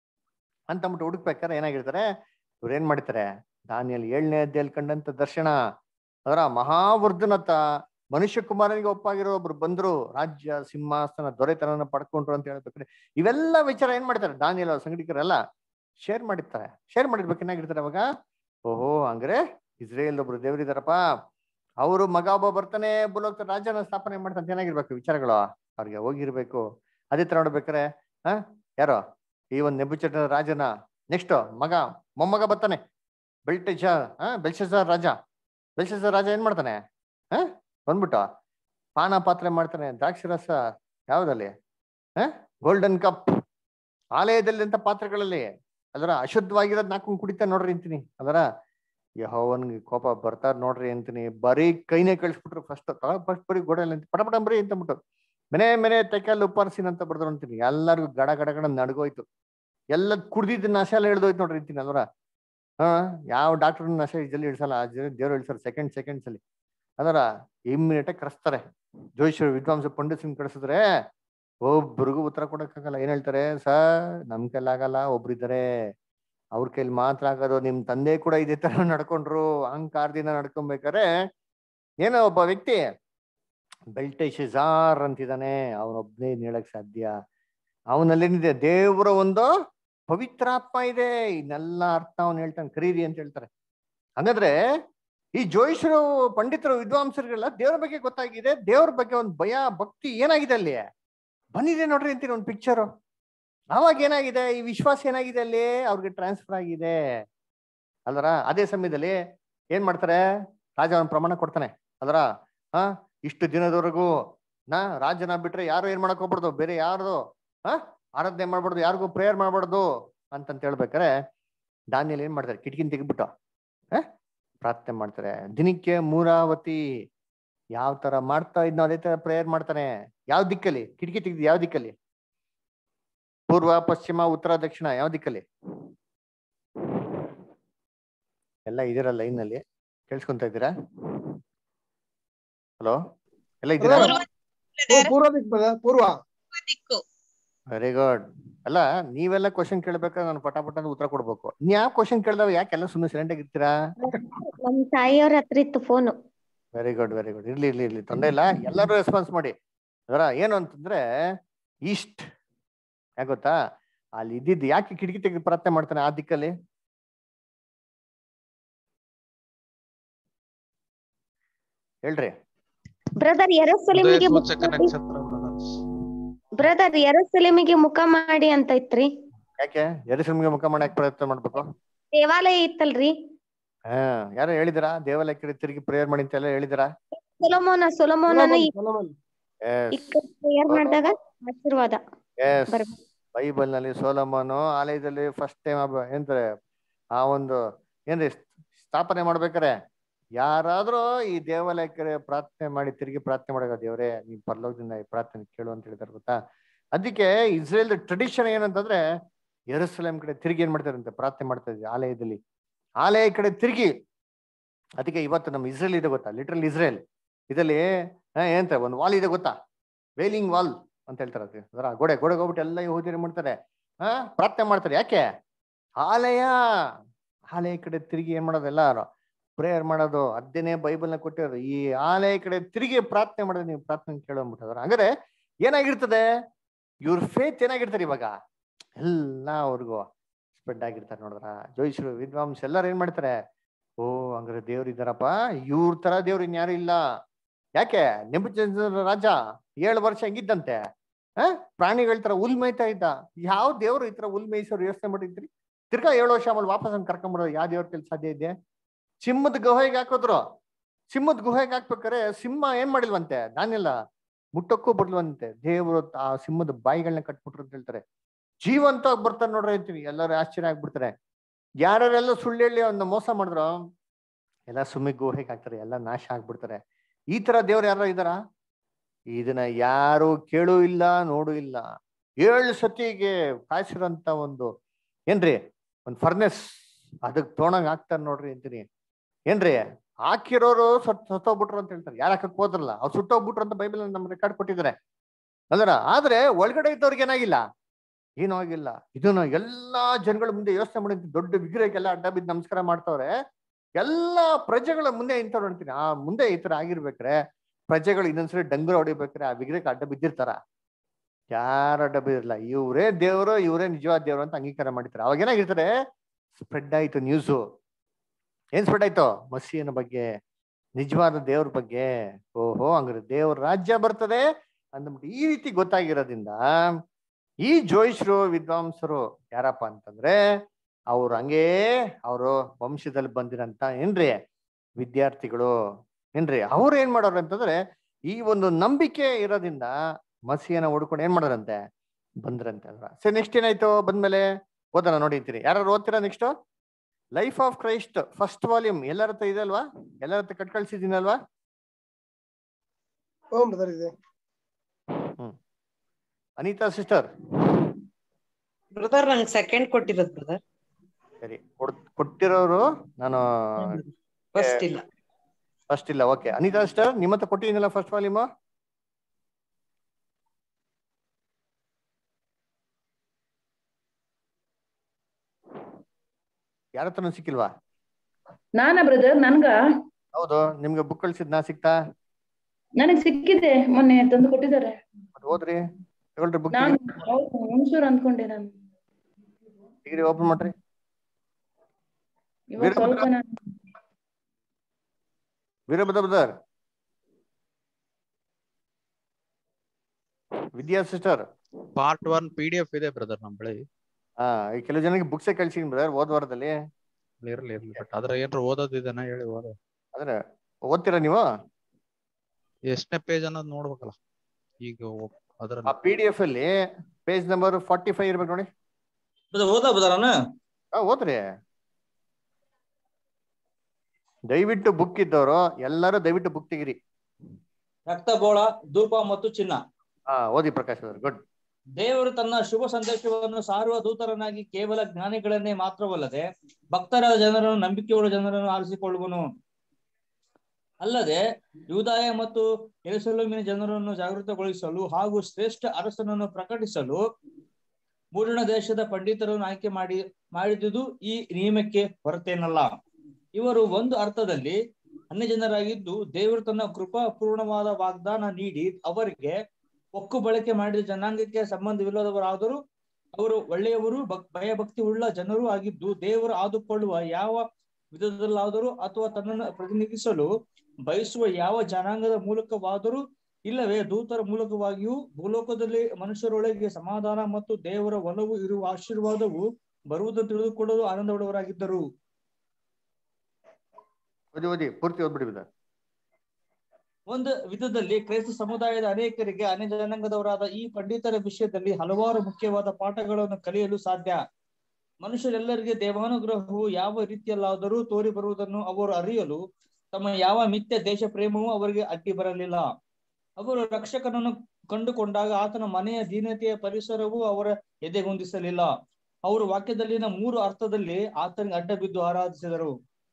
ಅಂತ ಅಂದ್ಬಿಟ್ಟು ಹುಡುಕ್ಬೇಕಾರೆ ಏನಾಗಿರ್ತಾರೆ ಇವ್ರು ಏನ್ ಮಾಡ್ತಾರೆ ದಾನಿಯಲ್ಲಿ ಏಳನೇ ಅಧ್ಯಾಯಲ್ಲಿ ಕಂಡಂತ ದರ್ಶನ ಅದರ ಮಹಾವರ್ಧನತ ಮನುಷ್ಯ ಕುಮಾರನಿಗೆ ಒಪ್ಪಾಗಿರೋ ಒಬ್ರು ಬಂದ್ರು ರಾಜ್ಯ ಸಿಂಹಾಸನ ದೊರೆತನನ ಪಡ್ಕೊಂಡ್ರು ಅಂತ ಹೇಳ್ಬೇಕಾದ್ರೆ ಇವೆಲ್ಲ ವಿಚಾರ ಏನ್ ಮಾಡ್ತಾರೆ ದಾನಿಯಲ್ ಅವ್ರ ಸಂಗಡಿಕರೆಲ್ಲ ಶೇರ್ ಮಾಡಿರ್ತಾರೆ ಶೇರ್ ಮಾಡಿರ್ಬೇಕು ಏನಾಗಿರ್ತಾರೆ ಅವಾಗ ಓಹೋ ಹಂಗ್ರೆ ಇಸ್ರೇಲ್ ಒಬ್ರು ದೇವರಿದಾರಪ್ಪ ಅವರು ಮಗ ಒಬ್ಬ ಬರ್ತಾನೆ ಭೂಲೋಕ ರಾಜ್ಯನ ಸ್ಥಾಪನೆ ಮಾಡ್ತಾನೆ ಏನಾಗಿರ್ಬೇಕು ವಿಚಾರಗಳು ಅವ್ರಿಗೆ ಹೋಗಿರ್ಬೇಕು ಅದೇ ತರ ನೋಡ್ಬೇಕಾರೆ ಹ ಯಾರೋ ಈ ಒಂದು ನೆಬುಚಟ ರಾಜನ ನೆಕ್ಸ್ಟ್ ಮಗ ಮೊಮ್ಮಗ ಬರ್ತಾನೆ ಬೆಲ್ಟೇಜ ಹ ಬೆಲ್ಶಜಾರ್ ರಾಜ ಬೆಲ್ಶಜಾರ್ ರಾಜ ಏನ್ ಮಾಡ್ತಾನೆ ಹ ಬಂದ್ಬಿಟ್ಟು ಪಾನ ಪಾತ್ರೆ ಮಾಡ್ತಾನೆ ದ್ರಾಕ್ಷಿ ರಸ ಯಾವ್ದಲ್ಲಿ ಹ ಗೋಲ್ಡನ್ ಕಪ್ ಆಲಯದಲ್ಲಿ ಅಂತ ಪಾತ್ರೆಗಳಲ್ಲಿ ಅದರ ಅಶುದ್ಧವಾಗಿರೋದ್ ನಾಲ್ಕು ಕುಡಿತಾ ನೋಡ್ರಿ ಅಂತೀನಿ ಅದರ ಯಹೋವನ್ಗೆ ಕೋಪ ಬರ್ತಾರ ನೋಡ್ರಿ ಅಂತೀನಿ ಬರೀ ಕೈನೇ ಕಳಿಸ್ಬಿಟ್ರು ಫಸ್ಟ್ ಫಸ್ಟ್ ಬರೀ ಗೋಡೆಯಲ್ಲಿ ಅಂತ ಪಟ ಪಟ ಬರೀ ಅಂತಂದ್ಬಿಟ್ಟು ಮನೆ ಮನೆ ತೆಕಲ್ ಉಪ್ಪಾರ್ಸಿನ ಅಂತ ಬರ್ದ್ರು ಅಂತೀನಿ ಎಲ್ಲರಿಗೂ ಗಡ ಗಡ ಗಡ ನಡ್ಗೋಯ್ತು ಎಲ್ಲ ಕುಡ್ದಿದ್ದ ನಶ ಎಲ್ಲ ಹಿಡ್ದೋಯ್ತು ನೋಡ್ರಿ ಅಂತೀನಿ ಅದರ ಹಾ ಯಾವ ಡಾಕ್ಟರ್ ನಶ ಜಲ್ದಿ ಇಳಿಸಲ್ಲ ದೇವ್ರು ಇಳಿಸಲ್ಲ ಸೆಕೆಂಡ್ ಸೆಕೆಂಡ್ಸ್ ಅಲ್ಲಿ ಅದರ ಇಮ್ಮಿಡಿಯೇಟ್ ಆಗಿ ಕರೆಸ್ತಾರೆ ಜೋಯಿಶ್ವರ ವಿದ್ವಾಂಸ ಪಂಡಿತ್ ಕಳಿಸಿದ್ರೆ ಒಬ್ರಿಗೂ ಉತ್ತರ ಕೊಡಕ್ಕಾಗಲ್ಲ ಏನ್ ಹೇಳ್ತಾರೆ ಸರ್ ನಮ್ ಕೈಲಿ ಆಗಲ್ಲ ಒಬ್ರಿದ್ದಾರೆ ಅವ್ರ ಕೈಲಿ ಮಾತ್ರ ಆಗೋದು ನಿಮ್ ತಂದೆ ಕೂಡ ಇದೇ ತರ ನಡ್ಕೊಂಡ್ರು ಅಹಂಕಾರದಿಂದ ನಡ್ಕೊಬೇಕಾರೆ ಏನೋ ಒಬ್ಬ ವ್ಯಕ್ತಿ ಬೆಲ್ಟೇಶಾರ್ ಅಂತಿದ್ದಾನೆ ಅವನೊಬ್ನೇ ಹೇಳಕ್ ಸಾಧ್ಯ ಅವನಲ್ಲೇನಿದೆ ದೇವರ ಒಂದು ಪವಿತ್ರಾತ್ಮ ಇದೆ ಇದನ್ನೆಲ್ಲ ಅರ್ಥ ಅವನು ಹೇಳ್ತಾನೆ ಕರೀರಿ ಅಂತ ಹೇಳ್ತಾರೆ ಹಂಗಾದ್ರೆ ಈ ಜೋಯಿಷರು ಪಂಡಿತರು ವಿದ್ವಾಂಸರಿಗೆಲ್ಲ ದೇವ್ರ ಬಗ್ಗೆ ಗೊತ್ತಾಗಿದೆ ದೇವ್ರ ಬಗ್ಗೆ ಒಂದು ಭಯ ಭಕ್ತಿ ಏನಾಗಿದೆ ಅಲ್ಲಿ ಬಂದಿದೆ ನೋಡ್ರಿ ಅಂತೀನಿ ಒಂದು ಪಿಕ್ಚರು ಅವಾಗ ಏನಾಗಿದೆ ಈ ವಿಶ್ವಾಸ ಏನಾಗಿದೆ ಅಲ್ಲಿ ಅವ್ರಿಗೆ ಟ್ರಾನ್ಸ್ಫರ್ ಆಗಿದೆ ಅಲ್ವರ ಅದೇ ಸಮಯದಲ್ಲಿ ಏನ್ ಮಾಡ್ತಾರೆ ರಾಜ ಅವನ್ ಪ್ರಮಾಣ ಕೊಡ್ತಾನೆ ಅದರ ಹ ಇಷ್ಟು ದಿನದವರೆಗೂ ನಾ ರಾಜನ ಬಿಟ್ರೆ ಯಾರು ಏನ್ ಮಾಡಕ್ ಹೋಗ್ಬಾರ್ದು ಬೇರೆ ಯಾರ್ದು ಹ ಆರಾಧನೆ ಮಾಡ್ಬಾರ್ದು ಯಾರಿಗೂ ಪ್ರೇಯರ್ ಮಾಡ್ಬಾರ್ದು ಅಂತಂತ ಹೇಳ್ಬೇಕಾರೆ ದಾನಿಯಲ್ಲಿ ಏನ್ ಮಾಡ್ತಾರೆ ಕಿಟಕಿನ ತೆಗಿಬಿಟ್ಟು ಹ ಪ್ರಾರ್ಥನೆ ಮಾಡ್ತಾರೆ ದಿನಕ್ಕೆ ಮೂರಾವತಿ ಯಾವ ತರ ಮಾಡ್ತಾ ಇದ್ನೋ ಅದೇ ತರ ಪ್ರೇಯರ್ ಮಾಡ್ತಾನೆ ಯಾವ ದಿಕ್ಕಲ್ಲಿ ಕಿಟಕಿ ತೆಗ್ದು ಯಾವ ದಿಕ್ಕಲ್ಲಿ ಪೂರ್ವ ಪಶ್ಚಿಮ ಉತ್ತರ ದಕ್ಷಿಣ ಯಾವ ದಿಕ್ಕಲ್ಲಿ ಎಲ್ಲ ಇದೀರ ಲೈನ್ ನಲ್ಲಿ ಕೇಳಿಸ್ಕೊಂತ ಇದ್ದೀರಾ ಹಲೋ ಎಲ್ಲ ಇದ್ದೀರಾ ಪೂರ್ವ ದಿಕ್ brother, ಪೂರ್ವ ವೆರಿ ಗುಡ್ ಅಲ್ಲ ನೀವೆಲ್ಲ ಕ್ವಶನ್ ಕೇಳ್ಬೇಕಾದ್ರೆ ನಾನು ಪಟ ಪಟ ಅಂತ ಉತ್ತರ ಕೊಡ್ಬೇಕು ನೀ ಯಾವ ಕ್ವಶನ್ ಕೇಳಿದಾಗ ಯಾಕೆಲ್ಲ ಸುಮ್ಮನೆ ಸೈಲೆಂಟ್ ಆಗಿರ್ತೀರಾ ನಮ್ ತಾಯಿಯವ್ರ ಹತ್ರ ಇತ್ತು phone very good very good ಇರ್ಲಿ ಇರ್ಲಿ ಇರ್ಲಿ ತೊಂದರೆ ಇಲ್ಲ ಎಲ್ಲರೂ ರೆಸ್ಪಾನ್ಸ್ ಮಾಡಿ ಅದರ ಏನು ಅಂತಂದ್ರೆ ಈಸ್ಟ್ ಯಾಕೆ ಗೊತ್ತಾ ಅಲ್ಲಿ ಇದ್ದಿದ್ದು ಯಾಕೆ ಕಿಟಕಿ ತೆಗೆದು ಪ್ರಾರ್ಥನೆ ಮಾಡ್ತಾನೆ ಆ ದಿಕ್ಕಲ್ಲಿ ಹೇಳ್ರಿ ಬ್ರದರ್ ಎರಸಲೇಮಿಗೆ ಮುಖ ಸೂಚಕ ಮಾಡಿ ನಕ್ಷತ್ರ brothers. ಬ್ರದರ್ ಎರಸಲೇಮಿಗೆ ಮುಖ ಮಾಡಿ ಅಂತ ಇತ್ರಿ ಯಾಕೆ ಎರಿಸಮ್ಗೆ ಮುಖ ಮಾಡಕ್ ಪ್ರಯತ್ನ ಮಾಡ್ಬೇಕು ದೇವಾಲಯ ಇತ್ತಲ್ರಿ ಹಾ ಯಾರೋ ಹೇಳಿದಿರಾ ದೇವಾಲಯ ಕಡೆ ತಿರುಗಿ ಪ್ರೇಯರ್ ಮಾಡಿ ಅಂತೆಲ್ಲ ಹೇಳಿದಿರಾ ಸೊಲಮೋನ ಸೊಲಮೋನನ ಸೊಲೊಮನ್. ಎಸ್ ಪ್ರೇಯರ್ ಮಾಡಿದಾಗ ಆಶೀರ್ವಾದ ಎಸ್ ಬರ್ಬೇಕು. ಬೈಬಲ್ ನಲ್ಲಿ ಸೋಲಮನು ಆಲಯದಲ್ಲಿ ಫಸ್ಟ್ ಟೈಮ್ ಏನ್ತಾರೆ ಆ ಒಂದು ಏನ್ರಿ ಸ್ಥಾಪನೆ ಮಾಡ್ಬೇಕಾರೆ ಯಾರಾದ್ರೂ ಈ ದೇವಾಲಯಕ್ಕೆ ಪ್ರಾರ್ಥನೆ ಮಾಡಿ ತಿರುಗಿ ಪ್ರಾರ್ಥನೆ ಮಾಡೋ ದೇವ್ರೆ ನೀನ್ ಪರಲೋಕದಿಂದ ಈ ಪ್ರಾರ್ಥನೆ ಕೇಳು ಅಂತ ಹೇಳಿದಾರೆ ಗೊತ್ತಾ ಅದಕ್ಕೆ ಇಸ್ರೇಲ್ ಟ್ರೆಡಿಷನ್ ಏನಂತಂದ್ರೆ ಯೆರೂಸಲೇಮ್ ಕಡೆ ತಿರುಗಿ ಏನ್ ಮಾಡ್ತಾರಂತೆ ಪ್ರಾರ್ಥನೆ ಮಾಡ್ತಾ ಇದ್ವಿ ಆಲಯದಲ್ಲಿ ಆಲಯ ಕಡೆ ತಿರುಗಿ ಅದಕ್ಕೆ ಇವತ್ತು ನಮ್ಮ ಇಸ್ರೇಲ್ ಇದೆ ಗೊತ್ತಾ ಲಿಟ್ರಲ್ ಇಸ್ರೇಲ್ ಇದರಲ್ಲಿ ಹಾ, ಏನಂತ ಒಂದು ವಾಲ್ ಇದೆ ಗೊತ್ತಾ ವೇಲಿಂಗ್ ವಾಲ್ ಅಂತ ಹೇಳ್ತಾರೆ ಅದಕ್ಕೆ. ಅದರ ಗೋಡೆ ಗೋಡೆಗೆ ಹೋಗ್ಬಿಟ್ಟು ಎಲ್ಲ ಯಹೂದಿಯರು ಮಾಡ್ತಾರೆ ಹಾ ಪ್ರಾರ್ಥನೆ ಮಾಡ್ತಾರೆ ಯಾಕೆ ಆಲಯ ಆಲಯ ಕಡೆ ತಿರುಗಿ ಏನ್ ಮಾಡೋದು ಎಲ್ಲಾರು ಪ್ರೇಯರ್ ಮಾಡೋದು ಅದೇನೆ ಬೈಬಲ್ನ ಕೊಟ್ಟಿರೋದು ಈ ಆಲಯ ಕಡೆ ತಿರುಗಿ ಪ್ರಾರ್ಥನೆ ಮಾಡೋದು ನೀವು ಪ್ರಾರ್ಥನೆ ಕೇಳೋಗ್ಬಿಟ್ಟದ್ರ ಹಂಗಾರೆ ಏನಾಗಿರ್ತದೆ ಇವ್ರ ಫೇತ್ ಏನಾಗಿರ್ತಾರೆ ಇವಾಗ ಎಲ್ಲ ಅವ್ರಿಗೂ ಸ್ಪ್ರೆಡ್ ಆಗಿರ್ತಾರೆ ನೋಡಿದ್ರ ಜೋಯಿಸರು ವಿದ್ವಾಂಸ ಎಲ್ಲರೂ ಏನ್ ಮಾಡ್ತಾರೆ ಓ ಹಂಗಾರೆ ದೇವ್ರು ಇದ್ದಾರಪ್ಪ ಇವ್ರ ತರ ದೇವ್ರು ಇನ್ಯಾರು ಇಲ್ಲ ಯಾಕೆ ನೆಬುಚಂದ್ರ ರಾಜ ಏಳು ವರ್ಷ ಹೆಂಗಿದ್ದಂತೆ ಆ ಪ್ರಾಣಿಗಳ ತರ ಹುಲ್ ಮೇಯ್ತಾ ಇದ್ದ ಯಾವ ದೇವ್ರು ಈ ತರ ಹುಲ್ ಮೇಯಿಸೋರು ಯೋಚನೆ ಮಾಡಿದ್ರಿ ತಿರ್ಗಾ ಏಳು ವರ್ಷ ಆಮೇಲೆ ವಾಪಸ್ ಹಂಗ್ ಕರ್ಕೊಂಡ್ಬಿಡೋದು ಯಾವ ದೇವ್ರ ಕೆಲ್ಸ ಸಾಧ್ಯ ಇದೆ ಸಿಂಹದ ಗುಹೆಗೆ ಹಾಕಿದ್ರು ಸಿಂಹದ ಗುಹೆಗೆ ಹಾಕ್ಬೇಕಾರೆ ಸಿಂಹ ಏನ್ ಮಾಡಿಲ್ವಂತೆ ನಾನೆಲ್ಲ ಮುಟ್ಟಕ್ಕೂ ಬಿಡ್ಲ್ವಂತೆ ದೇವರು ಆ ಸಿಂಹದ ಬಾಯಿಗಳನ್ನ ಕಟ್ಬಿಟ್ರು ಅಂತ ಹೇಳ್ತಾರೆ ಜೀವಂತವಾಗಿ ಬರ್ತಾರೆ ನೋಡ್ರಿ ಅಂತೀವಿ ಎಲ್ಲರೂ ಆಶ್ಚರ್ಯ ಆಗ್ಬಿಡ್ತಾರೆ ಯಾರ್ಯಾರೆಲ್ಲ ಸುಳ್ಳು ಹೇಳಿ ಅವ್ನ ಮೋಸ ಮಾಡಿದ್ರು ಎಲ್ಲ ಸುಮ್ಮಿಗೆ ಗುಹೆಗೆ ಹಾಕ್ತಾರೆ ಎಲ್ಲ ನಾಶ ಆಗ್ಬಿಡ್ತಾರೆ ಈ ತರ ದೇವ್ರು ಯಾರು ಇದಾರ ಇದನ್ನ ಯಾರು ಕೇಳು ಇಲ್ಲ ನೋಡು ಇಲ್ಲ ಏಳು ಸತಿಗೆ ಕಾಯಿಸಿರೋಂತ ಒಂದು ಏನ್ರಿ ಒಂದ್ ಫರ್ನೆಸ್ ಅದಕ್ ತೊಣಂಗ್ ಹಾಕ್ತಾರ ನೋಡ್ರಿ ಅಂತೀನಿ ಏನ್ರಿ ಹಾಕಿರೋರು ಸತ್ ಸತ್ತೋಗ್ಬಿಟ್ರು ಅಂತ ಹೇಳ್ತಾರೆ ಯಾರು ಹಾಕಕ್ ಹೋದ್ರಲ್ಲ ಅವ್ರು ಸುಟ್ಟೋಗ್ಬಿಟ್ರು ಅಂತ ಬೈಬಲ್ ನಮ್ ರೆಕಾರ್ಡ್ ಕೊಟ್ಟಿದ್ದಾರೆ ಅಲ್ಲರ ಆದ್ರೆ ಒಳಗಡೆ ಇದ್ದವ್ರಿಗೆ ಏನಾಗಿಲ್ಲ ಏನೂ ಆಗಿಲ್ಲ ಇದನ್ನ ಎಲ್ಲಾ ಜನಗಳ ಮುಂದೆ ಯೋಚನೆ ಮಾಡಿ ದೊಡ್ಡ ವಿಗ್ರಹಕ್ಕೆಲ್ಲ ಅಡ್ಡ ಬಿದ್ದು ನಮಸ್ಕಾರ ಮಾಡ್ತವ್ರೆ ಎಲ್ಲಾ ಪ್ರಜೆಗಳ ಮುಂದೆ ಇಂಥವ್ರು ನೋಡ್ತೀನಿ ಆ ಮುಂದೆ ಈ ತರ ಆಗಿರ್ಬೇಕ್ರೆ ಪ್ರಜೆಗಳು ಇನ್ನೊಂದ್ಸರಿ ಡಂಗುರ ಹೊಡಿಬೇಕಾರೆ ಆ ವಿಗ್ರಹಕ್ಕೆ ಅಡ್ಡ ಬಿದ್ದಿರ್ತಾರ ಯಾರು ಅಡ್ಡ ಬಿದ್ದಿರಲ್ಲ ಇವರೇ ದೇವರು ಇವರೇ ನಿಜವಾದ ದೇವರು ಅಂತ ಅಂಗೀಕಾರ ಮಾಡಿರ್ತಾರೆ ಅವಾಗ ಏನಾಗಿರ್ತಾರೆ ಸ್ಪ್ರೆಡ್ ಆಯ್ತು ನ್ಯೂಸು ಏನ್ ಸ್ಪ್ರೆಡ್ ಆಯ್ತು ಮಸೀಯನ ಬಗ್ಗೆ ನಿಜವಾದ ದೇವ್ರ ಬಗ್ಗೆ ಓಹೋ ಹಂಗಾರೆ ದೇವ್ರ ರಾಜ್ಯ ಬರ್ತದೆ ಅಂದ್ಬಿಟ್ಟು ಈ ರೀತಿ ಗೊತ್ತಾಗಿರೋದ್ರಿಂದ ಈ ಜೋಯಿಷ್ರು ವಿದ್ವಾಂಸರು ಯಾರಪ್ಪ ಅಂತಂದ್ರೆ ಅವ್ರು ಹಂಗೇ ಅವರು ವಂಶದಲ್ಲಿ ಬಂದಿರಂತ ಏನ್ರಿ ವಿದ್ಯಾರ್ಥಿಗಳು ಏನ್ರಿ ಅವ್ರು ಏನ್ ಮಾಡೋರು ಅಂತಂದ್ರೆ ಈ ಒಂದು ನಂಬಿಕೆ ಇರೋದ್ರಿಂದ ಮಸಿಯನ್ನ ಹುಡ್ಕೊಂಡು ಏನ್ ಮಾಡೋರಂತೆ ಬಂದ್ರಂತೆ ಅಲ್ವಾ ಸರಿ ನೆಕ್ಸ್ಟ್ ಏನಾಯ್ತು ಬಂದ್ಮೇಲೆ ಓದೋಣ ನೋಡಿ ಅಂತೀರಿ ಯಾರು ಓದ್ತೀರಾ next life of Christ first volume ಎಲ್ಲರ ಹತ್ರ ಇದೆ ಅಲ್ವಾ ಎಲ್ಲರ ಹತ್ರ ಕಟ್ ಕಳ್ಸಿದ್ದೀನಲ್ವಾ ಹ್ಞೂ ಬ್ರದರ್ ಇದೆ ಹ್ಮ್ ಅನಿತಾ ಸಿಸ್ಟರ್ ಬ್ರದರ್ ನಂಗೆ ಸೆಕೆಂಡ್ ಕೊಟ್ಟಿರೋದು ಬ್ರದರ್ ಸರಿ ಕೊಡ್- ಕೊಟ್ಟಿರೋರು ನಾನು ಫಸ್ಟ್ ಇಲ್ಲ ಫಸ್ಟ್ ಇಲ್ಲ ಓಕೆ ಅನಿತಾ ಸಿಸ್ಟರ್ ನಿಮ್ಮ ಹತ್ರ ಕೊಟ್ಟಿದ್ದೀನಲ್ಲ ಫಸ್ಟ್ ವಾಲ್ಯೂಮ್ ಯಾರ ಹತ್ರನೂ ಸಿಕ್ಕಿಲ್ವಾ ನಾನಾ ಬ್ರದರ್ ನನ್ಗ ಹೌದು ನಿಮ್ಗೆ ಬುಕ್ ಕಳ್ಸಿದ್ ನಾ ಸಿಕ್ತಾ ನನಗ್ ಸಿಕ್ಕಿದೆ ಮೊನ್ನೆ ತಂದು ಕೊಟ್ಟಿದ್ದಾರೆ ಮತ್ತ್ ಹೋದ್ರಿ ತಗೊಳ್ರಿ ಬುಕ್ ನಾನು ಹೌದು, ಹುಣಸೂರು ಅಂದ್ಕೊಂಡೆ ನಾನು ಡಿಗ್ರಿ ಓಪನ್ ಮಾಡ್ರಿ ಇವಾಗ ಸ್ವಲ್ಪ ನಾನು Veerabhadra brother Vidya sister part one P D F ಇದೆ ಬ್ರದರ್ ನಮ್ ಬಳಿ ಹಾ ಈ ಕೆಲವು ಜನಕ್ಕೆ ಬುಕ್ಸೇ ಕಳ್ಸಿದೀನಿ ಬ್ರದರ್ ಹೋದ್ ವಾರದಲ್ಲಿ ಇರ್ಲಿ ಇರ್ಲಿ ಬಟ್ ಅದ್ರ ಏನ್ರ ಓದೋದಿದೆನ ಹೇಳಿ ಓದ ಅಂದ್ರೆ ಓದ್ತೀರಾ ನೀವು ಎಷ್ಟನೇ ಪೇಜ್ ಅನ್ನೋದು ನೋಡ್ಬೇಕಲ್ಲ ಈಗ ಒ- ಆ ಅದ್ರಲ್ಲಿ ಪಿ ಡಿ ಎಫ್ ಅಲ್ಲಿ ಪೇಜ್ ನಂಬರ್ ಫಾರ್ಟಿ ಫೈವ್ ಇರ್ಬೇಕು ನೋಡಿ ಓದಾ ಬದಾರನ ಹಾ ಓದ್ರಿ ದಯವಿಟ್ಟು ಬುಕ್ ಇದ್ದವರು ಎಲ್ಲರೂ ದಯವಿಟ್ಟು ಬುಕ್ ತೆಗಿರಿ ರಕ್ತಬೋಳ ಧೂಪ ಮತ್ತು ಚಿನ್ನ ಹಾ ಓದಿ ಪ್ರಕಾಶ್ ಅವರು ಗುಡ್ ದೇವರು ತನ್ನ ಶುಭ ಸಂದೇಶವನ್ನು ಸಾರುವ ದೂತರನಾಗಿ ಕೇವಲ ಜ್ಞಾನಿಗಳನ್ನೇ ಮಾತ್ರವಲ್ಲದೆ ಭಕ್ತರ ಜನರನ್ನು ನಂಬಿಕೆಯುಳ್ಳ ಜನರನ್ನು ಆರಿಸಿಕೊಳ್ಳುವನು ಅಲ್ಲದೆ ಯೂದಾಯ ಮತ್ತು ಯೆರೂಸಲೇಮಿನ ಜನರನ್ನು ಜಾಗೃತಗೊಳಿಸಲು ಹಾಗೂ ಶ್ರೇಷ್ಠ ಅರಸನನ್ನು ಪ್ರಕಟಿಸಲು ಮೂಡಣ ದೇಶದ ಪಂಡಿತರನ್ನು ಆಯ್ಕೆ ಮಾಡಿ ಮಾಡಿದುದು ಈ ನಿಯಮಕ್ಕೆ ಹೊರತೇನಲ್ಲ ಇವರು ಒಂದು ಅರ್ಥದಲ್ಲಿ ಅನ್ಯ ಜನರಾಗಿದ್ದು ದೇವರು ತನ್ನ ಕೃಪಾಪೂರ್ಣವಾದ ವಾಗ್ದಾನ ನೀಡಿ ಅವರಿಗೆ ಒಕ್ಕು ಬಳಕೆ ಮಾಡಿದ ಜನಾಂಗಕ್ಕೆ ಸಂಬಂಧವಿಲ್ಲದವರಾದರೂ ಅವರು ಒಳ್ಳೆಯವರು ಭಕ್ ಭಯಭಕ್ತಿ ಉಳ್ಳ ಜನರು ಆಗಿದ್ದು ದೇವರು ಆದುಕೊಳ್ಳುವ ಯಾವ ವಿಧದಲ್ಲಾದರೂ ಅಥವಾ ತನ್ನನ್ನು ಪ್ರತಿನಿಧಿಸಲು ಬಯಸುವ ಯಾವ ಜನಾಂಗದ ಮೂಲಕವಾದರೂ ಇಲ್ಲವೇ ದೂತರ ಮೂಲಕವಾಗಿಯೂ ಭೂಲೋಕದಲ್ಲಿ ಮನುಷ್ಯರೊಳಗೆ ಸಮಾಧಾನ ಮತ್ತು ದೇವರ ಒಲವು ಇರುವ ಆಶೀರ್ವಾದವು ಬರುವುದನ್ನು ತಿಳಿದುಕೊಳ್ಳಲು ಆನಂದಪಡುವವರಾಗಿದ್ದರು ಓದಿ ಓದಿ ಪೂರ್ತಿ ಓದ್ಬಿಡಿ ಬ್ರದರ್ ಒಂದು ವಿಧದಲ್ಲಿ ಕ್ರೈಸ್ತ ಸಮುದಾಯದ ಅನೇಕರಿಗೆ ಅನ್ಯ ಜನಾಂಗದವರಾದ ಈ ಪಂಡಿತರ ವಿಷಯದಲ್ಲಿ ಹಲವಾರು ಮುಖ್ಯವಾದ ಪಾಠಗಳನ್ನು ಕಲಿಯಲು ಸಾಧ್ಯ ಮನುಷ್ಯರೆಲ್ಲರಿಗೆ ದೇವಾನುಗ್ರಹವು ಯಾವ ರೀತಿಯಲ್ಲಾದರೂ ತೋರಿ ಬರುವುದನ್ನು ಅವರು ಅರಿಯಲು ತಮ್ಮ ಯಾವ ಮಿಥ್ಯ ದೇಶ ಪ್ರೇಮವೂ ಅವರಿಗೆ ಅಡ್ಡಿ ಬರಲಿಲ್ಲ ಅವರು ರಕ್ಷಕನನ್ನು ಕಂಡುಕೊಂಡಾಗ ಆತನ ಮನೆಯ ದೀನತೆಯ ಪರಿಸರವೂ ಅವರ ಎದೆಗುಂದಿಸಲಿಲ್ಲ ಅವರು ವಾಕ್ಯದಲ್ಲಿನ ಮೂರು ಅರ್ಥದಲ್ಲಿ ಆತನಿಗೆ ಅಡ್ಡ ಬಿದ್ದು ಆರಾಧಿಸಿದರು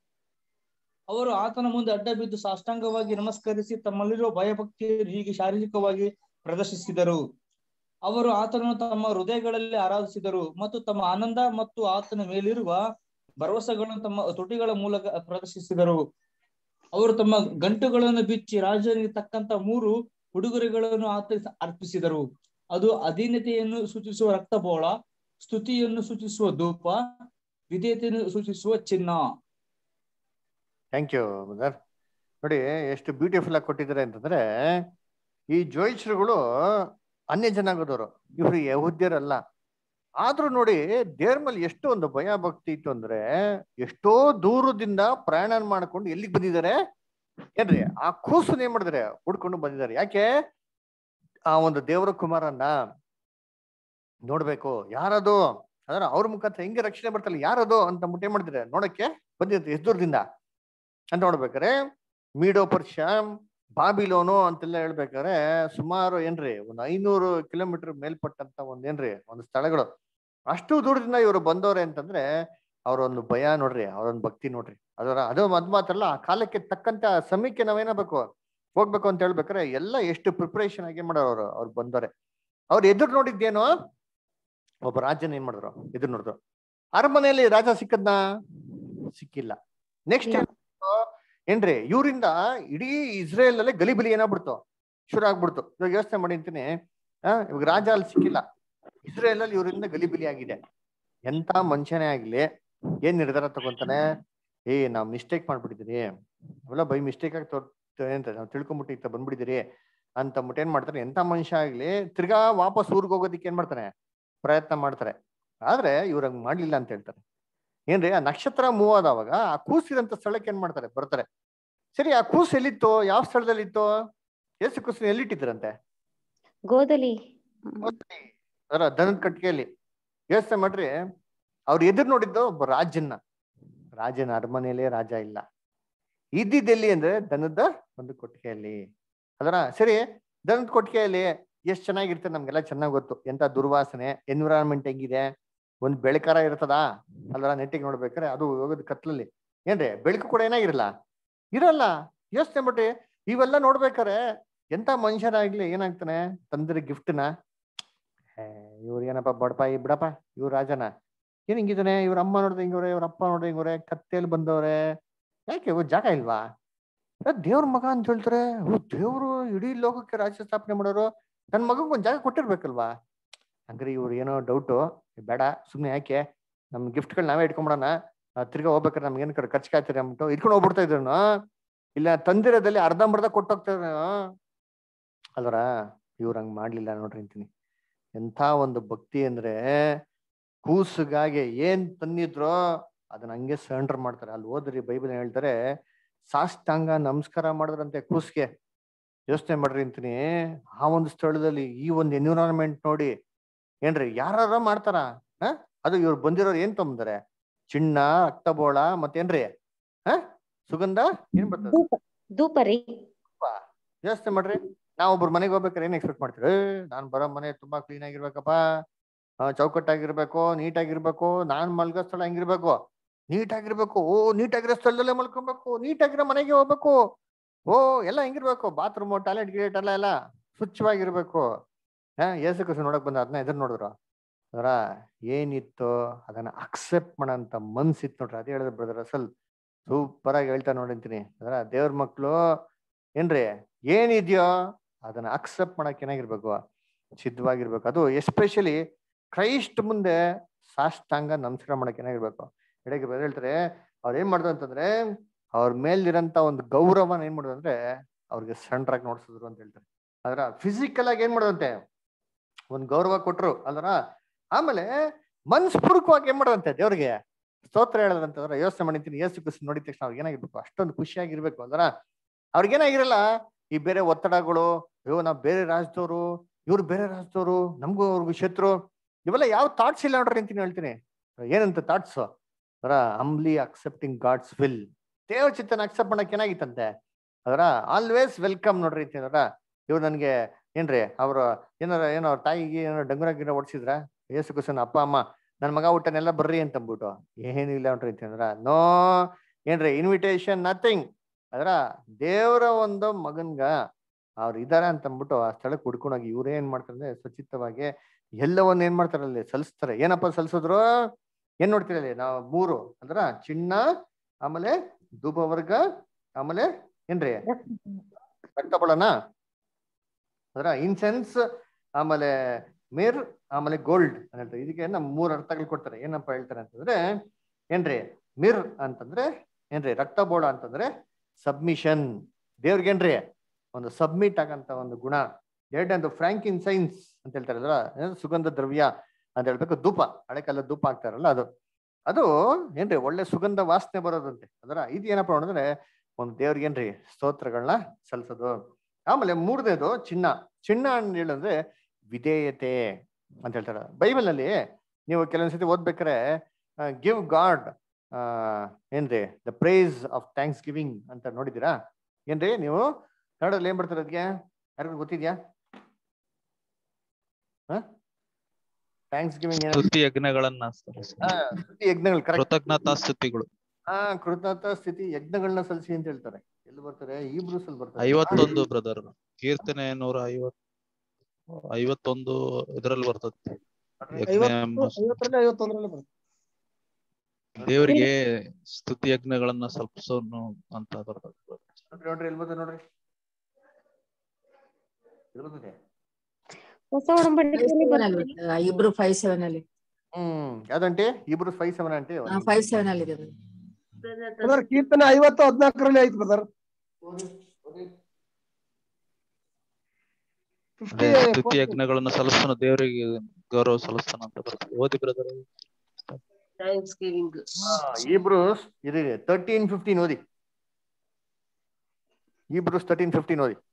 ಅವರು ಆತನ ಮುಂದೆ ಅಡ್ಡ ಬಿದ್ದು ಸಾಷ್ಟಾಂಗವಾಗಿ ನಮಸ್ಕರಿಸಿ ತಮ್ಮಲ್ಲಿರುವ ಭಯಭಕ್ತಿಯನ್ನು ಹೀಗೆ ಶಾರೀರಿಕವಾಗಿ ಪ್ರದರ್ಶಿಸಿದರು ಅವರು ಆತನನ್ನು ತಮ್ಮ ಹೃದಯಗಳಲ್ಲಿ ಆರಾಧಿಸಿದರು ಮತ್ತು ತಮ್ಮ ಆನಂದ ಮತ್ತು ಆತನ ಮೇಲಿರುವ ಭರವಸೆಗಳನ್ನು ತಮ್ಮ ತುಟಿಗಳ ಮೂಲಕ ಪ್ರದರ್ಶಿಸಿದರು ಅವರು ತಮ್ಮ ಗಂಟುಗಳನ್ನು ಬಿಚ್ಚಿ ರಾಜನಿಗೆ ತಕ್ಕಂತ ಮೂರು ಉಡುಗೊರೆಗಳನ್ನು ಆತ ಅರ್ಪಿಸಿದರು ಅದು ಅಧೀನತೆಯನ್ನು ಸೂಚಿಸುವ ರಕ್ತಬೋಳ ಸ್ತುತಿಯನ್ನು ಸೂಚಿಸುವ ಧೂಪ ವಿಧೇಯತೆಯನ್ನು ಸೂಚಿಸುವ ಚಿನ್ನ ಥ್ಯಾಂಕ್ ಯು ಬ್ರದರ್ ನೋಡಿ ಎಷ್ಟು ಬ್ಯೂಟಿಫುಲ್ ಆಗಿ ಕೊಟ್ಟಿದ್ದಾರೆ ಅಂತಂದ್ರೆ ಈ ಜ್ಯೋತಿಷರುಗಳು ಅನ್ಯ ಜನಾಂಗದವರು ಇವರು ಯಹೂದ್ಯರಲ್ಲ ಆದ್ರೂ ನೋಡಿ ದೇವ್ರ ಮೇಲೆ ಎಷ್ಟು ಒಂದು ಭಯ ಭಕ್ತಿ ಇತ್ತು ಅಂದ್ರೆ ಎಷ್ಟೋ ದೂರದಿಂದ ಪ್ರಯಾಣ ಮಾಡ್ಕೊಂಡು ಎಲ್ಲಿಗೆ ಬಂದಿದ್ದಾರೆ ಏನ್ರಿ ಆ ಕೂಸು ಏನ್ ಮಾಡಿದಾರೆ ಹುಡ್ಕೊಂಡು ಬಂದಿದ್ದಾರೆ ಯಾಕೆ ಆ ಒಂದು ದೇವರ ಕುಮಾರನ್ನ ನೋಡ್ಬೇಕು ಯಾರದು ಅದರ ಅವ್ರ ಮುಖಾಂತರ ಹೆಂಗೆ ರಕ್ಷಣೆ ಬರ್ತಾರಲ್ಲ ಯಾರದು ಅಂತ ಮುಟ್ಟೆ ಮಾಡಿದ್ರೆ ನೋಡಕ್ಕೆ ಬಂದಿರುತ್ತೆ ಎಷ್ಟು ದೂರದಿಂದ ಅಂತ ನೋಡ್ಬೇಕಾರೆ ಮೀಡೋ ಪರ್ಷ ಬಾಬಿಲೋನು ಅಂತೆಲ್ಲ ಹೇಳ್ಬೇಕಾದ್ರೆ ಸುಮಾರು ಏನ್ರಿ ಒಂದು ಐನೂರು ಕಿಲೋಮೀಟರ್ ಮೇಲ್ಪಟ್ಟಂತ ಒಂದ್ ಏನ್ರಿ ಒಂದು ಸ್ಥಳಗಳು ಅಷ್ಟು ದೂರದಿಂದ ಇವರು ಬಂದವ್ರೆ ಅಂತಂದ್ರೆ ಅವ್ರ ಒಂದು ಭಯ ನೋಡ್ರಿ ಅವ್ರೊಂದು ಭಕ್ತಿ ನೋಡ್ರಿ ಅದರ ಅದು ಅದ್ ಮಾತ್ರಲ್ಲ ಆ ಕಾಲಕ್ಕೆ ತಕ್ಕಂತ ಸಮಯಕ್ಕೆ ನಾವೇನಾಗಬೇಕು ಹೋಗ್ಬೇಕು ಅಂತ ಹೇಳ್ಬೇಕಾರೆ ಎಲ್ಲ ಎಷ್ಟು ಪ್ರಿಪರೇಷನ್ ಆಗಿ ಮಾಡೋರು ಅವ್ರು ಅವ್ರು ಬಂದವ್ರೆ ಅವ್ರು ಎದುರು ನೋಡಿದ್ದೇನೋ ಒಬ್ಬ ರಾಜನ ಏನ್ ಮಾಡಿದ್ರು ಎದುರು ನೋಡಿದ್ರು ಅರಮನೆಯಲ್ಲಿ ರಾಜ ಸಿಕ್ಕದ್ನ ಸಿಕ್ಕಿಲ್ಲ ನೆಕ್ಸ್ಟ್ ಏನ್ರಿ ಇವರಿಂದ ಇಡೀ ಇಸ್ರೇಲ್ ಅಲ್ಲೇ ಗಲಿಬಿಲಿ ಏನಾಗ್ಬಿಡ್ತು ಶುರು ಆಗ್ಬಿಡ್ತು ಇವಾಗ ಯೋಚನೆ ಮಾಡಿ ಅಂತೀನಿ ಆ ಇವಾಗ ರಾಜ ಅಲ್ಲಿ ಸಿಕ್ಕಿಲ್ಲ ಇಸ್ರೇಲ್ ಅಲ್ಲಿ ಇವರಿಂದ ಗಲಿಬಿಲಿ ಆಗಿದೆ ಎಂತ ಮನುಷ್ಯನೇ ಆಗ್ಲಿ ಏನ್ ನಿರ್ಧಾರ ತಗೊಂತಾನೆ ಏ ನಾವ್ ಮಿಸ್ಟೇಕ್ ಮಾಡ್ಬಿಟ್ಟಿದ್ದೀರಿ ಅವೆಲ್ಲ ಬೈ ಮಿಸ್ಟೇಕ್ ಆಗಿ ತೋರ್ ಅಂತ ನಾವು ತಿಳ್ಕೊಂಬಿಟ್ಟು ಇತ್ತ ಬಂದ್ಬಿಟ್ಟಿದ್ದೀರಿ ಅಂತ ಮುಟ್ಟು ಏನ್ ಮಾಡ್ತಾರೆ ಎಂತ ಮನುಷ್ಯ ಆಗ್ಲಿ ತಿರ್ಗಾ ವಾಪಸ್ ಊರ್ಗ್ ಹೋಗೋದಿಕ್ಕೆ ಏನ್ ಮಾಡ್ತಾನೆ ಪ್ರಯತ್ನ ಮಾಡ್ತಾರೆ ಆದ್ರೆ ಇವ್ರ ಹಂಗ್ ಮಾಡ್ಲಿಲ್ಲ ಅಂತ ಹೇಳ್ತಾರೆ ಏನ್ರಿ ಆ ನಕ್ಷತ್ರ ಮೂವ್ ಆದವಾಗ ಆ ಕೂಸಿರಂತ ಸ್ಥಳಕ್ಕೆ ಏನ್ ಮಾಡ್ತಾರೆ ಬರ್ತಾರೆ ಸರಿ ಆ ಕೂಸು ಎಲ್ಲಿತ್ತು ಯಾವ ಸ್ಥಳದಲ್ಲಿ ಇತ್ತು ಏಸು ಕೂಸು ಎಲ್ಲಿಟ್ಟಿದ್ರಂತೆ ಗೋದಲಿ ಅದರ ದನದ ಕಟ್ಟಿಗೆಯಲ್ಲಿ ಯೋಚನೆ ಮಾಡ್ರಿ ಅವ್ರು ಎದುರು ನೋಡಿದ್ದು ಒಬ್ಬ ರಾಜನ್ನ ರಾಜನ ಅರಮನೆಯಲ್ಲೇ ರಾಜ ಇಲ್ಲ ಇದ್ದಿದ್ದೆಲ್ಲಿ ಅಂದ್ರೆ ದನದ ಒಂದು ಕೊಟ್ಟಿಗೆಯಲ್ಲಿ ಅದರ ಸರಿ ದನದ ಕೊಟ್ಟಿಗೆಯಲ್ಲಿ ಎಷ್ಟ್ ಚೆನ್ನಾಗಿರ್ತದೆ ನಮ್ಗೆಲ್ಲ ಚೆನ್ನಾಗ್ ಗೊತ್ತು ಎಂತ ದುರ್ವಾಸನೆ ಎನ್ವಿರಾನ್ಮೆಂಟ್ ಹೆಂಗಿದೆ ಒಂದ್ ಬೆಳಕಾರ ಇರ್ತದ ಅಲ್ರ ನೆಟ್ಟಿಗೆ ನೋಡ್ಬೇಕಾರೆ ಅದು ಹೋಗೋದು ಕತ್ಲಲ್ಲಿ ಏನ್ರಿ ಬೆಳಕು ಕೂಡ ಏನಾಗಿರಲ್ಲ ಇರಲ್ಲ ಯೋಚನೆ ಮಾಡ್ರಿ ಇವೆಲ್ಲ ನೋಡ್ಬೇಕಾರೆ ಎಂತ ಮನುಷ್ಯರಾಗ್ಲಿ ಏನಾಗ್ತಾನೆ ತಂದ್ರೆ ಗಿಫ್ಟ್ನ ಇವ್ರು ಏನಪ್ಪ ಬಡಪ ಈ ಬಿಡಪ್ಪ ಇವ್ರ ರಾಜನ ಏನ್ ಹಿಂಗಿದಾನೆ ಇವ್ರ ಅಮ್ಮ ನೋಡಿದ್ರೆ ಹಿಂಗವ್ರೆ ಇವ್ರ ಅಪ್ಪ ನೋಡ್ರಿ ಹಿಂಗವ್ರೆ ಕತ್ತೇಲಿ ಬಂದವ್ರೆ ಯಾಕೆ ಇವ್ರ ಜಾಗ ಇಲ್ವಾ ದೇವ್ರ ಮಗ ಅಂತ ಹೇಳ್ತಾರೆ ಓ ದೇವ್ರು ಇಡೀ ಲೋಕಕ್ಕೆ ರಾಜ್ಯ ಸ್ಥಾಪನೆ ಮಾಡೋರು ನನ್ ಮಗಂಗ್ ಒಂದ್ ಜಾಗ ಕೊಟ್ಟಿರ್ಬೇಕಲ್ವಾ ಹಂಗ್ರೆ ಇವ್ರು ಏನೋ ಡೌಟು ಬೇಡ ಸುಮ್ನೆ ಯಾಕೆ ನಮ್ ಗಿಫ್ಟ್ಗಳು ನಾವೇ ಇಟ್ಕೊಂಬಿಡೋಣ ತಿರ್ಗಾ ಹೋಗ್ಬೇಕಾದ್ರೆ ನಮ್ಗೆ ಏನ್ ಖರ್ಚು ಕಾಯ್ತಾರೆ ಅಂದ್ಬಿಟ್ಟು ಇಟ್ಕೊಂಡು ಹೋಗ್ಬಿಡ್ತಾ ಇದ್ರು ಇಲ್ಲ ತಂದಿರೋದಲ್ಲಿ ಅರ್ಧಂಬರ್ಧ ಕೊಟ್ಟೋಗ್ತಾ ಅಲ್ವರ ಇವ್ರ ಹಂಗ್ ಮಾಡ್ಲಿಲ್ಲ ನೋಡ್ರಿ ಅಂತೀನಿ ಎಂಥ ಒಂದು ಭಕ್ತಿ ಅಂದ್ರೆ ಕೂಸುಗಾಗಿ ಏನ್ ತಂದಿದ್ರೋ ಅದನ್ನ ಹಂಗೆ ಸರೆಂಡರ್ ಮಾಡ್ತಾರೆ ಅಲ್ಲಿ ಓದ್ರಿ ಬೈಬಲ್ ಹೇಳ್ತಾರೆ ಸಾಷ್ಟಾಂಗ ನಮಸ್ಕಾರ ಮಾಡಿದ್ರಂತೆ ಕೂಸ್ಗೆ ಯೋಚನೆ ಮಾಡ್ರಿ ಅಂತೀನಿ ಆ ಒಂದು ಸ್ಥಳದಲ್ಲಿ ಈ ಒಂದು ಎನ್ವಿರಾನ್ಮೆಂಟ್ ನೋಡಿ ಏನ್ರಿ ಯಾರ ಮಾಡ್ತಾರ ಹ ಅದು ಇವ್ರು ಬಂದಿರೋರು ಏನ್ ತೊಂದರೆ ಚಿನ್ನ ರಕ್ತಬೋಳ ಮತ್ತೇನ್ರಿ ಹ ಸುಗಂಧ ಏನ್ ಬರ್ತದೆ ಧೂಪ ಧೂಪ ರೀ ಯೋಚನೆ ಮಾಡ್ರಿ ನಾವು ಒಬ್ರು ಮನೆಗೆ ಹೋಗ್ಬೇಕಾದ್ರೆ ಏನ್ ಎಕ್ಸ್ಪೆಕ್ಟ್ ಮಾಡ್ತೀರಿ ಏ ನಾನ್ ಬರೋ ಮನೆ ತುಂಬಾ ಕ್ಲೀನ್ ಆಗಿರ್ಬೇಕಪ್ಪ ಆ, ಚೌಕಟ್ಟಾಗಿರ್ಬೇಕು ನೀಟಾಗಿರ್ಬೇಕು ನಾನ್ ಮಲ್ಗೋ ಸ್ಥಳ ಹೆಂಗಿರ್ಬೇಕು ನೀಟಾಗಿರ್ಬೇಕು ಓ ನೀಟಾಗಿರೋ ಸ್ಥಳದಲ್ಲೇ ಮಲ್ಕೊಬೇಕು ನೀಟಾಗಿರೋ ಮನೆಗೆ ಹೋಗ್ಬೇಕು ಓ ಎಲ್ಲ ಹೆಂಗಿರ್ಬೇಕು ಬಾತ್ರೂಮ್ ಟಾಯ್ಲೆಟ್ ಗಿಲೆಟ್ ಎಲ್ಲ ಎಲ್ಲ ಸ್ವಚ್ಛವಾಗಿರ್ಬೇಕು ಹಾ ಏಸು ಕಸು ನೋಡಕ್ ಬಂದ ಅದನ್ನ ಎದುರು ನೋಡಿದ್ರು ಅದರ ಏನಿತ್ತು ಅದನ್ನ ಅಕ್ಸೆಪ್ಟ್ ಮಾಡಂತ ಮನ್ಸಿತ್ತು ನೋಡ್ರಿ ಅದೇ ಹೇಳಿದ್ರು ಬ್ರದರ್ ಅಸಲ್ ಸೂಪರ್ ಆಗಿ ಹೇಳ್ತಾ ನೋಡಿಂತೀನಿ ಅದರ ದೇವ್ರ ಮಕ್ಳು ಏನ್ರಿ ಏನಿದ್ಯೋ ಅದನ್ನ ಅಕ್ಸೆಪ್ಟ್ ಮಾಡಕ್ ಏನಾಗಿರ್ಬೇಕು ಸಿದ್ಧವಾಗಿರ್ಬೇಕು ಅದು ಎಸ್ಪೆಷಲಿ ಕ್ರೈಸ್ಟ್ ಮುಂದೆ ಸಾಷ್ಟಾಂಗ ನಮಸ್ಕಾರ ಮಾಡಕ್ ಏನಾಗಿರ್ಬೇಕು ಎಡೆಗೆ ಬ್ರದರ್ ಹೇಳ್ತಾರೆ ಅವ್ರ ಏನ್ ಮಾಡ್ದು ಅಂತಂದ್ರೆ ಅವ್ರ ಮೇಲಿರಂತ ಒಂದು ಗೌರವನ ಏನ್ ಮಾಡೋದು ಅಂದ್ರೆ ಅವ್ರಿಗೆ ಸಣ್ಣ್ರಾಗಿ ನೋಡ್ಸಿದ್ರು ಅಂತ ಹೇಳ್ತಾರೆ ಅದರ ಫಿಸಿಕಲ್ ಆಗಿ ಏನ್ ಮಾಡೋದಂತೆ ಒಂದ್ ಗೌರವ ಕೊಟ್ರು ಅಲ್ದ್ರ ಆಮೇಲೆ ಮನ್ಸ್ಪೂರ್ವಕವಾಗಿ ಏನ್ ಮಾಡೋದಂತೆ ದೇವ್ರಿಗೆ ಸ್ತೋತ್ರ ಹೇಳೋದಂತಂದ್ರೆ ಯೋಚನೆ ಮಾಡಿದ್ದೀನಿ ಏಸು ಖುಷಿ ನೋಡಿದ ತಕ್ಷಣ ಅವ್ರಿಗೆ ಏನಾಗಿರ್ಬೇಕು ಅಷ್ಟೊಂದು ಖುಷಿಯಾಗಿರ್ಬೇಕು ಅಲ್ದ್ರ ಅವ್ರಿಗೇನಾಗಿರಲ್ಲ ಈ ಬೇರೆ ಒತ್ತಡಗಳು ಅಯ್ಯೋ ನಾವ್ ಬೇರೆ ರಾಜ್ಯದವ್ರು ಇವ್ರು ಬೇರೆ ರಾಜ್ಯದವ್ರು ನಮಗೂ ಅವ್ರಿಗೂ ಶತ್ರು ಇವೆಲ್ಲ ಯಾವ ಥಾಟ್ಸ್ ಇಲ್ಲ ನೋಡ್ರಿ ಅಂತೀನಿ ಹೇಳ್ತೀನಿ ಏನಂತ ಥಾಟ್ಸ್ ಅದರ ಅಂಬ್ಲಿ ಅಕ್ಸೆಪ್ಟಿಂಗ್ ಗಾಡ್ಸ್ ವಿಲ್ ದೇವ್ರ ಚಿತ್ತನ ಅಕ್ಸೆಪ್ಟ್ ಮಾಡಕ್ ಏನಾಗಿತ್ತಂತೆ ಅದರ ಆಲ್ವೇಸ್ ವೆಲ್ಕಮ್ ನೋಡ್ರಿ ಅಂತೀನರ ಇವ್ರು ನನ್ಗೆ ಏನ್ರಿ ಅವ್ರ ಏನಾರ ಏನೋ ಅವ್ರ ತಾಯಿಗೆ ಏನಾರ ಡಂಗುರ ಗಿಡ ಓಡಿಸಿದ್ರ ಏಸು ಕುಸನ್ ಅಪ್ಪ ಅಮ್ಮ ನನ್ ಮಗ ಊಟನೆಲ್ಲ ಬರ್ರಿ ಅಂತ ಅಂದ್ಬಿಟ್ಟು ಏನಿಲ್ಲ ನೋಡ್ರಿ ಅಂತೀನರ ನೋ ಏನ್ರಿ ಇನ್ವಿಟೇಷನ್ ನಥಿಂಗ್ ಅದರ ದೇವರ ಒಂದು ಮಗನ್ಗ ಅವ್ರು ಇದಾರೆ ಅಂತ ಅಂದ್ಬಿಟ್ಟು ಆ ಸ್ಥಳಕ್ಕೆ ಹುಡ್ಕೊಂಡೋಗಿ ಇವ್ರು ಏನ್ ಮಾಡ್ತಾರೆ ಅಂದ್ರೆ ಸ್ವಚಿತ್ತವಾಗಿ ಎಲ್ಲವನ್ನ ಏನ್ ಮಾಡ್ತಾರೆ ಅಲ್ಲಿ ಸಲ್ಲಿಸ್ತಾರೆ ಏನಪ್ಪ ಸಲ್ಸಿದ್ರು ಏನ್ ನೋಡ್ತೀರಿ ಅಲ್ಲಿ ನಾವು ಮೂರು ಅಂದ್ರ ಚಿನ್ನ ಆಮೇಲೆ ಧೂಪವರ್ಗ ಆಮೇಲೆ ಏನ್ರಿ ರಕ್ತಬಳನ ಅದರ ಇನ್ಸೆನ್ಸ್ ಆಮೇಲೆ ಮಿರ್ ಆಮೇಲೆ ಗೋಲ್ಡ್ ಅಂತ ಹೇಳ್ತಾರೆ ಇದಕ್ಕೆ ನಮ್ ಮೂರ್ ಅರ್ಥಗಳು ಕೊಡ್ತಾರೆ ಏನಪ್ಪ ಹೇಳ್ತಾರೆ ಅಂತಂದ್ರೆ ಏನ್ರಿ ಮಿರ್ ಅಂತಂದ್ರೆ ಏನ್ರಿ ರಕ್ತಬೋಳ ಅಂತಂದ್ರೆ ಸಬ್ಮಿಷನ್ ದೇವ್ರಿಗೇನ್ರಿ ಒಂದು ಸಬ್ಮಿಟ್ ಆಗಂತ ಒಂದು ಗುಣ ಎರಡನೇದು ಫ್ರಾಂಕಿನ್ ಸೈನ್ಸ್ ಅಂತ ಹೇಳ್ತಾರಲ್ಲ ಏನು ಸುಗಂಧ ದ್ರವ್ಯ ಅಂತ ಹೇಳ್ಬೇಕು ಧೂಪ ಹಳೆ ಕಾಲದ ಧೂಪ ಹಾಕ್ತಾರಲ್ಲ ಅದು ಅದು ಏನ್ರಿ ಒಳ್ಳೆ ಸುಗಂಧ ವಾಸನೆ ಬರೋದಂತೆ ಅದರ ಇದು ಏನಪ್ಪ ನೋಡಿದ್ರೆ ಒಂದು ದೇವ್ರಿಗೆ ಏನ್ರಿ ಸ್ತೋತ್ರಗಳನ್ನ ಸಲ್ಸೋದು ಆಮೇಲೆ ಮೂರನೇದು ಚಿನ್ನ ಚಿನ್ನ ಅಂತ ಹೇಳಂದ್ರೆ ವಿಧೇಯತೆ ಅಂತ ಹೇಳ್ತಾರೆ ಬೈಬಲ್ ನಲ್ಲಿ ನೀವು ಕೆಲವೊಂದ್ಸತಿ ಓದ್ಬೇಕಾರೆ ಗಿವ್ ಗಾಡ್ ಏನ್ರಿ the praise of thanksgiving ಅಂತ ನೋಡಿದ್ದೀರಾ ಏನ್ರಿ ನೀವು ಕನ್ನಡದಲ್ಲಿ ಏನ್ ಬರ್ತಾರೆ ಅದಕ್ಕೆ ಯಾರಿಗೂ ಗೊತ್ತಿದ್ಯಾ ಥ್ಯಾಂಕ್ಸ್ ಗಿವಿಂಗ್ ಸ್ತುತಿ ಯಜ್ಞಗಳನ್ನ ಸಲ್ಲಿಸಿ. ಸ್ತುತಿ ಯಜ್ಞಗಳು ಕರೆಕ್ಟ್ ಕೃತಜ್ಞತಾ ಸ್ತುತಿಗಳು ಆ ಕೃತಜ್ಞತಾ ಸ್ಥಿತಿ ಯಜ್ಞಗಳನ್ನ ಸಲ್ಲಿಸಿ ಅಂತ ಹೇಳ್ತಾರೆ ಎಲ್ಲಿ ಬರ್ತಾರೆ ಈ ಬ್ರೂಸ್ ಅಲ್ಲಿ ಬರ್ತಾರೆ ಐವತ್ತೊಂದು ಬ್ರದರ್ ಕೀರ್ತನೆ ನೂರ ಐವತ್ ಐವತ್ತೊಂದು ಇದ್ರಲ್ಲಿ ಬರ್ತದೆ ಯಜ್ಞ ಎಂಬ ಐವತ್ತರಲ್ಲಿ ಐವತ್ತೊಂದರಲ್ಲಿ ಬರುತ್ತೆ ದೇವರಿಗೆ ಸ್ತುತಿ ಯಜ್ಞಗಳನ್ನ ಸಲ್ಪಿಸೋನು ಅಂತ ಬರ್ತದೆ ನೋಡ್ರಿ ನೋಡ್ರಿ ಎಲ್ಲಿ ಬರ್ತದೆ ನೋಡ್ರಿ ಎಲ್ಲಿ ಬರ್ತದೆ ಹೊಸ ಒಡಂಬಡಿಕೆಯಲ್ಲಿ ಅಲ್ಲಿ ಬರ್ತದೆ. ಬರ್ತದೆ. ಇಬ್ರು ಫೈವ್ ಸೆವೆನ್ ಅಲ್ಲಿ ಹ್ಮ್ ಯಾವ್ದಂಟಿ ಇಬ್ರು ಫೈವ್ ಸೆವೆನ್ ಅಂಟಿ ಫೈವ್ ಸೆವೆನ್ ಅಲ್ಲಿ ಇದೆ ಬ್ರದರ್ ಕೀರ್ತನೆ ಐವತ್ತು ಹದಿನಾಲ್ಕರಲ್ಲಿ ಐತಿ ಬ್ರದರ್ ಅದೇ ಸ್ತುತಿ ಯಜ್ಞಗಳನ್ನ ಸಲ್ಲಿಸೋನು ದೇವರಿಗೆ ಗೌರವ ಸಲ್ಲಿಸ್ತಾನ ಅಂತ ಬರ್ತದೆ ಓದಿ ಬ್ರದರ್ ಥ್ಯಾಂಕ್ಸ್ ಗಿವಿಂಗ್ ಇಬ್ರೂಸ್ ಇದಿದೆ ತರ್ಟೀನ್ ಫಿಫ್ಟೀನ್ ಓದಿ ಇಬ್ರೂಸ್ ತರ್ಟೀನ್ ಫಿಫ್ಟೀನ್ ಓದಿ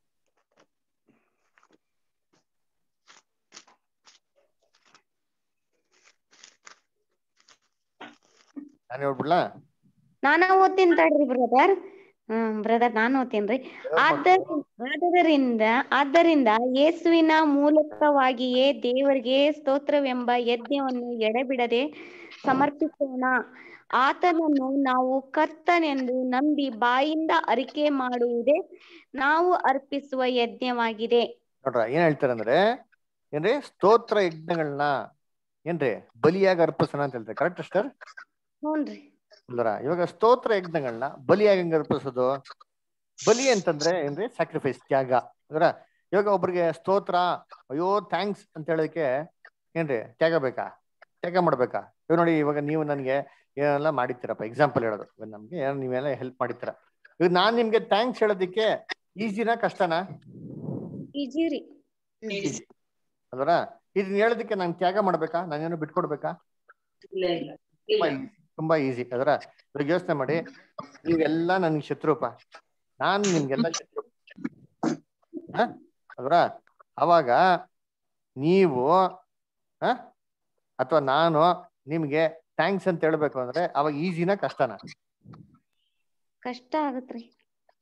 ನಾನು ಹೇಳ್ಬಿಡ್ಲಾ ನಾನ ಓದ್ತೀನಿ ತಡ್ರಿ ಬ್ರದರ್ ಹ್ಮ್ ಬ್ರದರ್ ನಾನು ಓದ್ತೀನ್ರಿ ಆದ್ದರಿಂದ ಆದ್ದರಿಂದ ಆದ್ದರಿಂದ ಯೇಸುವಿನ ಮೂಲಕವಾಗಿಯೇ ದೇವರಿಗೆ ಸ್ತೋತ್ರವೆಂಬ ಯಜ್ಞವನ್ನು ಎಡೆಬಿಡದೆ ಸಮರ್ಪಿಸೋಣ ಆತನನ್ನು ನಾವು ಕರ್ತನೆಂದು ನಂಬಿ ಬಾಯಿಂದ ಅರಿಕೆ ಮಾಡುವುದೇ ನಾವು ಅರ್ಪಿಸುವ ಯಜ್ಞವಾಗಿದೆ ನೋಡ್ರ ಏನ್ ಹೇಳ್ತಾರೆ ಅಂದ್ರೆ ಏನ್ರಿ ಸ್ತೋತ್ರ ಯಜ್ಞಗಳನ್ನ ಏನ್ರಿ ಬಲಿಯಾಗಿ ಅರ್ಪಿಸೋಣ ಅಂತ ಹೇಳ್ತಾರೆ ಕರೆಕ್ಟ್ ಸರ್ ಹ್ಞೂನ್ರಿ ಅಲ್ಲರ ಇವಾಗ ಸ್ತೋತ್ರ ಯಜ್ಞಗಳನ್ನ ಬಲಿಯಾಗಿ ಹೆಂಗ್ ಅರ್ಪಿಸೋದು ಬಲಿ ಅಂತಂದ್ರೆ ಏನ್ರಿ ಸ್ಯಾಕ್ರಿಫೈಸ್ ತ್ಯಾಗ ಅದರ ಇವಾಗ ಒಬ್ರಿಗೆ ಸ್ತೋತ್ರ ಅಯ್ಯೋ ಥ್ಯಾಂಕ್ಸ್ ಅಂತ ಹೇಳೋದಕ್ಕೆ ಏನ್ರಿ ತ್ಯಾಗ ಬೇಕಾ ತ್ಯಾಗ ಮಾಡ್ಬೇಕಾ ಇವಾಗ ನೋಡಿ ಇವಾಗ ನೀವು ನನಗೆ ಏನೆಲ್ಲ ಮಾಡಿರ್ತೀರಪ್ಪ ಎಕ್ಸಾಂಪಲ್ ಹೇಳೋದು ಇವಾಗ ನಮ್ಗೆ ಏನೋ ನೀವೆಲ್ಲ ಹೆಲ್ಪ್ ಮಾಡಿರ್ತೀರ ಇವಾಗ ನಾನ್ ನಿಮ್ಗೆ ಥ್ಯಾಂಕ್ಸ್ ಹೇಳೋದಕ್ಕೆ ಈಸಿನಾ ಕಷ್ಟನಾ ಈಜಿ ರೀ ಅಲ್ವರ ಇದನ್ನ ಹೇಳೋದಕ್ಕೆ ನಾನು ತ್ಯಾಗ ಮಾಡ್ಬೇಕಾ ನಾನೇನು ಬಿಟ್ಕೊಡ್ಬೇಕಾ ಇಲ್ಲ ಇಲ್ಲ ತುಂಬಾ easy, ತುಂಬಾ ಈಸಿ ಅದರ ಇವಾಗ ಯೋಚನೆ ಮಾಡಿ ನೀವೆಲ್ಲ ನನ್ಗೆ ಶತ್ರುಪ ನಾನು ನಿಮ್ಗೆಲ್ಲ ಶತ್ರು ಹ? ಅಲ್ವರ ಅವಾಗ ನೀವು ಹ ಅಥವಾ ನಾನು ನಿಮ್ಗೆ ಥ್ಯಾಂಕ್ಸ್ ಅಂತ ಹೇಳ್ಬೇಕು ಅಂದ್ರೆ ಅವಾಗ ಈಸಿನ ಕಷ್ಟನಾ ಕಷ್ಟ ಆಗತ್ರಿ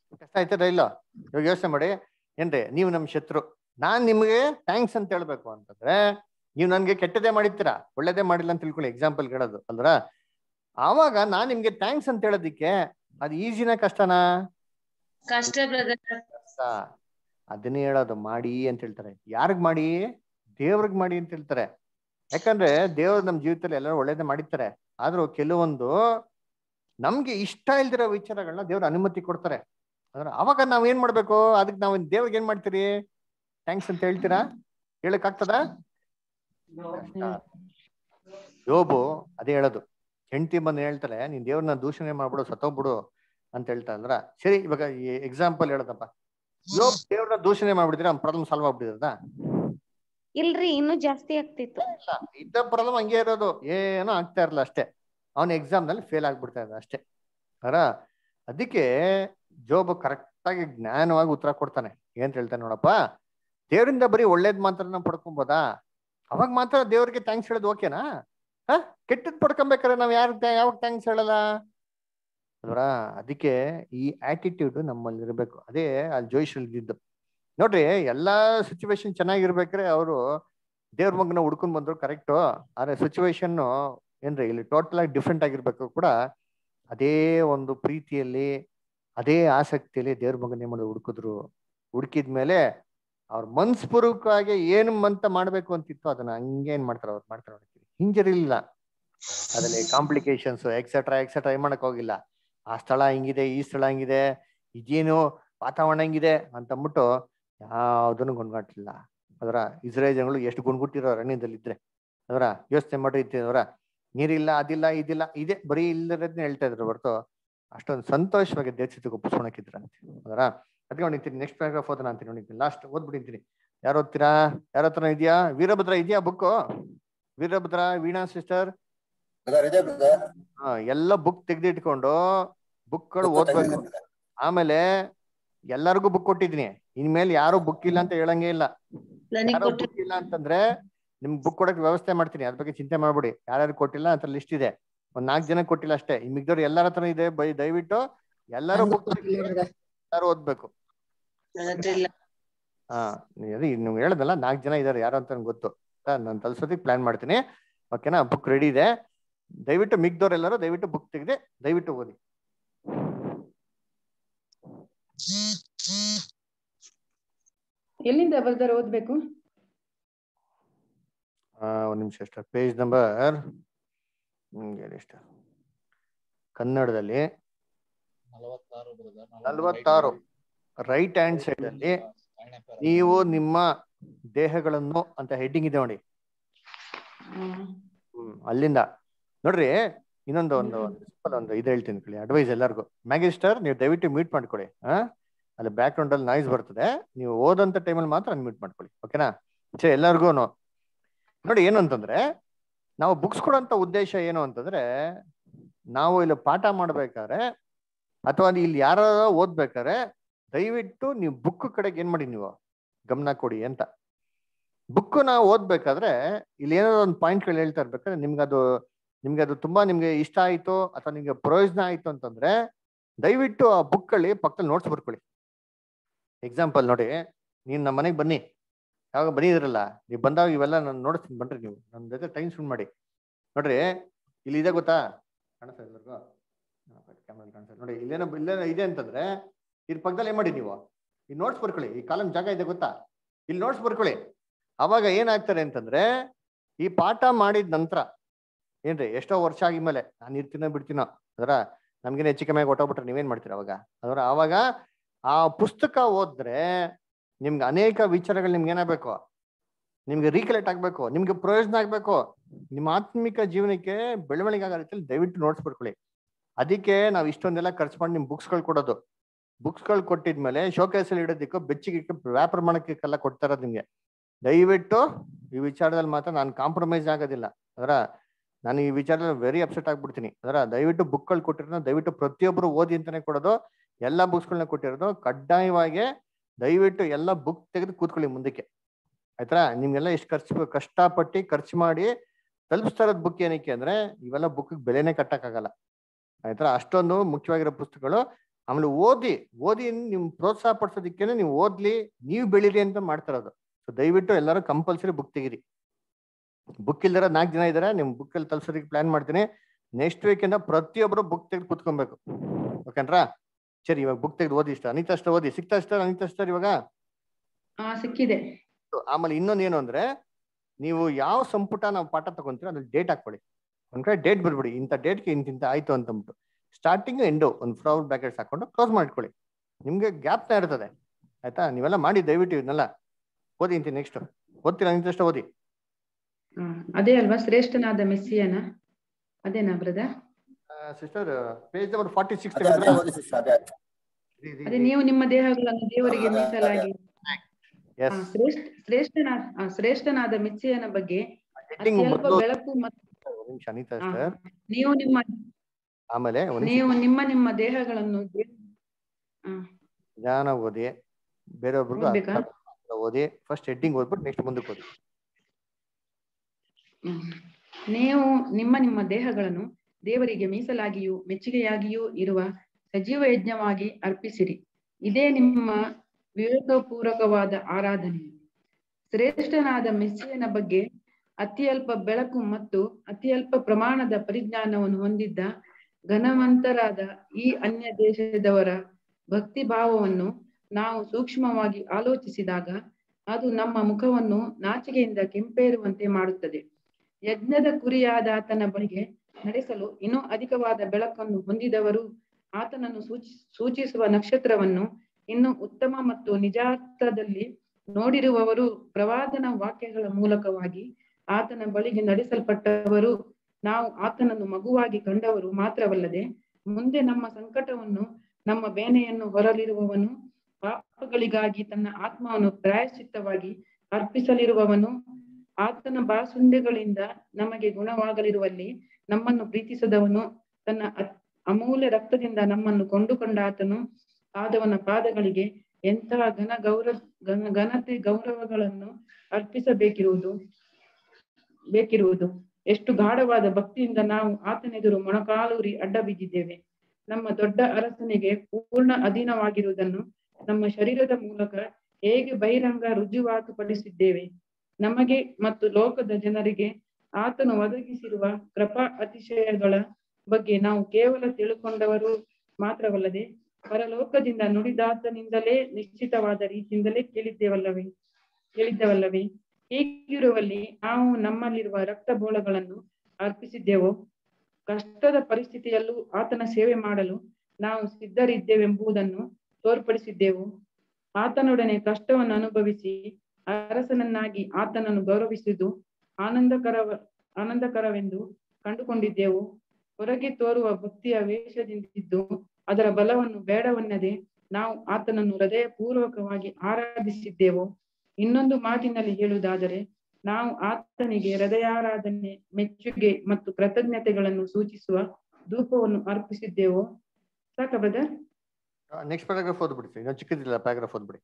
ಕಷ್ಟ ಆಯ್ತದ ಇಲ್ಲ ಇವಾಗ ಯೋಚನೆ ಮಾಡಿ ಏನ್ರಿ ನೀವು ನಮ್ ಶತ್ರು ನಾನ್ ನಿಮ್ಗೆ ಥ್ಯಾಂಕ್ಸ್ ಅಂತ ಹೇಳ್ಬೇಕು ಅಂತಂದ್ರೆ ನೀವು ನನ್ಗೆ ಕೆಟ್ಟದೇ ಮಾಡಿರ್ತೀರಾ ಒಳ್ಳೇದೇ ಮಾಡಿಲ್ಲ ಅಂತ ತಿಳ್ಕೊಳ್ಳಿ ಎಕ್ಸಾಂಪಲ್ ಹೇಳೋದು ಅಲ್ರ ಆವಾಗ ನಾನ್ ನಿಮ್ಗೆ ಥ್ಯಾಂಕ್ಸ್ ಅಂತ ಹೇಳೋದಿಕ್ಕೆ ಅದು ಈಸಿನ ಕಷ್ಟನಾ ಕಷ್ಟ ಬ್ರದರ್ ಕಷ್ಟ ಅದನ್ನೇ ಹೇಳೋದು ಮಾಡಿ ಅಂತ ಹೇಳ್ತಾರೆ ಯಾರಿಗ್ ಮಾಡಿ ದೇವ್ರಿಗೆ ಮಾಡಿ ಅಂತ ಹೇಳ್ತಾರೆ ಯಾಕಂದ್ರೆ ದೇವ್ರು ನಮ್ ಜೀವಿತದಲ್ಲಿ ಎಲ್ಲರೂ ಒಳ್ಳೇದೇ ಮಾಡಿರ್ತಾರೆ ಆದ್ರೂ ಕೆಲವೊಂದು ನಮ್ಗೆ ಇಷ್ಟ ಇಲ್ದಿರೋ ವಿಚಾರಗಳನ್ನ ದೇವ್ರ ಅನುಮತಿ ಕೊಡ್ತಾರೆ ಅಂದ್ರೆ ಅವಾಗ ನಾವ್ ಏನ್ ಮಾಡ್ಬೇಕು ಅದಕ್ಕೆ ನಾವ್ ದೇವ್ರಿಗೆ ಏನ್ ಮಾಡ್ತೀರಿ ಥ್ಯಾಂಕ್ಸ್ ಅಂತ ಹೇಳ್ತೀರಾ ಹೇಳಕ್ ಆಗ್ತದ ಯೋಬು ಅದೇ ಹೇಳೋದು ಹೆಂಡತಿ ಬಂದು ಹೇಳ್ತಾರೆ ನೀನ್ ದೇವ್ರನ್ನ ದೂಷಣೆ ಮಾಡ್ಬಿಡು ಸತ್ತೋಗ್ಬಿಡು ಅಂತ ಹೇಳ್ತಾ ಅಂದ್ರ ಸರಿ ಇವಾಗ ಎಕ್ಸಾಂಪಲ್ ಹೇಳದಪ್ಪ ಯೋಬ್ ದೇವ್ರನ್ನ ದೂಷಣೆ ಮಾಡ್ಬಿಡಿದ್ರೆ ಅವ್ನ ಪ್ರಾಬ್ಲಮ್ ಸಾಲ್ವ್ ಆಗ್ಬಿಟ್ಟಿದ ಇಲ್ರಿ ಇನ್ನೂ ಜಾಸ್ತಿ ಆಗ್ತಿತ್ತು ಇದ್ದ ಪ್ರಾಬ್ಲಮ್ ಹಂಗೆ ಇರೋದು ಏನೋ ಆಗ್ತಾ ಇರಲ್ಲ ಅಷ್ಟೇ ಅವನ ಎಕ್ಸಾಮ್ ನಲ್ಲಿ ಫೇಲ್ ಆಗ್ಬಿಡ್ತಾ ಇದ್ದ ಅಷ್ಟೇ ಅರ ಅದಕ್ಕೆ ಜೋಬ್ ಕರೆಕ್ಟ್ ಆಗಿ ಜ್ಞಾನವಾಗಿ ಉತ್ತರ ಕೊಡ್ತಾನೆ ಏನ್ ಹೇಳ್ತಾನೆ ನೋಡಪ್ಪ ದೇವರಿಂದ ಬರೀ ಒಳ್ಳೇದ್ ಮಾತ್ರ ನಾವು ಪಡ್ಕೊಬೋದಾ ಅವಾಗ ಮಾತ್ರ ದೇವ್ರಿಗೆ ಥ್ಯಾಂಕ್ಸ್ ಹೇಳೋದು ಓಕೆನಾ ಹ ಕೆಟ್ಟದ್ ಪಡ್ಕೊಬೇಕಾರೆ ನಾವ್ ಯಾರು ಯಾವಾಗ ಥ್ಯಾಂಕ್ಸ್ ಹೇಳಲ್ಲ ಅಲ್ವರಾ ಅದಕ್ಕೆ ಈ ಆಟಿಟ್ಯೂಡ್ ನಮ್ಮಲ್ಲಿ ಇರಬೇಕು ಅದೇ ಅಲ್ಲಿ ಜೋಯಿಷ್ ಇದ್ದಿದ್ದು ನೋಡ್ರಿ ಎಲ್ಲಾ ಸಿಚುವೇಶನ್ ಚೆನ್ನಾಗಿರ್ಬೇಕ್ರೆ ಅವರು ದೇವ್ರ ಮಗನ ಹುಡ್ಕೊಂಡ್ ಬಂದ್ರು ಕರೆಕ್ಟು ಆದ್ರೆ ಸಿಚುವೇಶನ್ ಏನ್ರಿ ಇಲ್ಲಿ ಟೋಟಲ್ ಆಗಿ ಡಿಫ್ರೆಂಟ್ ಆಗಿರ್ಬೇಕು ಕೂಡ ಅದೇ ಒಂದು ಪ್ರೀತಿಯಲ್ಲಿ ಅದೇ ಆಸಕ್ತಿಯಲ್ಲಿ ದೇವ್ರ ಮಗನ ಏನ್ ಮಾಡಿ ಹುಡುಕಿದ್ರು ಹುಡುಕಿದ್ಮೇಲೆ ಅವ್ರ ಮನ್ಸ್ಪೂರ್ವಕವಾಗಿ ಏನು ಅಂತ ಮಾಡ್ಬೇಕು ಅಂತಿತ್ತು ಅದನ್ನ ಹಂಗೆ ಏನ್ ಮಾಡ್ತಾರ ಅವ್ರು ಮಾಡ್ತಾರೆ ನೋಡ್ತೀವಿ ಹಿಂಜರಿಲಿಲ್ಲ ಅದ್ರಲ್ಲಿ ಕಾಂಪ್ಲಿಕೇಶನ್ಸ್ ಎಕ್ಸೆಟ್ರಾ ಎಕ್ಸೆಟ್ರಾ ಏನ್ ಮಾಡಕ್ ಹೋಗಿಲ್ಲ ಆ ಸ್ಥಳ ಹಿಂಗಿದೆ ಈ ಸ್ಥಳ ಹಿಂಗಿದೆ ಇದೇನು ವಾತಾವರಣ ಹಿಂಗಿದೆ ಅಂತ ಅಂದ್ಬಿಟ್ಟು ಯಾವ್ದನ್ನು ಗುಣಗಾಟ್ಲಿಲ್ಲ ಅದರ ಇಸ್ರೇಲ್ ಜನಗಳು ಎಷ್ಟು ಗುಣಗುಟ್ಟಿರೋ ಅರಣ್ಯದಲ್ಲಿ ಇದ್ರೆ ಅದರ ಯೋಚನೆ ಮಾಡಿ ಅವರ ನೀರಿಲ್ಲ ಅದಿಲ್ಲ ಇದಿಲ್ಲ ಇದೆ ಬರೀ ಇಲ್ಲದನ್ನ ಹೇಳ್ತಾ ಇದ್ರು ಹೊರತು ಅಷ್ಟೊಂದು ಸಂತೋಷವಾಗಿ ದೇಶಕ್ಕೆ ಒಪ್ಪಿಸ್ಕೊಳಕಿದ್ರಂತೆ ಅದರ ಅದಕ್ಕೆ ನೋಡಿರ್ತೀನಿ ನೆಕ್ಸ್ಟ್ ಪ್ಯಾರಾಗ್ರಾಫ್ ಓದೋಣ ಅಂತ ನೋಡಿರ್ತೀನಿ ಲಾಸ್ಟ್ ಓದ್ಬಿಟ್ಟಿರ್ತೀನಿ ಯಾರು ಓದ್ತೀರಾ ಯಾರ ಹತ್ರ ಇದೆಯಾ ವೀರಭದ್ರ ಇದೆಯಾ ಬುಕ್ ವೀರಭದ್ರ ವೀಣಾ ಸಿಸ್ಟರ್ ಎಲ್ಲ ಬುಕ್ ತೆಗೆದಿಟ್ಕೊಂಡು ಬುಕ್ಗಳು ಓದ್ಬೇಕು ಆಮೇಲೆ ಎಲ್ಲರಿಗೂ ಬುಕ್ ಕೊಟ್ಟಿದ್ದೀನಿ ಇನ್ಮೇಲೆ ಯಾರು ಬುಕ್ ಇಲ್ಲ ಅಂತ ಹೇಳಂಗೇ ಇಲ್ಲ ಯಾರೋ ಬುಕ್ ಇಲ್ಲ ಅಂತಂದ್ರೆ ನಿಮ್ ಬುಕ್ ಕೊಡಕ್ ವ್ಯವಸ್ಥೆ ಮಾಡ್ತೀನಿ ಅದ್ರ ಬಗ್ಗೆ ಚಿಂತೆ ಮಾಡ್ಬಿಡಿ ಯಾರ್ಯಾರು ಕೊಟ್ಟಿಲ್ಲ ಅಂತ ಲಿಸ್ಟ್ ಇದೆ ಒಂದ್ ನಾಲ್ಕು ಜನ ಕೊಟ್ಟಿಲ್ಲ ಅಷ್ಟೇ ಈ ಮಿಗ್ದವ್ರು ಎಲ್ಲರ ಹತ್ರ ಇದೆ ಬೈ ದಯವಿಟ್ಟು ಎಲ್ಲರೂ ಬುಕ್ ಎಲ್ಲರೂ ಓದ್ಬೇಕು ಹಾ ಅದೇ ನೀವು ಹೇಳದಲ್ಲ ನಾಲ್ಕು ಜನ ಇದಾರೆ ಯಾರು ಅಂತ ಗೊತ್ತು ನಾನು ತಲ್ಸೋದಕ್ಕೆ ಪ್ಲಾನ್ ಮಾಡ್ತೀನಿ ಓಕೆನಾ ಬುಕ್ ರೆಡಿ ಇದೆ ದಯವಿಟ್ಟು ಮಿಗ್ದವ್ರು ಎಲ್ಲರೂ ದಯವಿಟ್ಟು ಬುಕ್ ತೆಗೆದೆ ದಯವಿಟ್ಟು ಓದಿ ಎಲ್ಲಿಂದ ಬರ್ದಾರ ಓದ್ಬೇಕು ಒಂದ್ ನಿಮಿಷ ಅಷ್ಟ ಪೇಜ್ ನಂಬರ್ ಎಷ್ಟು ಕನ್ನಡದಲ್ಲಿ ನಲವತ್ತಾರು ರೈಟ್ ಹ್ಯಾಂಡ್ ಸೈಡ್ ಅಲ್ಲಿ ನೀವು ನಿಮ್ಮ ದೇಹಗಳನ್ನು ಅಂತ ಹೆಡ್ಡಿಂಗ್ ಇದೆ ನೋಡಿ ಹ್ಮ್ ಅಲ್ಲಿಂದ ನೋಡ್ರಿ ಇನ್ನೊಂದು ಒಂದು ಸಿಂಪಲ್ ಒಂದು ಇದು ಹೇಳ್ತೀನಿ ಕೇಳಿ ಅಡ್ವೈಸ್ ಎಲ್ಲರಿಗೂ ಮ್ಯಾಗಿಸ್ಟರ್ ನೀವು ದಯವಿಟ್ಟು ಮ್ಯೂಟ್ ಮಾಡ್ಕೊಳ್ಳಿ ಹಾ ಅಲ್ಲಿ ಬ್ಯಾಕ್ ಗ್ರೌಂಡ್ ಅಲ್ಲಿ ನಾಯ್ಸ್ ಬರ್ತದೆ ನೀವು ಓದಂತ ಟೈಮಲ್ಲಿ ಮಾತ್ರ ಮ್ಯೂಟ್ ಮಾಡ್ಕೊಳ್ಳಿ ಓಕೆನಾ ಸರಿ ಎಲ್ಲರಿಗೂ ನೋಡಿ ಏನು ಅಂತಂದ್ರೆ ನಾವು ಬುಕ್ಸ್ ಕೊಡೋಂತ ಉದ್ದೇಶ ಏನು ಅಂತಂದ್ರೆ ನಾವು ಇಲ್ಲಿ ಪಾಠ ಮಾಡ್ಬೇಕಾದ್ರೆ ಅಥವಾ ಇಲ್ಲಿ ಯಾರ ಓದ್ಬೇಕಾದ್ರೆ ದಯವಿಟ್ಟು ನೀವು ಬುಕ್ ಕಡೆಗೆ ಏನ್ ಮಾಡಿ ನೀವು ಗಮನ ಕೊಡಿ ಅಂತ ಬುಕ್ ನಾವು ಓದ್ಬೇಕಾದ್ರೆ ಇಲ್ಲಿ ಏನೋ ಒಂದು ಪಾಯಿಂಟ್ಗಳು ಹೇಳ್ತಾ ಇರ್ಬೇಕಾದ್ರೆ ನಿಮ್ಗೆ ಅದು ನಿಮ್ಗೆ ಅದು ತುಂಬಾ ನಿಮ್ಗೆ ಇಷ್ಟ ಆಯ್ತು ಅಥವಾ ನಿಮ್ಗೆ ಪ್ರಯೋಜನ ಆಯ್ತು ಅಂತಂದ್ರೆ ದಯವಿಟ್ಟು ಆ ಬುಕ್ ಅಲ್ಲಿ ಪಕ್ಕದಲ್ಲಿ ನೋಟ್ಸ್ ಬರ್ಕೊಳ್ಳಿ ಎಕ್ಸಾಂಪಲ್ ನೋಡಿ ನೀನ್ ನಮ್ಮ ಮನೆಗೆ ಬನ್ನಿ ಯಾವಾಗ ಬಂದಿದ್ರಲ್ಲ ನೀವು ಬಂದಾಗ ಇವೆಲ್ಲ ನಾನು ನೋಡಿಸ್ತೀನಿ ಬನ್ರಿ ನೀವು ನನ್ನ ಜೊತೆ ಟೈಮ್ ಸ್ಪೆಂಡ್ ಮಾಡಿ ನೋಡ್ರಿ ಇಲ್ಲಿ ಇದೆ ಗೊತ್ತಾ ಕಾಣಿಸ್ತಾ ಎಲ್ಲರಿಗೂ ಕ್ಯಾಮ್ರಾ ಕಾಣಿಸ್ತಾ ನೋಡಿ ಇಲ್ಲೇನೋ ಇಲ್ಲೇನೋ ಇದೆ ಅಂತಂದ್ರೆ ಇದ್ರ ಪಕ್ಕದಲ್ಲಿ ಏನ್ ಮಾಡಿ ನೀವು ಈ ನೋಟ್ಸ್ ಬರ್ಕೊಳ್ಳಿ ಈ ಕಾಲಂ ಜಾಗ ಇದೆ ಗೊತ್ತಾ ಇಲ್ಲಿ ನೋಟ್ಸ್ ಬರ್ಕೊಳ್ಳಿ ಅವಾಗ ಏನಾಗ್ತಾರೆ ಅಂತಂದ್ರೆ ಈ ಪಾಠ ಮಾಡಿದ ನಂತರ ಏನ್ರಿ ಎಷ್ಟೋ ವರ್ಷ ಆಗಿದ್ಮೇಲೆ ನಾನು ಇರ್ತೀನೋ ಬಿಡ್ತೀನೋ ಅದರ ನಮ್ಗೇನು ಹೆಚ್ಚು ಕಮ್ಮಿ ಹೊಟ್ಟೋಗ್ಬಿಟ್ರೆ ನೀವೇನ್ ಮಾಡ್ತೀರ ಅವಾಗ ಅದರ ಅವಾಗ ಆ ಪುಸ್ತಕ ಓದಿದ್ರೆ ನಿಮ್ಗೆ ಅನೇಕ ವಿಚಾರಗಳು ನಿಮ್ಗೆ ಏನಾಗಬೇಕು ನಿಮ್ಗೆ ರೀಕಲೆಕ್ಟ್ ಆಗ್ಬೇಕು ನಿಮ್ಗೆ ಪ್ರಯೋಜನ ಆಗ್ಬೇಕು ನಿಮ್ಮ ಆತ್ಮಿಕ ಜೀವನಕ್ಕೆ ಬೆಳವಣಿಗೆ ಆಗೋ ರೀತಿಯಲ್ಲಿ ದಯವಿಟ್ಟು ನೋಟ್ಸ್ ಬರ್ಕೊಳ್ಳಿ ಅದಕ್ಕೆ ನಾವು ಇಷ್ಟೊಂದೆಲ್ಲ ಖರ್ಚು ಮಾಡಿ ನಿಮ್ ಬುಕ್ಸ್ಗಳು ಕೊಡೋದು ಬುಕ್ಸ್ಗಳು ಕೊಟ್ಟಿದ್ಮೇಲೆ ಶೋಕೇಸಲ್ಲಿ ಇಡೋದಕ್ಕೂ ಬೆಚ್ಚಿಗೆ ವ್ಯಾಪಾರ ಮಾಡೋಕ್ಕೆಲ್ಲ ಕೊಡ್ತಾ ಇರೋದು ನಿಮ್ಗೆ ದಯವಿಟ್ಟು ಈ ವಿಚಾರದಲ್ಲಿ ಮಾತ್ರ ನಾನು ಕಾಂಪ್ರಮೈಸ್ ಆಗೋದಿಲ್ಲ ಅದರ ನಾನು ಈ ವಿಚಾರದಲ್ಲಿ ವೆರಿ ಅಪ್ಸೆಟ್ ಆಗ್ಬಿಡ್ತೀನಿ ಅದರ ದಯವಿಟ್ಟು ಬುಕ್ಗಳು ಕೊಟ್ಟಿರೋದು ದಯವಿಟ್ಟು ಪ್ರತಿಯೊಬ್ಬರು ಓದಿ ಅಂತಾನೆ ಕೊಡೋದು ಎಲ್ಲ ಬುಕ್ಸ್ಗಳನ್ನ ಕೊಟ್ಟಿರೋದು ಕಡ್ಡಾಯವಾಗಿ ದಯವಿಟ್ಟು ಎಲ್ಲ ಬುಕ್ ತೆಗೆದು ಕೂತ್ಕೊಳ್ಳಿ ಮುಂದಕ್ಕೆ ಆಯ್ತಾ ನಿಮ್ಗೆಲ್ಲ ಎಷ್ಟು ಖರ್ಚು ಕಷ್ಟಪಟ್ಟು ಖರ್ಚು ಮಾಡಿ ತಲುಪಿಸ್ತಾ ಇರೋದು ಬುಕ್ ಏನಕ್ಕೆ ಅಂದ್ರೆ ಇವೆಲ್ಲ ಬುಕ್ ಬೆಲೆನೇ ಕಟ್ಟಕ್ಕಾಗಲ್ಲ ಆಯ್ತಾ ಅಷ್ಟೊಂದು ಮುಖ್ಯವಾಗಿರೋ ಪುಸ್ತಕಗಳು ಆಮೇಲೆ ಓದಿ ಓದಿ ನಿಮ್ ಪ್ರೋತ್ಸಾಹ ಪಡಿಸೋದಕ್ಕೇನೆ ನೀವು ಓದ್ಲಿ ನೀವು ಬೆಳೀರಿ ಅಂತ ಮಾಡ್ತಿರೋದು ಸೊ ದಯವಿಟ್ಟು ಎಲ್ಲರೂ ಕಂಪಲ್ಸರಿ ಬುಕ್ ತೆಗೀರಿ ಬುಕ್ ಇಲ್ದಿರೋ ನಾಲ್ಕು ಜನ ಇದಾರೆ ನಿಮ್ ಬುಕ್ ಅಲ್ಲಿ ತಲ್ಸೋದಕ್ಕೆ ಪ್ಲಾನ್ ಮಾಡ್ತೀನಿ ನೆಕ್ಸ್ಟ್ ವೀಕ್ ಇಂದ ಪ್ರತಿಯೊಬ್ಬರು ಬುಕ್ ತೆಗೆದು ಕುತ್ಕೊಬೇಕು ಓಕೆನ್ರಾ ಸರಿ ಇವಾಗ ಬುಕ್ ತೆಗೆದು ಓದಿ ಇಷ್ಟ ಅನಿತಾ ಅಷ್ಟ ಓದಿ ಸಿಕ್ತಾ ಅಷ್ಟ ಅನಿತಾ ಅಷ್ಟ ಇವಾಗ ಹಾ ಸಿಕ್ಕಿದೆ ಆಮೇಲೆ ಇನ್ನೊಂದು ಏನು ಅಂದ್ರೆ ನೀವು ಯಾವ ಸಂಪುಟ ನಾವು ಪಾಠ ತಗೊಂತೀರೋ ಅದ್ರಲ್ಲಿ ಡೇಟ್ ಹಾಕೊಳ್ಳಿ ಒಂದ್ ಕಡೆ ಡೇಟ್ ಬರ್ಬಿಡಿ ಇಂಥ ಡೇಟ್ಗೆ ಇಂತಿಂತ ಆಯ್ತು ಅಂತಂದ್ಬಿಟ್ಟು ಸ್ಟಾರ್ಟಿಂಗ್ ಎಂಡು ಒಂದು ಫ್ಲವರ್ ಬ್ರಾಕೆಟ್ಸ್ ಹಾಕೊಂಡು ಕ್ಲೋಸ್ ಮಾಡ್ಕೊಳ್ಳಿ ನಿಮ್ಗೆ ಗ್ಯಾಪ್ನ ಇರ್ತದೆ ಆಯ್ತಾ ನೀವೆಲ್ಲ ಮಾಡಿ ದಯವಿಟ್ಟು ಇದನ್ನೆಲ್ಲ ಓದಿ ಇಂತಿ ನೆಕ್ಸ್ಟ್ ಓದ್ತೀರಾ ಇಂಟ್ರೆಸ್ಟ್ ಓದಿ ಹಾ ಅದೇ ಅಲ್ವಾ ಶ್ರೇಷ್ಠನಾದ ಮೆಸ್ಸಿಯನ ಅದೇನಾ brother sister page number forty six ಅದೇ ಅದೇ ಓದಿ sister, ಅದೇ ಅದೇ ನೀವು ನಿಮ್ಮ ದೇಹಗಳನ್ನು ದೇವರಿಗೆ ಮೀಸಲಾಗಿ ಆ, ಶ್ರೇಷ್ಠ ಶ್ರೇಷ್ಠನಾದ ಆ, ಶ್ರೇಷ್ಠನಾದ ಮೆಸ್ಸಿಯನ ಬಗ್ಗೆ ಅತ್ಯಲ್ಪ ಬೆಳಕು ಮತ್ತು ನಿಮಿಷ ಅನಿತಾ ಆ, ಸರ್ ನೀವು ನಿಮ್ಮ ಆಮೇಲೆ ಒಂದ್ ನಿಮಿಷ ನೀವು ನಿಮ್ಮ ನಿಮ್ಮ ದೇಹಗಳನ್ನು ದೇ- ಆ, ನಿಧಾನ ಓದಿ ಬೇರೆಯೊಬ್ರಿಗೂ ಅರ್ಥ ಓದ್ಬೇಕಾ? ಆಗೋ ಥರ ಓದಿ ಫಸ್ಟ್ ಹೆಡ್ಡಿಂಗ್ ಓದ್ಬಿಟ್ಟು ನೆಕ್ಸ್ಟ್ ಮುಂದಕ್ಕೆ ಓದಿ ಹ್ಮ್. ನೀವು ನಿಮ್ಮ ನಿಮ್ಮ ದೇಹಗಳನ್ನು ದೇವರಿಗೆ ಮೀಸಲಾಗಿಯೂ ಮೆಚ್ಚುಗೆಯಾಗಿಯೂ ಇರುವ ಸಜೀವ ಯಜ್ಞವಾಗಿ ಅರ್ಪಿಸಿರಿ ಇದೇ ನಿಮ್ಮ ವಿವೇಕಪೂರ್ವಕವಾದ ಆರಾಧನೆ ಶ್ರೇಷ್ಠನಾದ ಮೆಸ್ಸಿಯನ ಬಗ್ಗೆ ಅತ್ಯಲ್ಪ ಬೆಳಕು ಮತ್ತು ಅತ್ಯಲ್ಪ ಪ್ರಮಾಣದ ಪರಿಜ್ಞಾನವನ್ನು ಹೊಂದಿದ್ದ ಘನವಂತರಾದ ಈ ಅನ್ಯ ದೇಶದವರ ಭಕ್ತಿ ಭಾವವನ್ನು ನಾವು ಸೂಕ್ಷ್ಮವಾಗಿ ಆಲೋಚಿಸಿದಾಗ ಅದು ನಮ್ಮ ಮುಖವನ್ನು ನಾಚಿಕೆಯಿಂದ ಕೆಂಪೇರುವಂತೆ ಮಾಡುತ್ತದೆ ಯಜ್ಞದ ಕುರಿಯಾದ ಆತನ ಬಳಿಗೆ ನಡೆಸಲು ಇನ್ನೂ ಅಧಿಕವಾದ ಬೆಳಕನ್ನು ಹೊಂದಿದವರು ಆತನನ್ನು ಸೂಚಿ ಸೂಚಿಸುವ ನಕ್ಷತ್ರವನ್ನು ಇನ್ನು ಉತ್ತಮ ಮತ್ತು ನಿಜಾರ್ಥದಲ್ಲಿ ನೋಡಿರುವವರು ಪ್ರವಾದನ ವಾಕ್ಯಗಳ ಮೂಲಕವಾಗಿ ಆತನ ಬಳಿಗೆ ನಡೆಸಲ್ಪಟ್ಟವರು ನಾವು ಆತನನ್ನು ಮಗುವಾಗಿ ಕಂಡವರು ಮಾತ್ರವಲ್ಲದೆ ಮುಂದೆ ನಮ್ಮ ಸಂಕಟವನ್ನು ನಮ್ಮ ಬೇನೆಯನ್ನು ಹೊರಲಿರುವವನು ಪಾಪಗಳಿಗಾಗಿ ತನ್ನ ಆತ್ಮವನ್ನು ಪ್ರಾಯಶ್ಚಿತ್ತವಾಗಿ ಅರ್ಪಿಸಲಿರುವವನು ಆತನ ಬಾಸುಂಡೆಗಳಿಂದ ನಮಗೆ ಗುಣವಾಗಲಿರುವಲ್ಲಿ ನಮ್ಮನ್ನು ಪ್ರೀತಿಸದವನು ತನ್ನ ಅತ್- ಅಮೂಲ್ಯ ರಕ್ತದಿಂದ ನಮ್ಮನ್ನು ಕೊಂಡುಕೊಂಡ ಆತನು ಆದವನ ಪಾದಗಳಿಗೆ ಎಂತಹ ಘನ ಗೌರವ ಘನ ಘನತೆ ಗೌರವಗಳನ್ನು ಅರ್ಪಿಸಬೇಕಿರುವುದು ಬೇಕಿರುವುದು ಎಷ್ಟು ಗಾಢವಾದ ಭಕ್ತಿಯಿಂದ ನಾವು ಆತನೆದುರು ಮೊಣಕಾಲೂರಿ ಅಡ್ಡ ಬಿದ್ದಿದ್ದೇವೆ ನಮ್ಮ ದೊಡ್ಡ ಅರಸನಿಗೆ ಪೂರ್ಣ ಅಧೀನವಾಗಿರುವುದನ್ನು ನಮ್ಮ ಶರೀರದ ಮೂಲಕ ಹೇಗೆ ಬಹಿರಂಗ ರುಜುವಾತುಪಡಿಸಿದ್ದೇವೆ ನಮಗೆ ಮತ್ತು ಲೋಕದ ಜನರಿಗೆ ಆತನು ಒದಗಿಸಿರುವ ಕೃಪಾ ಅತಿಶಯಗಳ ಬಗ್ಗೆ ನಾವು ಕೇವಲ ತಿಳ್ಕೊಂಡವರು ಮಾತ್ರವಲ್ಲದೆ ಪರಲೋಕದಿಂದ ನುಡಿದಾತನಿಂದಲೇ ನಿಶ್ಚಿತವಾದ ರೀತಿಯಿಂದಲೇ ಕೇಳಿದ್ದೇವಲ್ಲವೇ ಕೇಳಿದ್ದವಲ್ಲವೇ ಹೀಗಿರುವಲ್ಲಿ ನಾವು ನಮ್ಮಲ್ಲಿರುವ ರಕ್ತಬೋಳಗಳನ್ನು ಅರ್ಪಿಸಿದ್ದೆವೋ ಕಷ್ಟದ ಪರಿಸ್ಥಿತಿಯಲ್ಲೂ ಆತನ ಸೇವೆ ಮಾಡಲು ನಾವು ಸಿದ್ಧರಿದ್ದೇವೆಂಬುದನ್ನು ತೋರ್ಪಡಿಸಿದ್ದೆವು ಆತನೊಡನೆ ಕಷ್ಟವನ್ನು ಅನುಭವಿಸಿ ಅರಸನನ್ನಾಗಿ ಆತನನ್ನು ಗೌರವಿಸುವುದು ಆನಂದಕರವ ಆನಂದಕರವೆಂದು ಕಂಡುಕೊಂಡಿದ್ದೆವು ಹೊರಗೆ ತೋರುವ ಭಕ್ತಿಯ ವೇಷದಿಂದಿದ್ದು ಅದರ ಬಲವನ್ನು ಬೇಡವನ್ನದೆ ನಾವು ಆತನನ್ನು ಹೃದಯಪೂರ್ವಕವಾಗಿ ಆರಾಧಿಸಿದ್ದೆವು ಇನ್ನೊಂದು ಮಾತಿನಲ್ಲಿ ಹೇಳುವುದಾದರೆ ನಾವು ಆತನಿಗೆ ಹೃದಯಾರಾಧನೆ ಮೆಚ್ಚುಗೆ ಮತ್ತು ಕೃತಜ್ಞತೆಗಳನ್ನು ಸೂಚಿಸುವ ಧೂಪವನ್ನು ಅರ್ಪಿಸಿದ್ದೆವು ಸಾಕ ಬ್ರದರ್ ನೆಕ್ಸ್ಟ್ ಪ್ಯಾರಾಗ್ರಾಫ್ ಓದ್ಬಿಡಿ ಇನ್ನೊಂದು ಚಿಕ್ಕದಿಲ್ಲ ಪ್ಯಾರಾಗ್ರಾಫ್ ಓದ್ಬಿಡಿ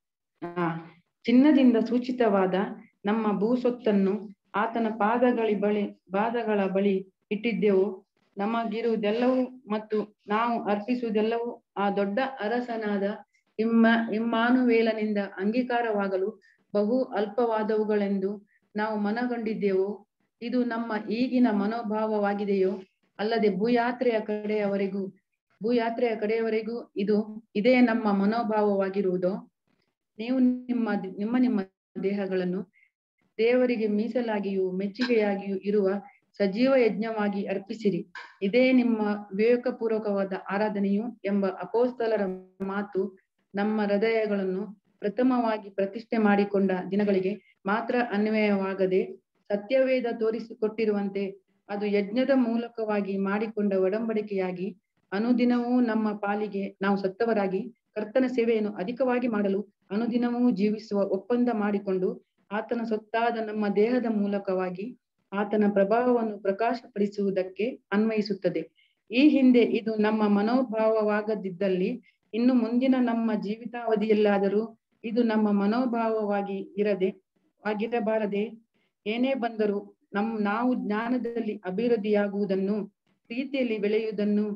ಆ ಚಿನ್ನದಿಂದ ಸೂಚಿತವಾದ ನಮ್ಮ ಭೂಸೊತ್ತನ್ನು ಆತನ ಪಾದಗಳ ಬಳಿ ಪಾದಗಳ ಬಳಿ ಇಟ್ಟಿದ್ದೆವು ನಮಗಿರುವುದೆಲ್ಲವೂ ಮತ್ತು ನಾವು ಅರ್ಪಿಸುವುದೆಲ್ಲವೂ ಆ ದೊಡ್ಡ ಅರಸನಾದ ಇಮ್ಮ ಇಮ್ಮಾನುವೇಲನಿಂದ ಅಂಗೀಕಾರವಾಗಲು ಬಹು ಅಲ್ಪವಾದವುಗಳೆಂದು ನಾವು ಮನಗಂಡಿದ್ದೆವು ಇದು ನಮ್ಮ ಈಗಿನ ಮನೋಭಾವವಾಗಿದೆಯೋ ಅಲ್ಲದೆ ಭೂಯಾತ್ರೆಯ ಕಡೆಯವರೆಗೂ ಭೂಯಾತ್ರೆಯ ಕಡೆಯವರೆಗೂ ಇದು ಇದೇ ನಮ್ಮ ಮನೋಭಾವವಾಗಿರುವುದೋ ನೀವು ನಿಮ್ಮ ನಿಮ್ಮ ನಿಮ್ಮ ದೇಹಗಳನ್ನು ದೇವರಿಗೆ ಮೀಸಲಾಗಿಯೂ ಮೆಚ್ಚುಗೆಯಾಗಿಯೂ ಇರುವ ಸಜೀವ ಯಜ್ಞವಾಗಿ ಅರ್ಪಿಸಿರಿ ಇದೇ ನಿಮ್ಮ ವಿವೇಕಪೂರ್ವಕವಾದ ಆರಾಧನೆಯು ಎಂಬ ಅಪೋಸ್ತಲರ ಮಾತು ನಮ್ಮ ಹೃದಯಗಳನ್ನು ಪ್ರಥಮವಾಗಿ ಪ್ರತಿಷ್ಠೆ ಮಾಡಿಕೊಂಡ ದಿನಗಳಿಗೆ ಮಾತ್ರ ಅನ್ವಯವಾಗದೆ ಸತ್ಯವೇದ ತೋರಿಸಿಕೊಟ್ಟಿರುವಂತೆ ಅದು ಯಜ್ಞದ ಮೂಲಕವಾಗಿ ಮಾಡಿಕೊಂಡ ಒಡಂಬಡಿಕೆಯಾಗಿ ಅನುದಿನವೂ ನಮ್ಮ ಪಾಲಿಗೆ ನಾವು ಸತ್ತವರಾಗಿ ಕರ್ತನ ಸೇವೆಯನ್ನು ಅಧಿಕವಾಗಿ ಮಾಡಲು ಅನುದಿನವೂ ಜೀವಿಸುವ ಒಪ್ಪಂದ ಮಾಡಿಕೊಂಡು ಆತನ ಸೊತ್ತಾದ ನಮ್ಮ ದೇಹದ ಮೂಲಕವಾಗಿ ಆತನ ಪ್ರಭಾವವನ್ನು ಪ್ರಕಾಶಪಡಿಸುವುದಕ್ಕೆ ಅನ್ವಯಿಸುತ್ತದೆ ಈ ಹಿಂದೆ ಇದು ನಮ್ಮ ಮನೋಭಾವವಾಗದಿದ್ದಲ್ಲಿ ಇನ್ನು ಮುಂದಿನ ನಮ್ಮ ಜೀವಿತಾವಧಿಯಲ್ಲಾದರೂ ಇದು ನಮ್ಮ ಮನೋಭಾವವಾಗಿ ಇರದೆ ಆಗಿರಬಾರದೆ ಏನೇ ಬಂದರೂ ನಮ್ ನಾವು ಜ್ಞಾನದಲ್ಲಿ ಅಭಿವೃದ್ಧಿಯಾಗುವುದನ್ನು ಪ್ರೀತಿಯಲ್ಲಿ ಬೆಳೆಯುವುದನ್ನು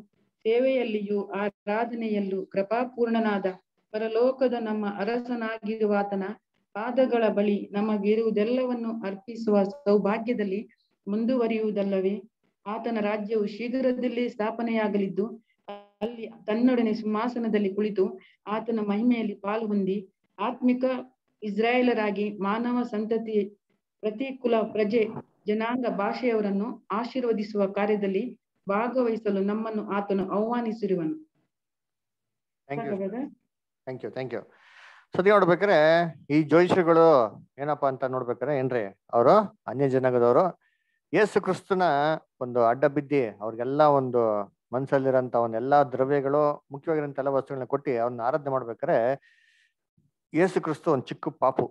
ಸೇವೆಯಲ್ಲಿಯೂ ಆರಾಧನೆಯಲ್ಲೂ ಕೃಪಾಪೂರ್ಣನಾದ ಪರಲೋಕದ ನಮ್ಮ ಅರಸನಾಗಿರುವಾತನ ಪಾದಗಳ ಬಳಿ ನಮಗಿರುವುದೆಲ್ಲವನ್ನು ಅರ್ಪಿಸುವ ಸೌಭಾಗ್ಯದಲ್ಲಿ ಮುಂದುವರಿಯುವುದಲ್ಲವೇ ಆತನ ರಾಜ್ಯವು ಶೀಘ್ರದಲ್ಲೇ ಸ್ಥಾಪನೆಯಾಗಲಿದ್ದು ಅಲ್ಲಿ ತನ್ನೊಡನೆ ಸಿಂಹಾಸನದಲ್ಲಿ ಕುಳಿತು ಆತನ ಮಹಿಮೆಯಲ್ಲಿ ಪಾಲು ಹೊಂದಿ ಆತ್ಮಿಕ ಇಸ್ರಾಯೇಲರಾಗಿ ಮಾನವ ಸಂತತಿ ಪ್ರತಿಕುಲ ಪ್ರಜೆ ಜನಾಂಗ ಭಾಷೆಯವರನ್ನು ಆಶೀರ್ವದಿಸುವ ಕಾರ್ಯದಲ್ಲಿ ಭಾಗವಹಿಸಲು ನಮ್ಮನ್ನು ಆತನು ಆಹ್ವಾನಿಸಿರುವನು ಥ್ಯಾಂಕ್ ಯು ಸಾಕಾ brother? Thank you thank you ಸದ್ಯ ನೋಡ್ಬೇಕಾರೆ ಈ ಜ್ಯೋತಿಷಿಗಳು ಏನಪ್ಪಾ ಅಂತ ನೋಡ್ಬೇಕಾರೆ ಏನ್ರಿ ಅವರು ಅನ್ಯ ಜನಾಂಗದವರು ಯೇಸು ಕ್ರಿಸ್ತನ ಒಂದು ಅಡ್ಡ ಬಿದ್ದಿ ಅವ್ರಿಗೆಲ್ಲ ಒಂದು ಮನ್ಸಲ್ಲಿರೋಂಥ ಒಂದೆಲ್ಲಾ ದ್ರವ್ಯಗಳು ಮುಖ್ಯವಾಗಿರೋಂಥ ಎಲ್ಲ ವಸ್ತುಗಳನ್ನ ಕೊಟ್ಟು ಅವ್ರನ್ನ ಆರಾಧನೆ ಮಾಡ್ಬೇಕಾರೆ ಯೇಸು ಕ್ರಿಸ್ತು ಒಂದು ಚಿಕ್ಕ ಪಾಪು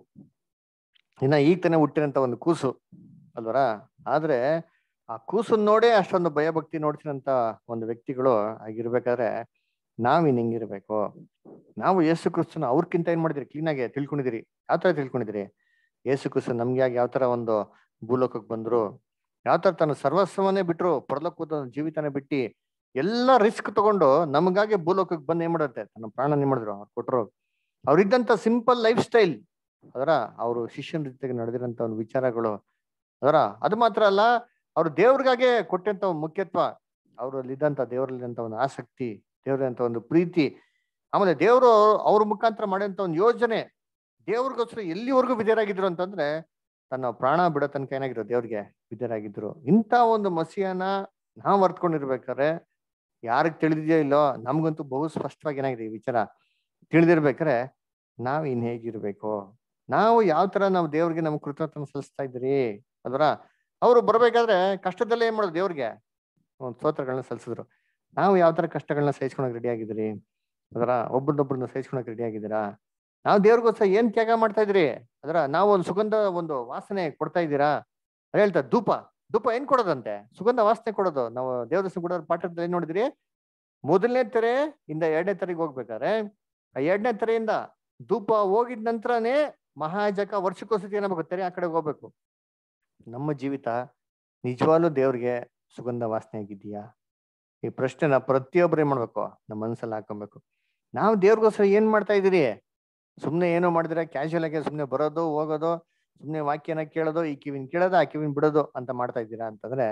ಇನ್ನ ಈಗ ತಾನೇ ಹುಟ್ಟಿರಂತ ಒಂದು ಕೂಸು ಅಲ್ವರ ಆದ್ರೆ ಆ ಕೂಸನ್ ನೋಡೇ ಅಷ್ಟೊಂದು ಭಯ ಭಕ್ತಿ ನೋಡ್ತಿರಂತ ಒಂದು ವ್ಯಕ್ತಿಗಳು ಆಗಿರ್ಬೇಕಾದ್ರೆ ನಾವ್ ಇನ್ ಹಿಂಗಿರ್ಬೇಕು ನಾವು ಯೇಸು ಕ್ರಿಸ್ತನ ಅವ್ರಕ್ಕಿಂತ ಏನ್ ಮಾಡಿದಿರಿ ಕ್ಲೀನಾಗಿ ತಿಳ್ಕೊಂಡಿದಿರಿ ಯಾವ ತರ ತಿಳ್ಕೊಂಡಿದಿರಿ ಯೇಸು ಕ್ರಿಸ್ತು ನಮ್ಗೆ ಆಗಿ ಯಾವ ತರ ಒಂದು ಭೂಲೋಕಕ್ಕೆ ಬಂದ್ರು ಯಾವ ತರ ತನ್ನ ಸರ್ವಸ್ವವನ್ನೇ ಬಿಟ್ರು ಪರಲೋಕದ ಒಂದು ಜೀವಿತನೇ ಬಿಟ್ಟು ಎಲ್ಲ ರಿಸ್ಕ್ ತಗೊಂಡು ನಮಗಾಗಿ ಭೂಲೋಕಕ್ಕೆ ಬಂದು ಏನ್ ಮಾಡುತ್ತೆ ತನ್ನ ಪ್ರಾಣ ಏನ್ ಮಾಡಿದ್ರು ಅವ್ರು ಕೊಟ್ರು ಅವ್ರಿದ್ದಂತ ಸಿಂಪಲ್ ಲೈಫ್ ಸ್ಟೈಲ್ ಅದರ ಅವರು ಶಿಷ್ಯನ ಜೊತೆಗೆ ನಡೆದಿರಂತ ಒಂದು ವಿಚಾರಗಳು ಅದರ ಅದು ಮಾತ್ರ ಅಲ್ಲ ಅವ್ರು ದೇವ್ರಿಗಾಗೆ ಕೊಟ್ಟಂತ ಒಂದು ಮುಖ್ಯತ್ವ ಅವರಲ್ಲಿ ಇದ್ದಂತ ದೇವರಲ್ಲಿದ್ದಂತ ಒಂದು ಆಸಕ್ತಿ ದೇವರಂತ ಒಂದು ಪ್ರೀತಿ ಆಮೇಲೆ ದೇವರು ಅವ್ರ ಮುಖಾಂತರ ಮಾಡಿದಂತ ಒಂದು ಯೋಜನೆ ದೇವ್ರಿಗೋಸ್ಕರ ಎಲ್ಲಿವರೆಗೂ ವಿಧೇಯರಾಗಿದ್ರು ಅಂತಂದ್ರೆ ತನ್ನ ಪ್ರಾಣ ಬಿಡೋ ತನಕ ಏನಾಗಿದ್ರು ದೇವ್ರಿಗೆ ವಿಧೇಯರಾಗಿದ್ರು ಇಂಥ ಒಂದು ಮಸಿಯನ್ನ ನಾವ್ ಅರ್ತ್ಕೊಂಡಿರ್ಬೇಕಾದ್ರೆ ಯಾರಿಗ್ ತಿಳಿದಿದೆಯೋ ಇಲ್ಲೋ ನಮ್ಗಂತೂ ಬಹು ಸ್ಪಷ್ಟವಾಗಿ ಏನಾಗಿದೆ ಈ ವಿಚಾರ ತಿಳಿದಿರ್ಬೇಕಾರೆ ನಾವ್ ಇನ್ ಹೇಗಿರ್ಬೇಕು ನಾವು ಯಾವ ತರ ನಾವು ದೇವ್ರಿಗೆ ನಮ್ ಕೃತಜ್ಞತೆ ಸಲ್ಲಿಸ್ತಾ ಇದ್ರಿ ಅದರ ಅವ್ರು ಬರ್ಬೇಕಾದ್ರೆ ಕಷ್ಟದಲ್ಲೇ ಏನ್ ಮಾಡೋದು ದೇವ್ರಿಗೆ ಒಂದು ಸ್ತೋತ್ರಗಳನ್ನ ಸಲ್ಲಿಸಿದ್ರು ನಾವು ಯಾವ ತರ ಕಷ್ಟಗಳನ್ನ ಸಹಿಸ್ಕೊಳಕ್ ರೆಡಿ ಆಗಿದ್ರಿ ಅದರ ಒಬ್ಬರನ್ನೊಬ್ಬರನ್ನ ಸಹಿಸ್ಕೊಳಕ್ ರೆಡಿ ಆಗಿದ್ದೀರಾ ನಾವು ದೇವ್ರಿಗೋಸ್ಕರ ಏನ್ ತ್ಯಾಗ ಮಾಡ್ತಾ ಇದ್ರಿ ಅದರ ನಾವು ಒಂದು ಸುಗಂಧ ಒಂದು ವಾಸನೆ ಕೊಡ್ತಾ ಇದ್ದೀರಾ ಅದ್ ಹೇಳ್ತಾ ಧೂಪ ಧೂಪ ಏನ್ ಕೊಡೋದಂತೆ ಸುಗಂಧ ವಾಸನೆ ಕೊಡೋದು ನಾವು ದೇವರ ಕೊಡೋರು ಪಾಠದಲ್ಲಿ ಏನ್ ನೋಡಿದ್ರಿ ಮೊದಲನೇ ತೆರೆ ಇಂದ ಎರಡನೇ ತೆರೆಗೆ ಹೋಗ್ಬೇಕಾದ್ರೆ ಆ ಎರಡನೇ ತೆರೆಯಿಂದ ಧೂಪ ಹೋಗಿದ ನಂತರನೇ ಮಹಾಜಕ ವರ್ಷಕ್ಕೋಸತಿ ಏನಾಗಬೇಕು ತೆರೆ ಆ ಕಡೆಗೆ ಹೋಗ್ಬೇಕು ನಮ್ಮ ಜೀವಿತ ನಿಜವಾಗ್ಲೂ ದೇವ್ರಿಗೆ ಸುಗಂಧ ವಾಸನೆ ಆಗಿದೆಯಾ ಈ ಪ್ರಶ್ನೆನ ಪ್ರತಿಯೊಬ್ಬರು ಏನ್ ಮಾಡ್ಬೇಕು ನಮ್ಮ ಮನಸ್ಸಲ್ಲಿ ಹಾಕೊಬೇಕು ನಾವು ದೇವ್ರಿಗೋಸ್ಕರ ಏನ್ ಮಾಡ್ತಾ ಇದೀರಿ ಸುಮ್ನೆ ಏನೋ ಮಾಡಿದ್ರೆ ಕ್ಯಾಶುವಲ್ ಆಗಿ ಸುಮ್ನೆ ಬರೋದು ಹೋಗೋದು ಸುಮ್ನೆ ವಾಕ್ಯನ ಕೇಳೋದು ಈ ಕಿವಿನ ಕೇಳೋದು ಆ ಕಿವಿನ ಬಿಡೋದು ಅಂತ ಮಾಡ್ತಾ ಇದ್ದೀರಾ ಅಂತಂದ್ರೆ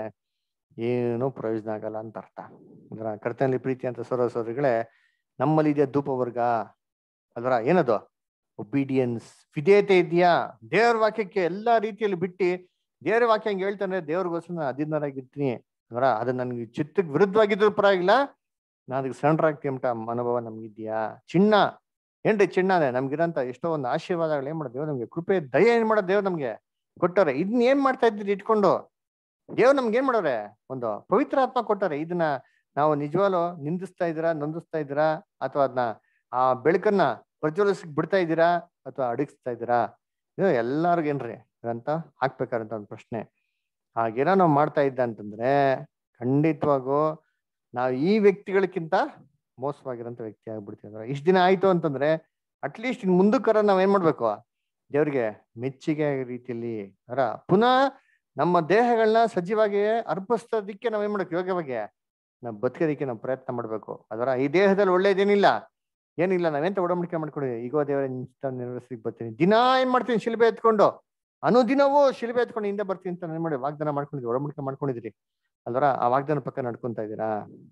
ಏನು ಪ್ರಯೋಜನ ಆಗಲ್ಲ ಅಂತ ಅರ್ಥ ಅದರ ಕರ್ತನಲ್ಲಿ ಪ್ರೀತಿ ಅಂತ ಸೋರ ಸೋದರಿಗಳೇ ನಮ್ಮಲ್ಲಿ ಇದೆಯಾ ಧೂಪ ವರ್ಗ ಅದರ ಏನದು ಒಬಿಡಿಯನ್ಸ್ ವಿಧೇಯತೆ ಇದೆಯಾ ದೇವ್ರ ವಾಕ್ಯಕ್ಕೆ ಎಲ್ಲಾ ರೀತಿಯಲ್ಲಿ ಬಿಟ್ಟು ದೇವ್ರ ವಾಕ್ಯ ಹಂಗೆ ಹೇಳ್ತಾನೆ ದೇವ್ರಿಗೋಸ್ಕರ ನಾನು ಅಧೀನರಾಗಿರ್ತೀನಿ ಅದರ ಅದು ನನ್ಗೆ ಚಿತ್ತಕ್ಕೆ ವಿರುದ್ಧವಾಗಿದ್ರು ಪರವಾಗಿಲ್ಲ ನಾನು ಅದಕ್ಕೆ ಸಣ್ಣ ಎಂಟ ಅನುಭವ ನಮ್ಗಿದ್ಯಾ ಚಿನ್ನ ಏನ್ರಿ ಚಿನ್ನನೇ ನಮ್ಗಿರಂತ ಎಷ್ಟೋ ಒಂದು ಆಶೀರ್ವಾದಗಳು ಏನ್ ಮಾಡೋದು ದೇವ್ರು ನಮ್ಗೆ ಕೃಪೆ ದಯ ಏನ್ ಮಾಡೋದು ದೇವ್ರು ನಮ್ಗೆ ಕೊಟ್ಟವ್ರೆ ಇದನ್ನ ಏನ್ ಮಾಡ್ತಾ ಇದ್ರಿ ಇಟ್ಕೊಂಡು ದೇವ್ರು ನಮ್ಗೆ ಏನ್ ಮಾಡೋರೆ ಒಂದು ಪವಿತ್ರ ಆತ್ಮ ಕೊಟ್ಟಾರೆ ಇದನ್ನ ನಾವು ನಿಜವಾಗ್ಲು ನಿಂದಿಸ್ತಾ ಇದ್ದೀರಾ ನೊಂದಿಸ್ತಾ ಇದ್ದೀರಾ ಅಥವಾ ಅದನ್ನ ಆ ಬೆಳಕನ್ನ ಪ್ರಜ್ವಲಿಸಕ್ ಬಿಡ್ತಾ ಇದ್ದೀರಾ ಅಥವಾ ಅಡಗಿಸ್ತಾ ಇದ್ದೀರಾ ಇದು ಎಲ್ಲಾರ್ಗು ಏನ್ರಿ ಅಂತ ಹಾಕ್ಬೇಕಾದಂತ ಒಂದು ಪ್ರಶ್ನೆ ಹಾಗೇನೋ ನಾವು ಮಾಡ್ತಾ ಇದ್ದ ಅಂತಂದ್ರೆ ಖಂಡಿತವಾಗೂ ನಾವು ಈ ವ್ಯಕ್ತಿಗಳಕ್ಕಿಂತ ಮೋಸವಾಗಿರೋಂಥ ವ್ಯಕ್ತಿ ಆಗ್ಬಿಡ್ತೀವಿ ಇಷ್ಟ ದಿನ ಆಯ್ತು ಅಂತಂದ್ರೆ ಅಟ್ಲೀಸ್ಟ್ ಇನ್ ಮುಂದಕ್ಕರ ನಾವ್ ಏನ್ ಮಾಡ್ಬೇಕು ದೇವ್ರಿಗೆ ಮೆಚ್ಚುಗೆ ರೀತಿಯಲ್ಲಿ ಅರ ಪುನಃ ನಮ್ಮ ದೇಹಗಳನ್ನ ಸಜೀವಾಗಿ ಅರ್ಪಿಸೋದಿಕ್ಕೆ ನಾವ್ ಏನ್ ಮಾಡ್ಬೇಕು ಯೋಗ್ಯವಾಗಿ ನಾವು ಬದುಕೋದಿಕ್ಕೆ ನಾವು ಪ್ರಯತ್ನ ಮಾಡ್ಬೇಕು ಅದರ ಈ ದೇಹದಲ್ಲಿ ಒಳ್ಳೇದೇನಿಲ್ಲ ಏನಿಲ್ಲ ನಾವೆಂತ ಒಡಂಬಡಿಕೆ ಮಾಡ್ಕೊಂಡಿದ್ದೀವಿ ಈಗ ದೇವರ ನೆರವೇರಿಸಲಿಕ್ಕೆ ಬರ್ತೀನಿ ದಿನಾ ಏನ್ ಮಾಡ್ತೀನಿ ಶಿಲ್ಬೆ ಎತ್ಕೊಂಡು ಅನುದಿನವೂ ಶಿಲ್ಬೆ ಎತ್ಕೊಂಡು ಹಿಂದೆ ಬರ್ತೀನಿ ಅಂತ ಏನ್ ಮಾಡಿ ವಾಗ್ದಾನ ಮಾಡ್ಕೊಂಡಿದ್ವಿ ಒಡಂಬಡಿಕೆ ಮಾಡ್ಕೊಂಡಿದ್ರಿ ಅಲ್ವರ ಆ ವಾಗ್ದಾನ ಪಕ್ಕ ನಡ್ಕೊಂತ ಇದ್ದೀರಾ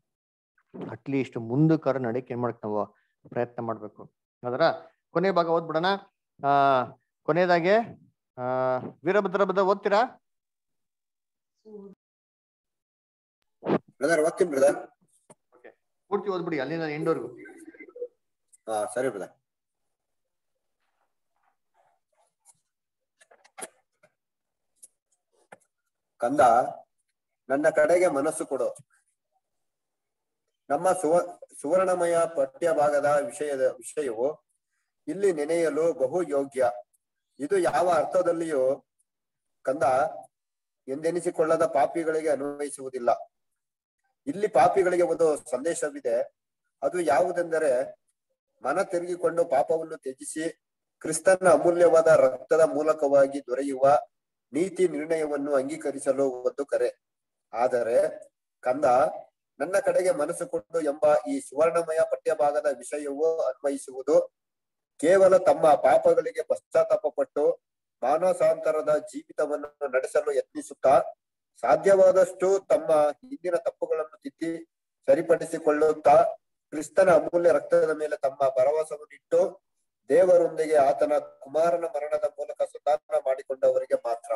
ಅಟ್ಲೀಸ್ಟ್ ಮುಂದಕ್ಕರ ನಡಕ್ಕೆ ಏನ್ ಮಾಡಕ್ ನಾವು ಪ್ರಯತ್ನ ಮಾಡ್ಬೇಕು ಅದರ ಕೊನೆ ಭಾಗ ಓದ್ಬಿಡೋಣ ಆ ಕೊನೆಯದಾಗೆ ಆ ವೀರಭದ್ರ ಬದ ಓದ್ತೀರಾ ಬ್ರದರ್ ಓದ್ತೀನಿ ಬ್ರದರ್ ಪೂರ್ತಿ ಓದ್ಬಿಡಿ ಅಲ್ಲಿಂದ ಎಂಡವರೆಗೂ ಹಾ ಸರಿ ಬ್ರದರ್ ಕಂದ ನನ್ನ ಕಡೆಗೆ ಮನಸ್ಸು ಕೊಡು ನಮ್ಮ ಸುವ ಸುವರ್ಣಮಯ ಪಠ್ಯ ಭಾಗದ ವಿಷಯದ ವಿಷಯವು ಇಲ್ಲಿ ನೆನೆಯಲು ಬಹು ಯೋಗ್ಯ ಇದು ಯಾವ ಅರ್ಥದಲ್ಲಿಯೂ ಕಂದ ಎಂದೆನಿಸಿಕೊಳ್ಳದ ಪಾಪಿಗಳಿಗೆ ಅನ್ವಯಿಸುವುದಿಲ್ಲ ಇಲ್ಲಿ ಪಾಪಿಗಳಿಗೆ ಒಂದು ಸಂದೇಶವಿದೆ ಅದು ಯಾವುದೆಂದರೆ ಮನ ತಿರುಗಿಕೊಂಡು ಪಾಪವನ್ನು ತ್ಯಜಿಸಿ ಕ್ರಿಸ್ತನ ಅಮೂಲ್ಯವಾದ ರಕ್ತದ ಮೂಲಕವಾಗಿ ದೊರೆಯುವ ನೀತಿ ನಿರ್ಣಯವನ್ನು ಅಂಗೀಕರಿಸಲು ಒಂದು ಕರೆ ಆದರೆ ಕಂದ ನನ್ನ ಕಡೆಗೆ ಮನಸ್ಸು ಕೊಡು ಎಂಬ ಈ ಸುವರ್ಣಮಯ ಪಠ್ಯಭಾಗದ ವಿಷಯವು ಅನ್ವಯಿಸುವುದು ಕೇವಲ ತಮ್ಮ ಪಾಪಗಳಿಗೆ ಪಶ್ಚಾತ್ತಾಪ ಪಟ್ಟು ಮಾನಸಾಂತರದ ಜೀವಿತವನ್ನು ನಡೆಸಲು ಯತ್ನಿಸುತ್ತಾ ಸಾಧ್ಯವಾದಷ್ಟು ತಮ್ಮ ಹಿಂದಿನ ತಪ್ಪುಗಳನ್ನು ತಿದ್ದಿ ಸರಿಪಡಿಸಿಕೊಳ್ಳುತ್ತಾ ಕ್ರಿಸ್ತನ ಅಮೂಲ್ಯ ರಕ್ತದ ಮೇಲೆ ತಮ್ಮ ಭರವಸವನ್ನಿಟ್ಟು ದೇವರೊಂದಿಗೆ ಆತನ ಕುಮಾರನ ಮರಣದ ಮೂಲಕ ಸಂಧಾನ ಮಾಡಿಕೊಂಡವರಿಗೆ ಮಾತ್ರ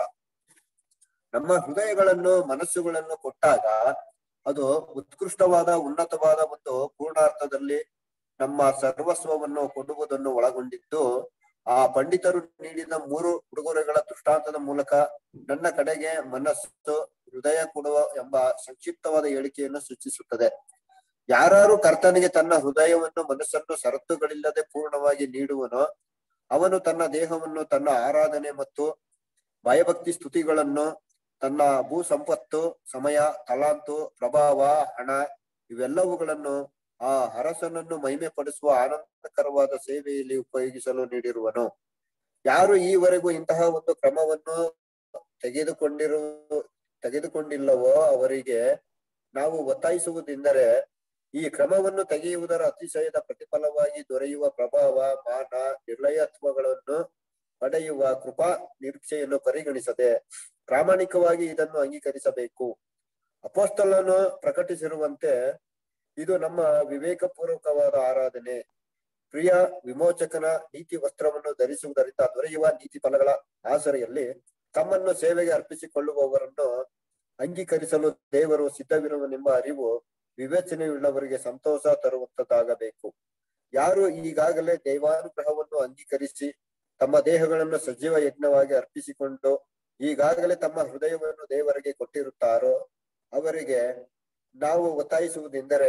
ನಮ್ಮ ಹೃದಯಗಳನ್ನು ಮನಸ್ಸುಗಳನ್ನು ಕೊಟ್ಟಾಗ ಅದು ಉತ್ಕೃಷ್ಟವಾದ ಉನ್ನತವಾದ ಒಂದು ಪೂರ್ಣಾರ್ಥದಲ್ಲಿ ನಮ್ಮ ಸರ್ವಸ್ವವನ್ನು ಕೊಡುವುದನ್ನು ಒಳಗೊಂಡಿದ್ದು ಆ ಪಂಡಿತರು ನೀಡಿದ ಮೂರು ಉಡುಗೊರೆಗಳ ದೃಷ್ಟಾಂತದ ಮೂಲಕ ನನ್ನ ಕಡೆಗೆ ಮನಸ್ಸು ಹೃದಯ ಕೊಡುವ ಎಂಬ ಸಂಕ್ಷಿಪ್ತವಾದ ಹೇಳಿಕೆಯನ್ನು ಸೂಚಿಸುತ್ತದೆ ಯಾರು ಕರ್ತನಿಗೆ ತನ್ನ ಹೃದಯವನ್ನು ಮನಸ್ಸನ್ನು ಷರತ್ತುಗಳಿಲ್ಲದೆ ಪೂರ್ಣವಾಗಿ ನೀಡುವನೋ ಅವನು ತನ್ನ ದೇಹವನ್ನು ತನ್ನ ಆರಾಧನೆ ಮತ್ತು ಭಯಭಕ್ತಿ ಸ್ತುತಿಗಳನ್ನು ತನ್ನ ಭೂ ಸಂಪತ್ತು ಸಮಯ ತಲಾಂತು ಪ್ರಭಾವ ಹಣ ಇವೆಲ್ಲವುಗಳನ್ನು ಆ ಅರಸನನ್ನು ಮಹಿಮೆ ಪಡಿಸುವ ಆನಂದಕರವಾದ ಸೇವೆಯಲ್ಲಿ ಉಪಯೋಗಿಸಲು ನೀಡಿರುವನು ಯಾರು ಈವರೆಗೂ ಇಂತಹ ಒಂದು ಕ್ರಮವನ್ನು ತೆಗೆದುಕೊಂಡಿರು ತೆಗೆದುಕೊಂಡಿಲ್ಲವೋ ಅವರಿಗೆ ನಾವು ಒತ್ತಾಯಿಸುವುದೆಂದರೆ ಈ ಕ್ರಮವನ್ನು ತೆಗೆಯುವುದರ ಅತಿಶಯದ ಪ್ರತಿಫಲವಾಗಿ ದೊರೆಯುವ ಪ್ರಭಾವ ಮಾನ ನಿರ್ಲಯತ್ವಗಳನ್ನು ಪಡೆಯುವ ಕೃಪಾ ನಿರೀಕ್ಷೆಯನ್ನು ಪರಿಗಣಿಸದೆ ಪ್ರಾಮಾಣಿಕವಾಗಿ ಇದನ್ನು ಅಂಗೀಕರಿಸಬೇಕು ಅಪೋಸ್ತಲನು ಪ್ರಕಟಿಸಿರುವಂತೆ ಇದು ನಮ್ಮ ವಿವೇಕಪೂರ್ವಕವಾದ ಆರಾಧನೆ ಪ್ರಿಯ ವಿಮೋಚಕನ ನೀತಿ ವಸ್ತ್ರವನ್ನು ಧರಿಸುವುದರಿಂದ ದೊರೆಯುವ ನೀತಿ ಫಲಗಳ ಆಸರೆಯಲ್ಲಿ ತಮ್ಮನ್ನು ಸೇವೆಗೆ ಅರ್ಪಿಸಿಕೊಳ್ಳುವವರನ್ನು ಅಂಗೀಕರಿಸಲು ದೇವರು ಸಿದ್ಧವಿರುವನೆಂಬ ಅರಿವು ವಿವೇಚನೆಯುಳ್ಳವರಿಗೆ ಸಂತೋಷ ತರುವಂತದ್ದಾಗಬೇಕು ಯಾರು ಈಗಾಗಲೇ ದೈವಾನುಗ್ರಹವನ್ನು ಅಂಗೀಕರಿಸಿ ತಮ್ಮ ದೇಹಗಳನ್ನು ಸಜೀವ ಯಜ್ಞವಾಗಿ ಅರ್ಪಿಸಿಕೊಂಡು ಈಗಾಗಲೇ ತಮ್ಮ ಹೃದಯವನ್ನು ದೇವರಿಗೆ ಕೊಟ್ಟಿರುತ್ತಾರೋ ಅವರಿಗೆ ನಾವು ಒತ್ತಾಯಿಸುವುದೆಂದರೆ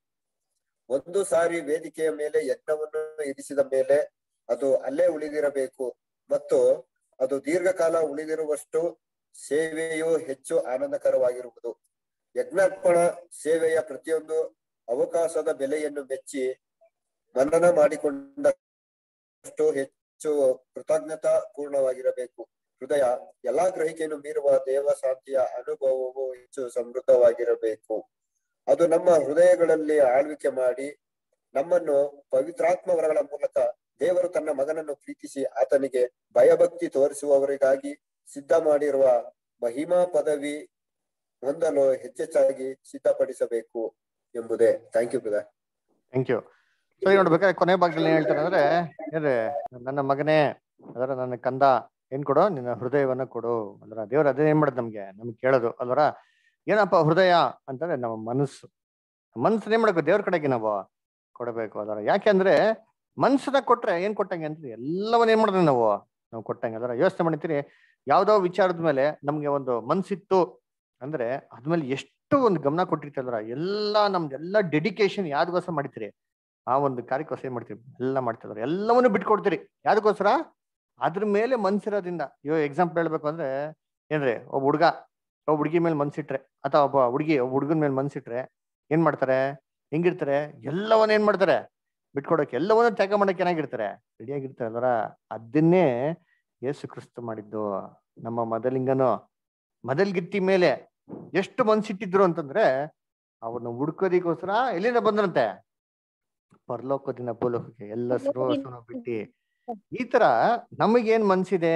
ಒಂದು ಸಾರಿ ವೇದಿಕೆಯ ಮೇಲೆ ಯಜ್ಞವನ್ನು ಇರಿಸಿದ ಮೇಲೆ ಅದು ಅಲ್ಲೇ ಉಳಿದಿರಬೇಕು ಮತ್ತು ಅದು ದೀರ್ಘಕಾಲ ಉಳಿದಿರುವಷ್ಟು ಸೇವೆಯು ಹೆಚ್ಚು ಆನಂದಕರವಾಗಿರುವುದು ಯಜ್ಞಾರ್ಪಣ ಸೇವೆಯ ಪ್ರತಿಯೊಂದು ಅವಕಾಶದ ಬೆಲೆಯನ್ನು ಮೆಚ್ಚಿ ಮನನ ಮಾಡಿಕೊಂಡಷ್ಟು ಹೆಚ್ಚು ಕೃತಜ್ಞತಾ ಪೂರ್ಣವಾಗಿರಬೇಕು ಹೃದಯ ಎಲ್ಲಾ ಗ್ರಹಿಕೆಯನ್ನು ಮೀರುವ ದೇವ ಶಾಂತಿಯ ಅನುಭವವು ಹೆಚ್ಚು ಸಮೃದ್ಧವಾಗಿರಬೇಕು ಅದು ನಮ್ಮ ಹೃದಯಗಳಲ್ಲಿ ಆಳ್ವಿಕೆ ಮಾಡಿ ನಮ್ಮನ್ನು ಪವಿತ್ರಾತ್ಮ ವರಗಳ ಮೂಲಕ ದೇವರು ತನ್ನ ಮಗನನ್ನು ಪ್ರೀತಿಸಿ ಆತನಿಗೆ ಭಯಭಕ್ತಿ ತೋರಿಸುವವರಿಗಾಗಿ ಸಿದ್ಧ ಮಾಡಿರುವ ಮಹಿಮಾ ಪದವಿ ಹೊಂದಲು ಹೆಚ್ಚೆಚ್ಚಾಗಿ ಸಿದ್ಧಪಡಿಸಬೇಕು ಎಂಬುದೇ thank you brother thank you so ನೋಡ್ಬೇಕಾದ್ರೆ ಕೊನೆ ಭಾಗದಲ್ಲಿ ಏನ್ ಹೇಳ್ತಾರೆ ಅಂದ್ರೆ ಏನ್ರಿ ನನ್ನ ಮಗನೇ ಅದರ ನನ್ನ ಕಂದ ಏನ್ ಕೊಡು ನಿನ್ನ ಹೃದಯವನ್ನ ಕೊಡು ಅಂದ್ರ ದೇವ್ರ ಅದೇ ಏನ್ ಮಾಡೋದು ನಮ್ಗೆ ನಮ್ಗೆ ಕೇಳೋದು ಅಲ್ವರ ಏನಪ್ಪ ಹೃದಯ ಅಂತಂದ್ರೆ ನಮ್ಮ ಮನಸ್ಸು ಮನಸ್ಸನ್ನ ಏನ್ ಮಾಡ್ಬೇಕು ದೇವ್ರ ಕಡೆಗೆ ನಾವು ಕೊಡಬೇಕು ಅದರ ಯಾಕೆಂದ್ರೆ ಮನ್ಸನ್ನ ಕೊಟ್ರೆ ಏನ್ ಕೊಟ್ಟಂಗೆ ಅಂತ ಎಲ್ಲವನ್ನ ಏನ್ ಮಾಡಿದ್ವಿ ನಾವು ನಾವು ಕೊಟ್ಟಂಗೆ ಅದರ ಯೋಚನೆ ಮಾಡಿರ್ತೀರಿ ಯಾವ್ದೋ ವಿಚಾರದ ಮೇಲೆ ನಮ್ಗೆ ಒಂದು ಮನ್ಸಿತ್ತು ಅಂದ್ರೆ ಅದ್ಮೇಲೆ ಎಷ್ಟು ಒಂದು ಗಮನ ಕೊಟ್ಟಿರ್ತೀವಲ್ರ ಎಲ್ಲ ನಮ್ದು ಎಲ್ಲ ಡೆಡಿಕೇಶನ್ ಯಾವ್ದಕ್ಕೋಸ್ಕರ ಮಾಡ್ತೀರಿ ಆ ಒಂದು ಕಾರ್ಯಕ್ಕೋಸ್ಕರ ಏನ್ ಮಾಡ್ತೀವಿ ಎಲ್ಲ ಮಾಡ್ತಿದ್ರು ಎಲ್ಲವನ್ನೂ ಬಿಟ್ಕೊಡ್ತೀರಿ ಯಾವ್ದಕ್ಕೋಸ್ಕರ ಅದ್ರ ಮೇಲೆ ಮನ್ಸಿರೋದ್ರಿಂದ ಇವಾಗ ಎಕ್ಸಾಂಪಲ್ ಹೇಳ್ಬೇಕು ಅಂದ್ರೆ ಏನ್ರಿ ಒಬ್ಬ ಹುಡುಗ ಒಬ್ಬ ಹುಡುಗಿ ಮೇಲೆ ಮನ್ಸಿಟ್ರೆ ಅಥವಾ ಒಬ್ಬ ಹುಡುಗಿ ಒಬ್ಬ ಹುಡುಗನ ಮೇಲೆ ಮನ್ಸಿಟ್ರೆ ಏನ್ ಮಾಡ್ತಾರೆ ಹೆಂಗಿರ್ತಾರೆ ಎಲ್ಲವನ್ನ ಏನ್ ಮಾಡ್ತಾರೆ ಬಿಟ್ಕೊಡಕ್ಕೆ ಎಲ್ಲವನ್ನೂ ತ್ಯಾಗ ಮಾಡಕ್ಕೆ ಏನಾಗಿರ್ತಾರೆ ರೆಡಿಯಾಗಿರ್ತಾರೆ ಅಲ್ವರ ಅದನ್ನೇ ಯೇಸು ಕ್ರಿಸ್ತು ಮಾಡಿದ್ದು ನಮ್ಮ ಮೊದಲಿಂಗನು ಮೊದಲ್ಗಿತ್ತಿ ಮೇಲೆ ಎಷ್ಟು ಮನ್ಸಿಟ್ಟಿದ್ರು ಅಂತಂದ್ರೆ ಅವ್ರನ್ನ ಹುಡ್ಕೋದಿಕ್ಕೋಸ್ಕರ ಎಲ್ಲಿಂದ ಬಂದ್ರಂತೆ ಪರಲೋಕದಿಂದ ಭೂಲೋಕಕ್ಕೆ ಎಲ್ಲ ಸರ್ವಸ್ವನ ಬಿಟ್ಟು ಈ ತರ ನಮಗೇನ್ ಮನ್ಸಿದೆ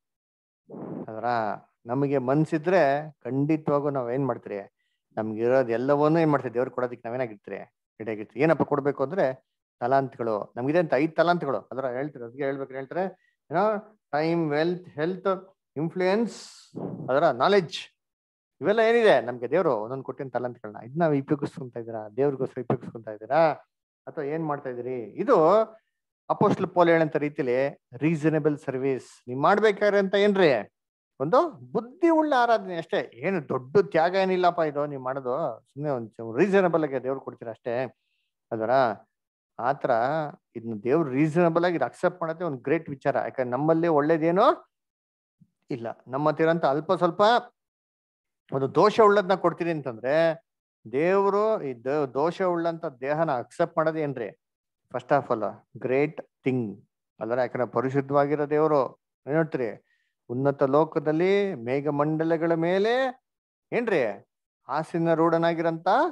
ಅದರ ನಮಗೆ ಮನ್ಸಿದ್ರೆ ಖಂಡಿತವಾಗೂ ನಾವ್ ಏನ್ ಮಾಡ್ತೀರಿ ನಮ್ಗೆ ಇರೋದ್ ಎಲ್ಲವನ್ನೂ ಏನ್ ಮಾಡ್ತೀವಿ ದೇವ್ರಿಗೆ ಕೊಡೋದಕ್ಕೆ ನಾವೇನಾಗಿರ್ತೀರಿ ರೆಡಿಯಾಗಿರ್ತೀವಿ ಏನಪ್ಪ ಕೊಡ್ಬೇಕು ಅಂದ್ರೆ ತಲಾಂತ್ಗಳು ನಮ್ಗಿದೆ ಅಂತ ಐದ್ ತಲಾಂತ್ಗಳು ಅದರ ಹೇಳ್ತಾರೆ ಅದಕ್ಕೆ ಹೇಳ್ಬೇಕು ಹೇಳ್ತಾರೆ ಏನೋ ಟೈಮ್ ವೆಲ್ತ್ ಹೆಲ್ತ್ ಇನ್ಫ್ಲೂಯೆನ್ಸ್ ಅದರ ನಾಲೆಡ್ಜ್ ಇವೆಲ್ಲ ಏನಿದೆ ನಮ್ಗೆ ದೇವರು ಒಂದೊಂದು ಕೊಟ್ಟಿನ ತಲಾಂತ್ಗಳನ್ನ ಇದ್ ನಾವು ಉಪಯೋಗಿಸ್ಕೊಂತ ಇದ್ದೀರಾ ದೇವ್ರಿಗೋಸ್ಕರ ಉಪಯೋಗಿಸ್ಕೊಂತ ಇದ್ದೀರಾ ಅಥವಾ ಏನ್ ಮಾಡ್ತಾ ಇದೀರಿ ಇದು ಅಪೋಸ್ಟಲ್ ಪೋಲ್ ಹೇಳಂತ ರೀತಿಲಿ ರೀಸನಬಲ್ ಸರ್ವಿಸ್ ನೀವ್ ಮಾಡ್ಬೇಕಾದ್ರೆ ಅಂತ ಏನ್ರಿ ಒಂದು ಬುದ್ಧಿ ಉಳ್ಳ ಆರಾಧನೆ ಅಷ್ಟೇ ಏನು ದೊಡ್ಡ ತ್ಯಾಗ ಏನಿಲ್ಲಪ್ಪ ಇದು ನೀವ್ ಮಾಡೋದು ಸುಮ್ಮನೆ ಒಂದು ರೀಸನಬಲ್ ಆಗಿ ದೇವ್ರು ಕೊಡ್ತೀರಾ ಅಷ್ಟೇ ಅದರ ಆತರ ಇದನ್ನ ದೇವ್ರು ರೀಸನಬಲ್ ಆಗಿ ಅಕ್ಸೆಪ್ಟ್ ಮಾಡೋದೇ ಒಂದು ಗ್ರೇಟ್ ವಿಚಾರ ಯಾಕಂದ್ರೆ ನಮ್ಮಲ್ಲಿ ಒಳ್ಳೇದೇನೋ ಇಲ್ಲ ನಮ್ಮ ಹತ್ರ ಇರೋಂಥ ಅಲ್ಪ ಸ್ವಲ್ಪ ಒಂದು ದೋಷ ಉಳ್ಳದನ್ನ ಕೊಡ್ತೀನಿ ಅಂತಂದ್ರೆ ದೇವರು ಈ ದ- ದೋಷ ಉಳ್ಳಂತ ದೇಹನ ಅಕ್ಸೆಪ್ಟ್ ಮಾಡೋದು ಏನ್ರಿ first of all great thing ಅಲ್ಲರ ಯಾಕಂದ್ರೆ ಪರಿಶುದ್ಧವಾಗಿರೋ ದೇವರು ಏನ್ ಹೇಳ್ತೀರಿ ಉನ್ನತ ಲೋಕದಲ್ಲಿ ಮೇಘಮಂಡಲಗಳ ಮೇಲೆ ಏನ್ರಿ ಆಸಿನ ರೂಢನಾಗಿರಂತ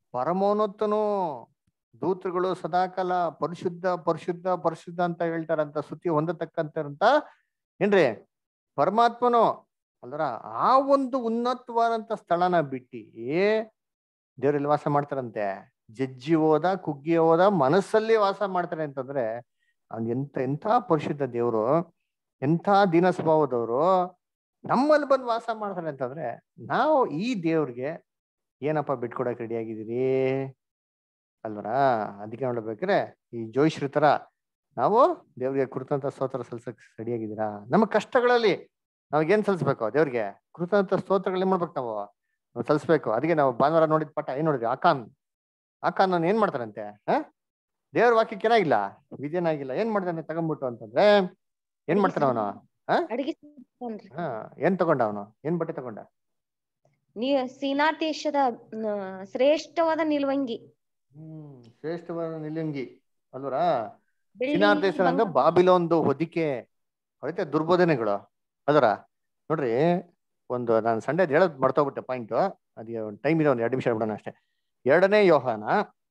ಪರಮೋನ್ನತನು ದೂತರುಗಳು ಸದಾಕಾಲ ಪರಿಶುದ್ಧ ಪರಿಶುದ್ಧ ಪರಿಶುದ್ಧ ಅಂತ ಹೇಳ್ತಾರಂತ ಸ್ತುತಿ ಹೊಂದತಕ್ಕಂತ ಏನ್ರಿ ಪರಮಾತ್ಮನು ಅಲ್ದ್ರ ಆ ಒಂದು ಉನ್ನತವಾದಂತ ಸ್ಥಳನ ಬಿಟ್ಟಿ ದೇವ್ರಲ್ಲಿ ವಾಸ ಮಾಡ್ತಾರಂತೆ ಜಜ್ಜಿ ಹೋದ ಕುಗ್ಗಿ ಹೋದ ಮನಸ್ಸಲ್ಲಿ ವಾಸ ಮಾಡ್ತಾರೆ ಅಂತಂದ್ರೆ ಅವ್ನ್ ಎಂತ ಎಂಥ ಪರಿಶುದ್ಧ ದೇವ್ರು ಎಂಥ ದೀನ ಸ್ವಭಾವದವರು ನಮ್ಮಲ್ಲಿ ಬಂದು ವಾಸ ಮಾಡ್ತಾರೆ ಅಂತಂದ್ರೆ ನಾವು ಈ ದೇವ್ರಿಗೆ ಏನಪ್ಪ ಬಿಟ್ಕೊಡಕ್ ರೆಡಿ ಆಗಿದ್ದೀರಿ ಅಲ್ವರ ಅದಕ್ಕೆ ನೋಡ್ಬೇಕಾದ್ರೆ ಈ ಜೋಯಿಶ್ರೀ ತರ ನಾವು ದೇವ್ರಿಗೆ ಕೃತಂತ ಸ್ತೋತ್ರ ಸಲ್ಸಕ್ ರೆಡಿ ಆಗಿದ್ದೀರಾ ನಮ್ಮ ಕಷ್ಟಗಳಲ್ಲಿ ನಾವ್ ಏನ್ ಸಲ್ಸ್ಬೇಕು ದೇವ್ರಿಗೆ ಕೃತಂತ ಸ್ತೋತ್ರಗಳು ಏನ್ ಮಾಡ್ಬೇಕು ನಾವು ನಾವು ಸಲ್ಸ್ಬೇಕು ಅದಕ್ಕೆ ನಾವು ಭಾನುವಾರ ನೋಡಿದ ಪಟ ಏನ್ ನೋಡಿದ್ವಿ ಆಕಾನ್ ಆಕಾನ್ ನಾನು ಏನ್ ಮಾಡ್ತಾರಂತೆ ಹ ದೇವ್ರ ವಾಕ್ಯಕ್ಕೆ ಏನಾಗಿಲ್ಲ ವಿಧಿಯನಾಗಿಲ್ಲ ಏನ್ ಮಾಡ್ತಾನೆ ತಗೊಂಡ್ಬಿಟ್ಟು ಅಂತಂದ್ರೆ ಏನ್ ಮಾಡ್ತಾನ ಅವನು ಹ ಅಡಿಗೆ ಹ ಏನ್ ತಗೊಂಡ ಅವನು ಏನ್ ಬಟ್ಟೆ ತಗೊಂಡ ನೀ ಸೀನಾ ದೇಶದ ನ, ಶ್ರೇಷ್ಠವಾದ ನಿಲ್ವಂಗಿ ಹ್ಮ್ ಶ್ರೇಷ್ಠವಾದ ನಿಲುಂಗಿ ಅಲ್ವರಾ ಬೆಳ್ಳಿ, ಚೀನಾರ್ ದೇಶ ಅಂದ್ರೆ ಬಂಗಾರ. ಬಾಬಿಲೊಂದು ಹೊದಿಕೆ ಹೊಡಿತೆ ದುರ್ಬೋಧನೆಗಳು ಅದರ ನೋಡ್ರಿ ಒಂದು ನಾನು ಸಂಡೇ ಹೇಳೋದ್ ಮರ್ತೋಗ್ಬಿಟ್ಟೆ ಪಾಯಿಂಟ್ ಅದಕ್ಕೆ ಒಂದು ಟೈಮ್ ಇದೆ ಒಂದು ಎರಡು ನಿಮಿಷ ಬಿಡೋಣ ಅಷ್ಟೇ ಎರಡನೇ ಯೋಹಾನ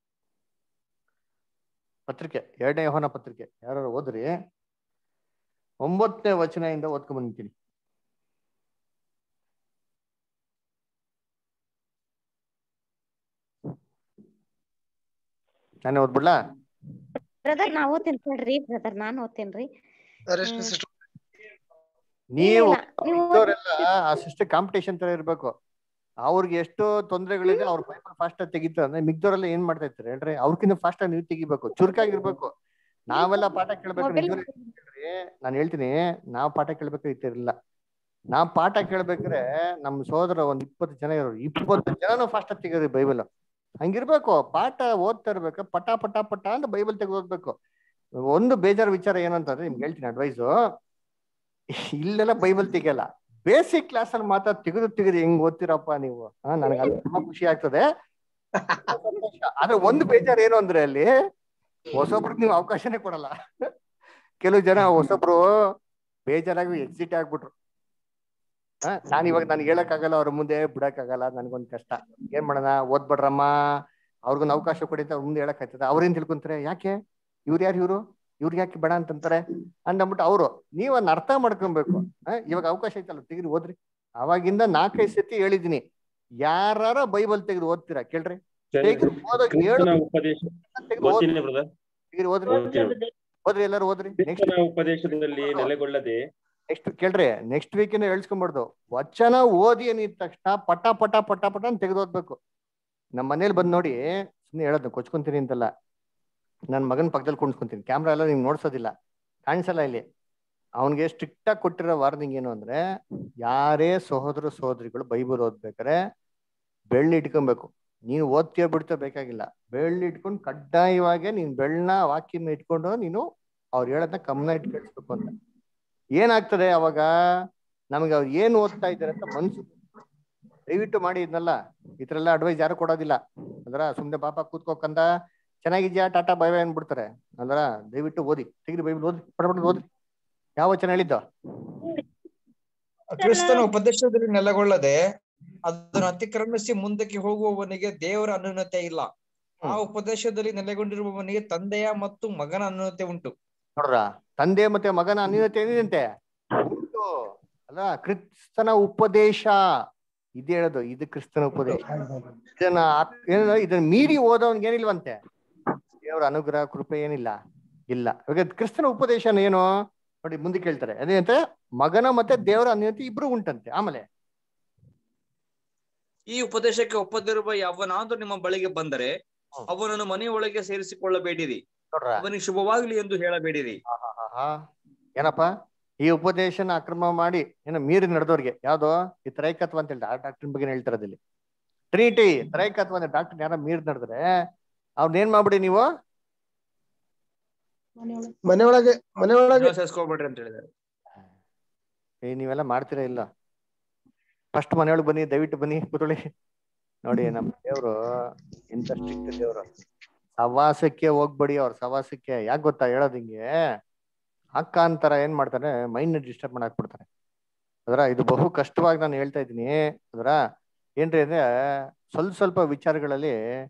ಪತ್ರಿಕೆ ಎರಡನೇ ಯೋಹಾನ ಪತ್ರಿಕೆ ಯಾರು ಓದ್ರಿ ಒಂಬತ್ತನೇ ವಚನದಿಂದ ಓದ್ಕೊಂಡ್ ಬಂದಿದ್ದೀನಿ ನಾನೇ ಓದ್ಬಿಡ್ಲಾ ಬ್ರದರ್ ನಾ ಓದ್ತೇನೆ ತಡ್ರಿ ಬ್ರದರ್ ನಾನ್ ಓದ್ತೇನ್ರಿ ನೀವು ಇಲ್ಲ, ನೀವು ಇದ್ದವರೆಲ್ಲ ಆ ಸಿಸ್ಟರ್ ಕಾಂಪಿಟೇಷನ್ ತರ ಇರ್ಬೇಕು ಅವ್ರಿಗೆ ಎಷ್ಟು ತೊಂದರೆಗಳಿದೆ ಅವ್ರ ಬೈಬಲ್ ಫಾಸ್ಟ್ ಆಗಿ ತೆಗಿತಾರೆ ಅಂದ್ರೆ ಮಿಗ್ದವರೆಲ್ಲ ಏನ್ ಮಾಡ್ತಾ ಇರ್ತಾರೆ ಹೇಳ್ರಿ ಅವ್ರಕ್ಕಿಂತ ಫಾಸ್ಟ್ ಆಗಿ ನೀವು ತೆಗಿಬೇಕು ಚುರುಕಾಗಿರ್ಬೇಕು ನಾವೆಲ್ಲ ಪಾಠ ಕೇಳ್ಬೇಕು Mobile ನಿಜವಾಗ್ಲೂ ನಾನು ಹೇಳ್ತೀನಿ ನಾವ್ ಪಾಠ ಕೇಳ್ಬೇಕು ಇತ್ತಿರಲಿಲ್ಲ ನಾವ್ ಪಾಠ ಕೇಳ್ಬೇಕ್ರೆ ನಮ್ ಸೋದರ ಒಂದ್ ಇಪ್ಪತ್ತು ಜನ ಇರೋರು ಇಪ್ಪತ್ತು ಜನನು ಫಾಸ್ಟ್ ಆಗಿ ತೆಗಿಯೋರಿ ಬೈಬಲ್ ಹಂಗಿರ್ಬೇಕು ಪಾಠ ಓದ್ತಾ ಇರ್ಬೇಕು ಪಟ ಪಟ ಪಟ ಅಂತ ಬೈಬಲ್ ತೆಗೆದು ಓದ್ಬೇಕು ಒಂದು ಬೇಜಾರು ವಿಚಾರ ಏನಂತಂದ್ರೆ ನಿಮ್ಗೆ ಹೇಳ್ತೀನಿ ಅಡ್ವೈಸು ಇಲ್ಲೆಲ್ಲ ಬೈಬಲ್ ತೆಗಿಯಲ್ಲ ಬೇಸಿಕ್ ಕ್ಲಾಸ್ ಅಲ್ಲಿ ಮಾತ್ರ ತೆಗೆದು ತೆಗೆದು ಹೆಂಗ್ ಓದ್ತಿರಪ್ಪ ನೀವು ಹಾ ನನಗೆ ಅದು ತುಂಬಾ ಖುಷಿ ಆಗ್ತದೆ ಆದ್ರೆ ಒಂದು ಬೇಜಾರು ಏನು ಅಂದ್ರೆ ಅಲ್ಲಿ ಹೊಸೊಬ್ರಿಗೆ ನೀವು ಅವಕಾಶನೇ ಕೊಡಲ್ಲ ಕೆಲವು ಜನ ಹೊಸೊಬ್ರು ಬೇಜಾರಾಗಿ ಎಕ್ಸಿಟ್ ಆಗ್ಬಿಟ್ರು ಹಾ ನಾನ್ ಇವಾಗ ನನ್ಗೆ ಹೇಳಕ್ಕಾಗಲ್ಲ ಅವ್ರ ಮುಂದೆ ಬಿಡಕ್ಕಾಗಲ್ಲ ನನ್ಗೊಂದ್ ಕಷ್ಟ ಏನ್ ಮಾಡೋಣ ಓದ್ಬಿಡ್ರಮ್ಮ ಅವ್ರಿಗೊಂದು ಅವಕಾಶ ಕೊಡಿ ಅಂತ ಅವ್ರ ಮುಂದೆ ಹೇಳಕ್ ಆಯ್ತದ ಅವ್ರೇನ್ ತಿಳ್ಕೊಂತಾರೆ ಯಾಕೆ ಇವ್ರು ಯಾರು ಇವ್ರು ಇವ್ರಿಗೆ ಯಾಕೆ ಬೇಡ ಅಂತಂತಾರೆ ಅಂದ್ಬಿಟ್ಟು ಅವರು ನೀವ್ ಅದನ್ನ ಅರ್ಥ ಮಾಡ್ಕೊಬೇಕು ಆ, ಇವಾಗ ಅವಕಾಶ ಐತಲ್ಲ ತೆಗೆದು ಓದ್ರಿ ಅವಾಗಿಂದ ನಾಲ್ಕೈದು ಸತಿ ಹೇಳಿದೀನಿ ಯಾರ ಬೈಬಲ್ ತೆಗೆದು ಓದ್ತೀರಾ ಕೇಳ್ರಿ ತೆಗೆದು ಓದೋಕ್ ಹೇಳು ಕ್ರಿಸ್ತನ ಉಪದೇಶ ತೆಗೆದು ಓದ್ರಿ ಓದ್ತೀನಿ ಬ್ರದರ್ ತೆಗೆದು ಓದ್ರಿ ಓದ್ತೀನಿ ಓದ್ರಿ ಎಲ್ಲರೂ ಓದ್ರಿ ನೆಕ್ಸ್ಟ್ ಕ್ರಿಸ್ತನ ಉಪದೇಶದಲ್ಲಿ ನೆಲೆಗೊಳ್ಳದೆ ನೆಕ್ಸ್ಟ್ ಕೇಳ್ರಿ ನೆಕ್ಸ್ಟ್ ವೀಕಿಂದ ಹೇಳ್ಸ್ಕೊಂಬಾರ್ದು ವಚನ ಓದಿ ಅಂದಿದ ತಕ್ಷಣ ಪಟ ಪಟ ಪಟ ಪಟ ಅಂತ ತೆಗೆದು ಓದ್ಬೇಕು ನಮ್ಮ ಮನೇಲಿ ಬಂದ್ ನೋಡಿ ಸುಮ್ಮನೆ ಹೇಳೋದು ಕೊಚ್ಕೊಂತೀನಿ ಅಂತಲ್ಲ ನನ್ನ ಮಗನ ಪಕ್ಕದಲ್ಲಿ ಕುಣಿಸ್ಕೊಂತೀನಿ ಕ್ಯಾಮ್ರಾ ಎಲ್ಲ ನಿಮ್ಗೆ ನೋಡ್ಸೋದಿಲ್ಲ ಕಾಣಿಸಲ್ಲ ಇಲ್ಲಿ ಅವನಿಗೆ ಸ್ಟ್ರಿಕ್ಟ್ ಆಗಿ ಕೊಟ್ಟಿರೋ ವಾರ್ನಿಂಗ್ ಏನು ಅಂದ್ರೆ ಯಾರೇ ಸಹೋದರ ಸಹೋದರಿಗಳು ಬೈಬಲ್ ಓದ್ಬೇಕಾರೆ ಬೆಳ್ಳಿ ಇಟ್ಕೊಬೇಕು ನೀನು ಓದ್ತೀಯೋ ಬಿಡ್ತೀಯೋ ಬೇಕಾಗಿಲ್ಲ ಬೆಳ್ಳಿ ಇಟ್ಕೊಂಡು ಕಡ್ಡಾಯವಾಗಿ ನೀನ್ ಬೆಳ್ಳನ ವಾಕ್ಯನ ಇಟ್ಕೊಂಡು ನೀನು ಅವ್ರು ಹೇಳೋದನ್ನ ಗಮನ ಇಟ್ಟು ಕೇಳಿಸ್ಬೇಕು ಅಂತ ಏನಾಗ್ತದೆ ಅವಾಗ ನಮಗೆ ಅವ್ರು ಏನ್ ಓದ್ತಾ ಇದ್ದಾರೆ ಅಂತ ಮನ್ಸು ದಯವಿಟ್ಟು ಮಾಡಿ ಇದನ್ನೆಲ್ಲ ಈ ತರ ಎಲ್ಲ ಅಡ್ವೈಸ್ ಯಾರು ಕೊಡೋದಿಲ್ಲ ಅಂದ್ರ ಸುಮ್ನೆ ಪಾಪ ಕೂತ್ಕೋಕಂದ ಚೆನ್ನಾಗಿದ್ಯಾ ಟಾಟಾ ಬೈ ಬೈ ಅನ್ಬಿಡ್ತಾರೆ ಅಂದ್ರ ದಯವಿಟ್ಟು ಓದಿ ತೆಗಿರಿ ಬೈಬಲ್ ಓದಿ ಪಡ್ಬಿಟ್ಟು ಓದಿ ಯಾವ ವಚನ ಹೇಳಿದ್ದ ಕ್ರಿಸ್ತನ ಉಪದೇಶದಲ್ಲಿ ನೆಲೆಗೊಳ್ಳದೆ ಅದನ್ನು ಅತಿಕ್ರಮಿಸಿ ಮುಂದಕ್ಕೆ ಹೋಗುವವನಿಗೆ ದೇವರ ಅನ್ಯೂನತೆ ಇಲ್ಲ ಆ ಉಪದೇಶದಲ್ಲಿ ನೆಲೆಗೊಂಡಿರುವವನಿಗೆ ತಂದೆಯ ಮತ್ತು ಮಗನ ಅನ್ಯೂನತೆ ಉಂಟು ನೋಡ್ರ ತಂದೆ ಮತ್ತೆ ಮಗನ ಅನ್ಯೂನತೆ ಏನಿದಂತೆ ಉಂಟು ಅಲ್ಲ ಕ್ರಿಸ್ತನ ಉಪದೇಶ ಇದೇ ಹೇಳೋದು ಇದು ಕ್ರಿಸ್ತನ ಉಪದೇಶ ಇದನ್ನ ಆತ್- ಏನದು ಇದನ್ನ ಮೀರಿ ಓದೋನ್ಗೆ ಏನಿಲ್ವಂತೆ ದೇವರ ಅನುಗ್ರಹ ಕೃಪೆ ಏನಿಲ್ಲ ಇಲ್ಲ ಇವಾಗ ಕ್ರಿಸ್ತನ ಉಪದೇಶ ಏನು ನೋಡಿ ಮುಂದೆ ಕೇಳ್ತಾರೆ ಅದೇಂತೆ ಮಗನ ಮತ್ತೆ ದೇವರ ಅನ್ಯೂನತೆ ಇಬ್ರು ಉಂಟಂತೆ ಆಮೇಲೆ ಈ ಉಪದೇಶಕ್ಕೆ ಒಪ್ಪದಿರುವ ಯಾವನಾದ್ರೂ ನಿಮ್ಮ ಬಳಿಗೆ ಬಂದರೆ ಅವನನ್ನು ಮನೆಯೊಳಗೆ ಸೇರಿಸಿಕೊಳ್ಳಬೇಡಿರಿ ನೋಡ್ರ ಅವನಿಗೆ ಶುಭವಾಗ್ಲಿ ಎಂದು ಹೇಳಬೇಡಿರಿ ಆಹಾ ಏನಪ್ಪ ಈ ಉಪದೇಶನ ಅಕ್ರಮ ಮಾಡಿ ಏನೋ ಮೀರಿ ನಡೆದವ್ರಿಗೆ ಯಾವ್ದೋ ಈ ತ್ರೈಕತ್ವ ಅಂತ ಹೇಳಿ ಡಾಕ್ಟರ್ ಬಗ್ಗೆ ಹೇಳ್ತಾರೆ ಅದಲ್ಲಿ ಟ್ರೀಟಿ ತ್ರೈಕತ್ವ ಅಂದ್ರೆ ಡಾಕ್ಟರ್ ಯಾರ ಮೀರಿ ನಡೆದ್ರೆ ಅವ್ರನ್ನ ಏನ್ ಮಾಡ್ಬಿಡಿ ನೀವು ಮನೆಯೊಳಗೆ ಮನೆಯೊಳಗೆ ಸೇರಿಸ್ಕೊಳ್ಬೇಡ್ರಿ ಅಂತ ಹೇಳಿದ್ದಾರೆ ಏ ನೀವೆಲ್ಲ ಮಾಡ್ತೀರಾ ಇಲ್ಲ ಫಸ್ಟ್ ಮನೆಯೊಳಗೆ ಬನ್ನಿ ದಯವಿಟ್ಟು ಬನ್ನಿ ಕೂತ್ಕೊಳ್ಳಿ ನೋಡಿ ನಮ್ಮ ದೇವ್ರು ಎಂತ ಸ್ಟ್ರಿಕ್ಟ್ ದೇವ್ರು ಸವಾಸಕ್ಕೆ ಹೋಗ್ಬೇಡಿ ಅವ್ರ ಸವಾಸಕ್ಕೆ ಯಾಕೆ ಗೊತ್ತಾ ಹೇಳೋದ್ ಹಿಂಗೆ ಅಕ್ಕ ಅಂತಾರ ಏನ್ ಮಾಡ್ತಾರೆ ಮೈಂಡ್ ಡಿಸ್ಟರ್ಬ್ ಮಾಡಕ್ ಬಿಡ್ತಾರೆ ಅದರ ಇದು ಬಹು ಕಷ್ಟವಾಗಿ ನಾನು ಹೇಳ್ತಾ ಇದ್ದೀನಿ ಅದರ ಏನ್ರಿ ಅಂದ್ರೆ ಸ್ವಲ್ಪ ಸ್ವಲ್ಪ ವಿಚಾರಗಳಲ್ಲಿ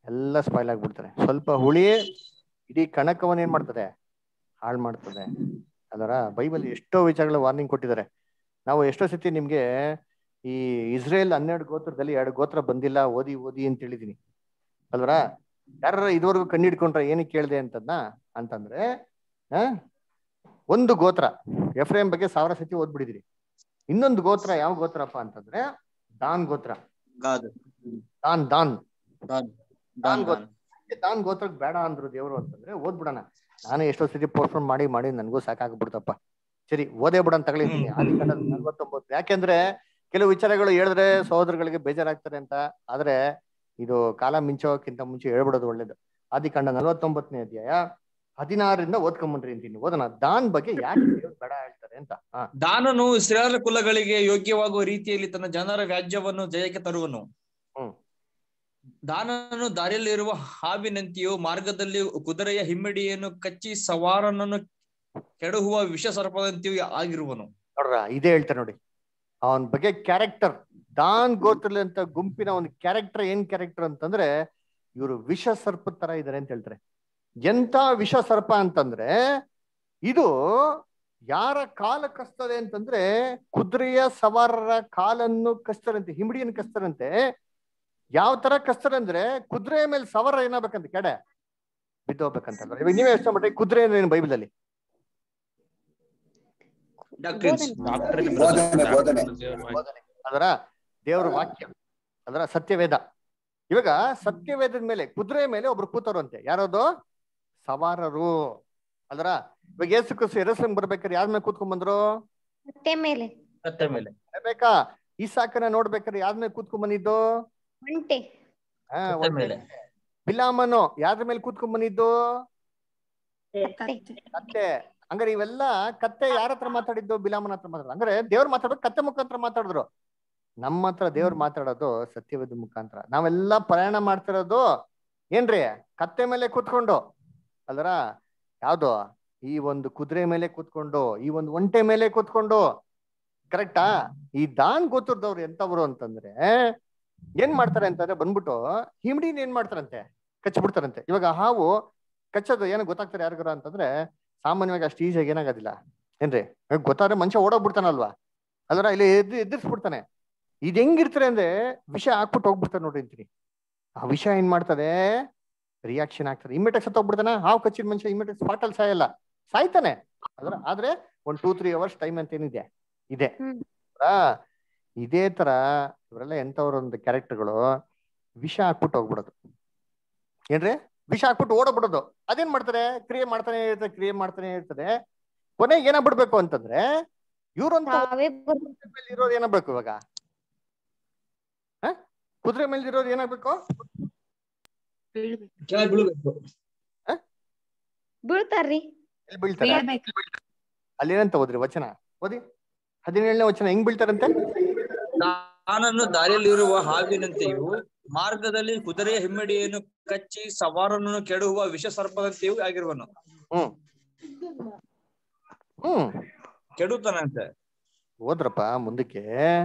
ಎಲ್ಲ ಸ್ಪಾಯ್ಲ್ ಆಗ್ಬಿಡ್ತಾರೆ ಸ್ವಲ್ಪ ಹುಳಿ ಇಡೀ ಕಣಕವನ್ನ ಏನ್ ಮಾಡ್ತದೆ ಹಾಳು ಮಾಡ್ತದೆ ಅದರ ಬೈಬಲ್ ಎಷ್ಟೋ ವಿಚಾರಗಳ ವಾರ್ನಿಂಗ್ ಕೊಟ್ಟಿದ್ದಾರೆ ನಾವು ಎಷ್ಟೋ ಸತಿ ನಿಮ್ಗೆ ಈ ಇಸ್ರೇಲ್ ಹನ್ನೆರಡು ಗೋತ್ರದಲ್ಲಿ ಎರಡು ಗೋತ್ರ ಬಂದಿಲ್ಲ ಓದಿ ಓದಿ ಅಂತ ಹೇಳಿದೀನಿ ಅಲ್ವರ ಯಾರ ಇದುವರೆಗೂ ಕಣ್ಣಿಡ್ಕೊಂಡ್ರೆ ಏನಕ್ಕೆ ಕೇಳಿದೆ ಅಂತದ್ನ ಅಂತಂದ್ರೆ ಆ ಒಂದು ಗೋತ್ರ ಎಫ್ರೇಮ್ ಬಗ್ಗೆ ಸಾವಿರ ಸತಿ ಓದ್ಬಿಡಿದಿರಿ ಇನ್ನೊಂದು ಗೋತ್ರ ಯಾವ ಗೋತ್ರಪ್ಪ ಅಂತಂದ್ರೆ ದಾನ್ ಗೋತ್ರ ದಾನ್ ದಾನ್ ದಾನ್ ಗೋತ್ರ ದಾನ್ ಗೋತ್ರಕ್ಕೆ ಬೇಡ ಅಂದ್ರು ದೇವ್ರು ಅಂತಂದ್ರೆ ಓದ್ಬಿಡೋಣ ನಾನು ಎಷ್ಟೋ ಸತಿ ಪೋಸ್ಟ್ಪೋನ್ ಮಾಡಿ ಮಾಡಿ ನನಗೂ ಸಾಕಾಗ್ಬಿಡ್ತಪ್ಪ ಸರಿ ಓದೇ ಬಿಡೋಣ ತಗೊಳಿತೀನಿ ಆದಿಕಾಂಡ ನಲ್ವತ್ತೊಂಬತ್ತು ಯಾಕೆಂದ್ರೆ ಕೆಲವು ವಿಚಾರಗಳು ಹೇಳಿದ್ರೆ ಸಹೋದರಗಳಿಗೆ ಬೇಜಾರಾಗ್ತಾರೆ ಅಂತ ಆದ್ರೆ ಇದು ಕಾಲ ಮಿಂಚೋಕ್ಕಿಂತ ಮುಂಚೆ ಹೇಳ್ಬಿಡೋದು ಒಳ್ಳೇದು ಆದಿಕಾಂಡ ನಲ್ವತ್ತೊಂಬತ್ತನೇ ಅಧ್ಯಾಯ ಹದಿನಾರರಿಂದ ಓದ್ಕೊಂಬನ್ರಿ ಅಂತೀನಿ ಓದೋಣ ದಾನ್ ಬಗ್ಗೆ ಯಾಕೆ ದೇವ್ರು ಬೇಡ ಹೇಳ್ತಾರೆ ಅಂತ ಹಾ ದಾನನು ಇಸ್ರಾಯೇಲ್ ಕುಲಗಳಿಗೆ ಯೋಗ್ಯವಾಗುವ ರೀತಿಯಲ್ಲಿ ತನ್ನ ಜನರ ವ್ಯಾಜ್ಯವನ್ನು ಜಯಕ್ಕೆ ತರುವನು ಹ್ಮ್ ದಾನನು ದಾರಿಯಲ್ಲಿರುವ ಹಾವಿನಂತೆಯೂ ಮಾರ್ಗದಲ್ಲಿ ಕುದುರೆಯ ಹಿಮ್ಮಡಿಯನ್ನು ಕಚ್ಚಿ ಸವಾರನನ್ನು ಕೆಡಹುವ ವಿಷ ಸರ್ಪದಂತೆಯೂ ಆಗಿರುವನು ನೋಡ್ರ ಇದೇ ಹೇಳ್ತಾರೆ ನೋಡಿ ಅವನ ಬಗ್ಗೆ ಕ್ಯಾರೆಕ್ಟರ್ ದಾನ್ ಗೋತ್ರಲ್ ಅಂತ ಗುಂಪಿನ ಒಂದು ಕ್ಯಾರೆಕ್ಟರ್ ಏನ್ ಕ್ಯಾರೆಕ್ಟರ್ ಅಂತಂದ್ರೆ ಇವರು ವಿಷ ಸರ್ಪ ತರ ಇದಾರೆ ಅಂತ ಹೇಳ್ತಾರೆ ಎಂತ ವಿಷ ಸರ್ಪ ಅಂತಂದ್ರೆ ಇದು ಯಾರ ಕಾಲ ಕಸ್ತದೆ ಅಂತಂದ್ರೆ ಕುದುರೆಯ ಸವಾರರ ಕಾಲನ್ನು ಕಸ್ತರಂತೆ ಹಿಮಿಡಿಯನ್ನು ಕಸ್ತರಂತೆ ಯಾವ ತರ ಕಸ್ತರಂದ್ರೆ ಕುದುರೆಯ ಮೇಲೆ ಸವಾರ ಏನಾಗ್ಬೇಕಂತ ಕೆಡೆ ಬಿದ್ದೋಗ್ಬೇಕಂತ ಇವಾಗ ನೀವೇ ಎಷ್ಟು ಮಟ್ಟಿಗೆ ಕುದುರೆ ಏನು ಬೈಬಲ್ ಅಲ್ಲಿ ಬೋಧನೆ ಬೋಧನೆ ಅದರ ದೇವರ ವಾಕ್ಯ ಅದರ ಸತ್ಯವೇದ ಇವಾಗ ಸತ್ಯವೇದದ ಮೇಲೆ ಕುದುರೆ ಮೇಲೆ ಒಬ್ರು ಕೂತವ್ರಂತೆ ಯಾರದು ಸವಾರರು ಅದರ ಇವಾಗ ಏಸು ಕ್ರಿಸ್ತು ಎರಸ್ಲಂ ಬರ್ಬೇಕಾದ್ರೆ ಯಾರ ಮೇಲೆ ಕೂತ್ಕೊಂಡ್ ಬಂದ್ರು ಮತ್ತೆ ಮೇಲೆ ಕತ್ತೆ ಮೇಲೆ ಬೇಕಾ ಈಸಾಕನ ನೋಡ್ಬೇಕಾದ್ರೆ ಯಾರ ಮೇಲೆ ಕೂತ್ಕೊಂಡ್ ಬಂದಿದ್ದು ಒಂಟೆ ಹಾ ಕತ್ತೆ ಒಂಟೆ. ಮೇಲೆ ಬಿಲಾಮನು ಯಾರ ಮೇಲೆ ಕೂತ್ಕೊಂಡ್ ಬಂದಿದ್ದು ಕತ್ತೆ. ಕತ್ತೆ ಹಂಗಾರೆ ಇವೆಲ್ಲ ಕತ್ತೆ ಯಾರ ಹತ್ರ ಮಾತಾಡಿದ್ದು ಬಿಲಾಮನ ಹತ್ರ ಮಾತಾಡೋದು ಹಂಗಾರೆ ದೇವ್ರು ಮಾತಾಡೋದು ಕತ್ತೆ ಮುಖಾಂತರ ಮಾತಾಡಿದ್ರು ನಮ್ಮ ಹತ್ರ ದೇವ್ರು ಮಾತಾಡೋದು ಸತ್ಯವೇದ ಮುಖಾಂತರ ನಾವೆಲ್ಲ ಪ್ರಯಾಣ ಮಾಡ್ತಿರೋದು ಏನ್ರಿ ಕತ್ತೆ ಮೇಲೆ ಕೂತ್ಕೊಂಡು ಅಲ್ರ ಯಾವ್ದು ಈ ಒಂದು ಕುದುರೆ ಮೇಲೆ ಕೂತ್ಕೊಂಡು ಈ ಒಂದು ಒಂಟೆ ಮೇಲೆ ಕೂತ್ಕೊಂಡು ಕರೆಕ್ಟಾ ಈ ದಾನ್ ಗೊತ್ತಿರ್ದವ್ರು ಎಂತವ್ರು ಅಂತಂದ್ರೆ ಏನ್ ಮಾಡ್ತಾರೆ ಅಂತಂದ್ರೆ ಬಂದ್ಬಿಟ್ಟು ಹಿಮ್ಡಿನ ಏನ್ ಮಾಡ್ತಾರಂತೆ ಕಚ್ಚಿಬಿಡ್ತಾರಂತೆ ಇವಾಗ ಹಾವು ಕಚ್ಚೋದು ಏನೋ ಗೊತ್ತಾಗ್ತಾರೆ ಯಾರಿಗಾರ ಅಂತಂದ್ರೆ ಸಾಮಾನ್ಯವಾಗಿ ಅಷ್ಟು ಈಸಿಯಾಗಿ ಏನಾಗೋದಿಲ್ಲ ಏನ್ರಿ ಇವಾಗ ಗೊತ್ತಾದ್ರೆ ಮನುಷ್ಯ ಓಡೋಗ್ಬಿಡ್ತಾನಲ್ವಾ ಅಲ್ರ ಇಲ್ಲಿ ಎದ್ದು ಎದುರಿಸ್ಬಿಡ್ತಾನೆ ಇದು ಹೆಂಗಿರ್ತಾರೆ ಅಂದ್ರೆ ವಿಷ ಹಾಕ್ಬಿಟ್ಟು ಹೋಗ್ಬಿಡ್ತಾರೆ ನೋಡ್ರಿ ಅಂತೀನಿ ಆ ವಿಷ ಏನ್ ಮಾಡ್ತದೆ ರಿಯಾಕ್ಷನ್ ಆಗ್ತದೆ ಇಮಿಡಿಯೇಟ್ ಸತ್ತೋಗ್ಬಿಡ್ತಾನ ಹಾವು ಕಚ್ಚಿದ ಮನುಷ್ಯ ಇಮಿಡಿಯೇಟ್ ಸ್ಪಾಟ್ ಅಲ್ಲಿ ಸಾಯಲ್ಲ ಸಾಯ್ತಾನೆ ಅದ್ರ ಆದ್ರೆ ಒಂದ್ ಟೂ ತ್ರೀ ಅವರ್ಸ್ ಟೈಮ್ ಅಂತ ಏನಿದೆ ಇದೆ ಆ, ಇದೇ ತರ ಇವರೆಲ್ಲ ಎಂತವ್ರೊಂದು ಕ್ಯಾರೆಕ್ಟರ್ಗಳು ವಿಷ ಹಾಕ್ಬಿಟ್ಟು ಹೋಗ್ಬಿಡೋದು ಏನ್ರಿ ವಿಷ ಹಾಕ್ಬಿಟ್ಟು ಓಡೋಗ್ಬಿಡೋದು ಅದೇನ್ ಮಾಡ್ತಾರೆ ಕ್ರಿಯೆ ಮಾಡ್ತಾನೆ ಇರ್ತದೆ ಕ್ರಿಯೆ ಮಾಡ್ತಾನೆ ಇರ್ತದೆ ಕೊನೆಗೆ ಏನಾಗ್ಬಿಡ್ಬೇಕು ಅಂತಂದ್ರೆ ಇವ್ರಂತ ಮೇಲೆ ಇರೋರು ಏನಾಗ್ಬೇಕು ಇವಾಗ ಹ? ಕುದುರೆ ಮೇಲೆ ಇರೋರು ಏನಾಗ್ಬೇಕು ಕೆಳಗೆ ಬೀಳ್ಬೇಕು ಬೀಳ್ತಾರ್ರಿ ಎಲ್ಲಿ ಬೀಳ್ತಾರೆ ಅಲ್ಲೇನಂತ ಓದ್ರಿ ವಚನ ಓದಿ ಹದಿನೇಳನೇ ವಚನ ಹೆಂಗ್ ಬೀಳ್ತಾರಂತೆ ತಾನನ್ನು ದಾರಿಯಲ್ಲಿರುವ ಹಾವಿನಂತೆಯೂ ಮಾರ್ಗದಲ್ಲಿ ಕುದುರೆಯ ಹಿಮ್ಮಡಿಯನ್ನು ಕಚ್ಚಿ ಸವಾರನನ್ನು ಕೆಡಹುವ ವಿಷ ಸರ್ಪದಂತೆಯೂ ಆಗಿರುವನು ಹ್ಮ್ ಹ್ಮ್ ಕೆಡುತ್ತಾನಂತೆ ಹೋದ್ರಪ್ಪ ಮುಂದಕ್ಕೆ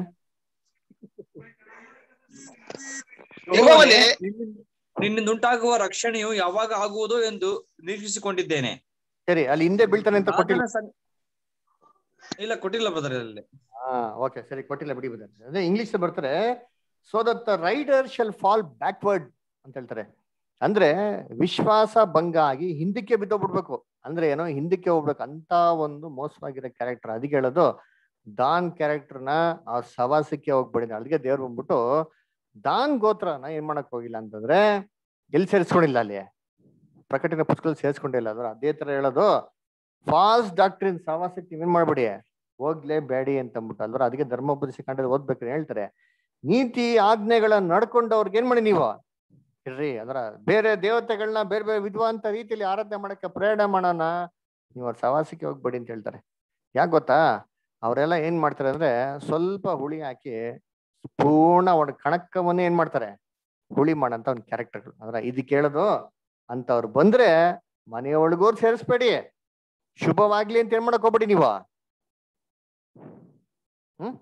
ಯೆಹೋವನೇ, ನಿನ್ನಿಂದ ಉಂಟಾಗುವ ರಕ್ಷಣೆಯು ಯಾವಾಗ ಆಗುವುದೋ ಎಂದು ನಿರೀಕ್ಷಿಸಿಕೊಂಡಿದ್ದೇನೆ ಸರಿ ಅಲ್ಲಿ ಹಿಂದೆ ಬೀಳ್ತಾನೆ ಅಂತ ಕೊಟ್ಟಿಲ್ಲ ಆತನ ಸನ್- ಇಲ್ಲ ಕೊಟ್ಟಿಲ್ಲ ಬ್ರದರ್ ಅಲ್ಲಿ ಹಾ ಓಕೆ ಸರಿ ಕೊಟ್ಟಿಲ್ಲ ಬಿಡಿ ಬಿಡಿ ಅದೇ ಇಂಗ್ಲಿಷ್ ಬರ್ತಾರೆ so that the rider shall fall backward ಅಂತ ಹೇಳ್ತಾರೆ ಅಂದ್ರೆ ವಿಶ್ವಾಸ ಭಂಗ ಆಗಿ ಹಿಂದಕ್ಕೆ ಬಿದ್ದೋಗ್ಬಿಡ್ಬೇಕು ಅಂದ್ರೆ ಏನೋ ಹಿಂದಕ್ಕೆ ಹೋಗ್ಬೇಕು ಅಂತ ಒಂದು ಮೋಸವಾಗಿರೋ ಕ್ಯಾರೆಕ್ಟರ್ ಅದಕ್ಕೆ ಹೇಳೋದು ದಾನ್ ಕ್ಯಾರೆಕ್ಟರ್ನ ಆ ಸವಾಸಕ್ಕೆ ಹೋಗ್ಬೇಡಿ ಅದಕ್ಕೆ ದೇವ್ರು ಬಂದ್ಬಿಟ್ಟು ದಾನ್ ಗೋತ್ರನ ಏನ್ ಮಾಡಕ್ ಹೋಗಿಲ್ಲ ಅಂತಂದ್ರೆ ಎಲ್ಲಿ ಸೇರಿಸ್ಕೊಂಡಿಲ್ಲ ಅಲ್ಲಿ ಪ್ರಕಟಣೆ ಪುಸ್ತಕದಲ್ಲಿ ಸೇರಿಸ್ಕೊಂಡಿಲ್ಲ ಅಂದ್ರೆ ಅದೇ ತರ ಹೇಳೋದು ಫಾಲ್ಸ್ ಡಾಕ್ಟ್ರಿನ್ ಸವಾಸಕ್ಕೆ ನೀವೇನ್ ಮಾಡ್ಬೇಡಿ ಹೋಗ್ಲೇ ಬೇಡಿ ಅಂತ ಅಂದ್ಬಿಟ್ಟು ಅಲ್ವರ ಅದಕ್ಕೆ ಧರ್ಮೋಪದೇಶ ಕಾಂಡದ ಓದ್ಬೇಕ್ರಿ ಹೇಳ್ತಾರೆ ನೀತಿ ಆಜ್ಞೆಗಳನ್ನ ನಡ್ಕೊಂಡವ್ರಿಗೆ ಏನ್ ಮಾಡಿ ನೀವು ಇರ್ರಿ ಅದರ ಬೇರೆ ದೇವತೆಗಳನ್ನ ಬೇರೆ ಬೇರೆ ವಿದ್ವಾಂತ ರೀತಿಯಲ್ಲಿ ಆರಾಧನೆ ಮಾಡಕ್ಕೆ ಪ್ರೇರಣೆ ಮಾಡೋಣ ನೀವು ಅವ್ರ ಸವಾಸಕ್ಕೆ ಹೋಗ್ಬೇಡಿ ಅಂತ ಹೇಳ್ತಾರೆ ಯಾಕೆ ಗೊತ್ತಾ ಅವರೆಲ್ಲ ಏನ್ ಮಾಡ್ತಾರೆ ಅಂದ್ರೆ ಸ್ವಲ್ಪ ಹುಳಿ ಹಾಕಿ ಪೂರ್ಣ ಒಂದು ಕಣಕ್ಕವನ್ನೇ ಏನ್ ಮಾಡ್ತಾರೆ ಹುಳಿ ಮಾಡಂತ ಒಂದು ಕ್ಯಾರೆಕ್ಟರ್ಗಳು ಅದ್ರ ಇದಕ್ಕೆ ಹೇಳೋದು ಅಂತವ್ರು ಬಂದ್ರೆ ಮನೆಯೊಳಗೋರ್ ಸೇರಿಸ್ಬೇಡಿ ಶುಭವಾಗ್ಲಿ ಅಂತ ಏನ್ ಮಾಡಕ್ ಹೋಗ್ಬೇಡಿ ನೀವು ಹ್ಮ್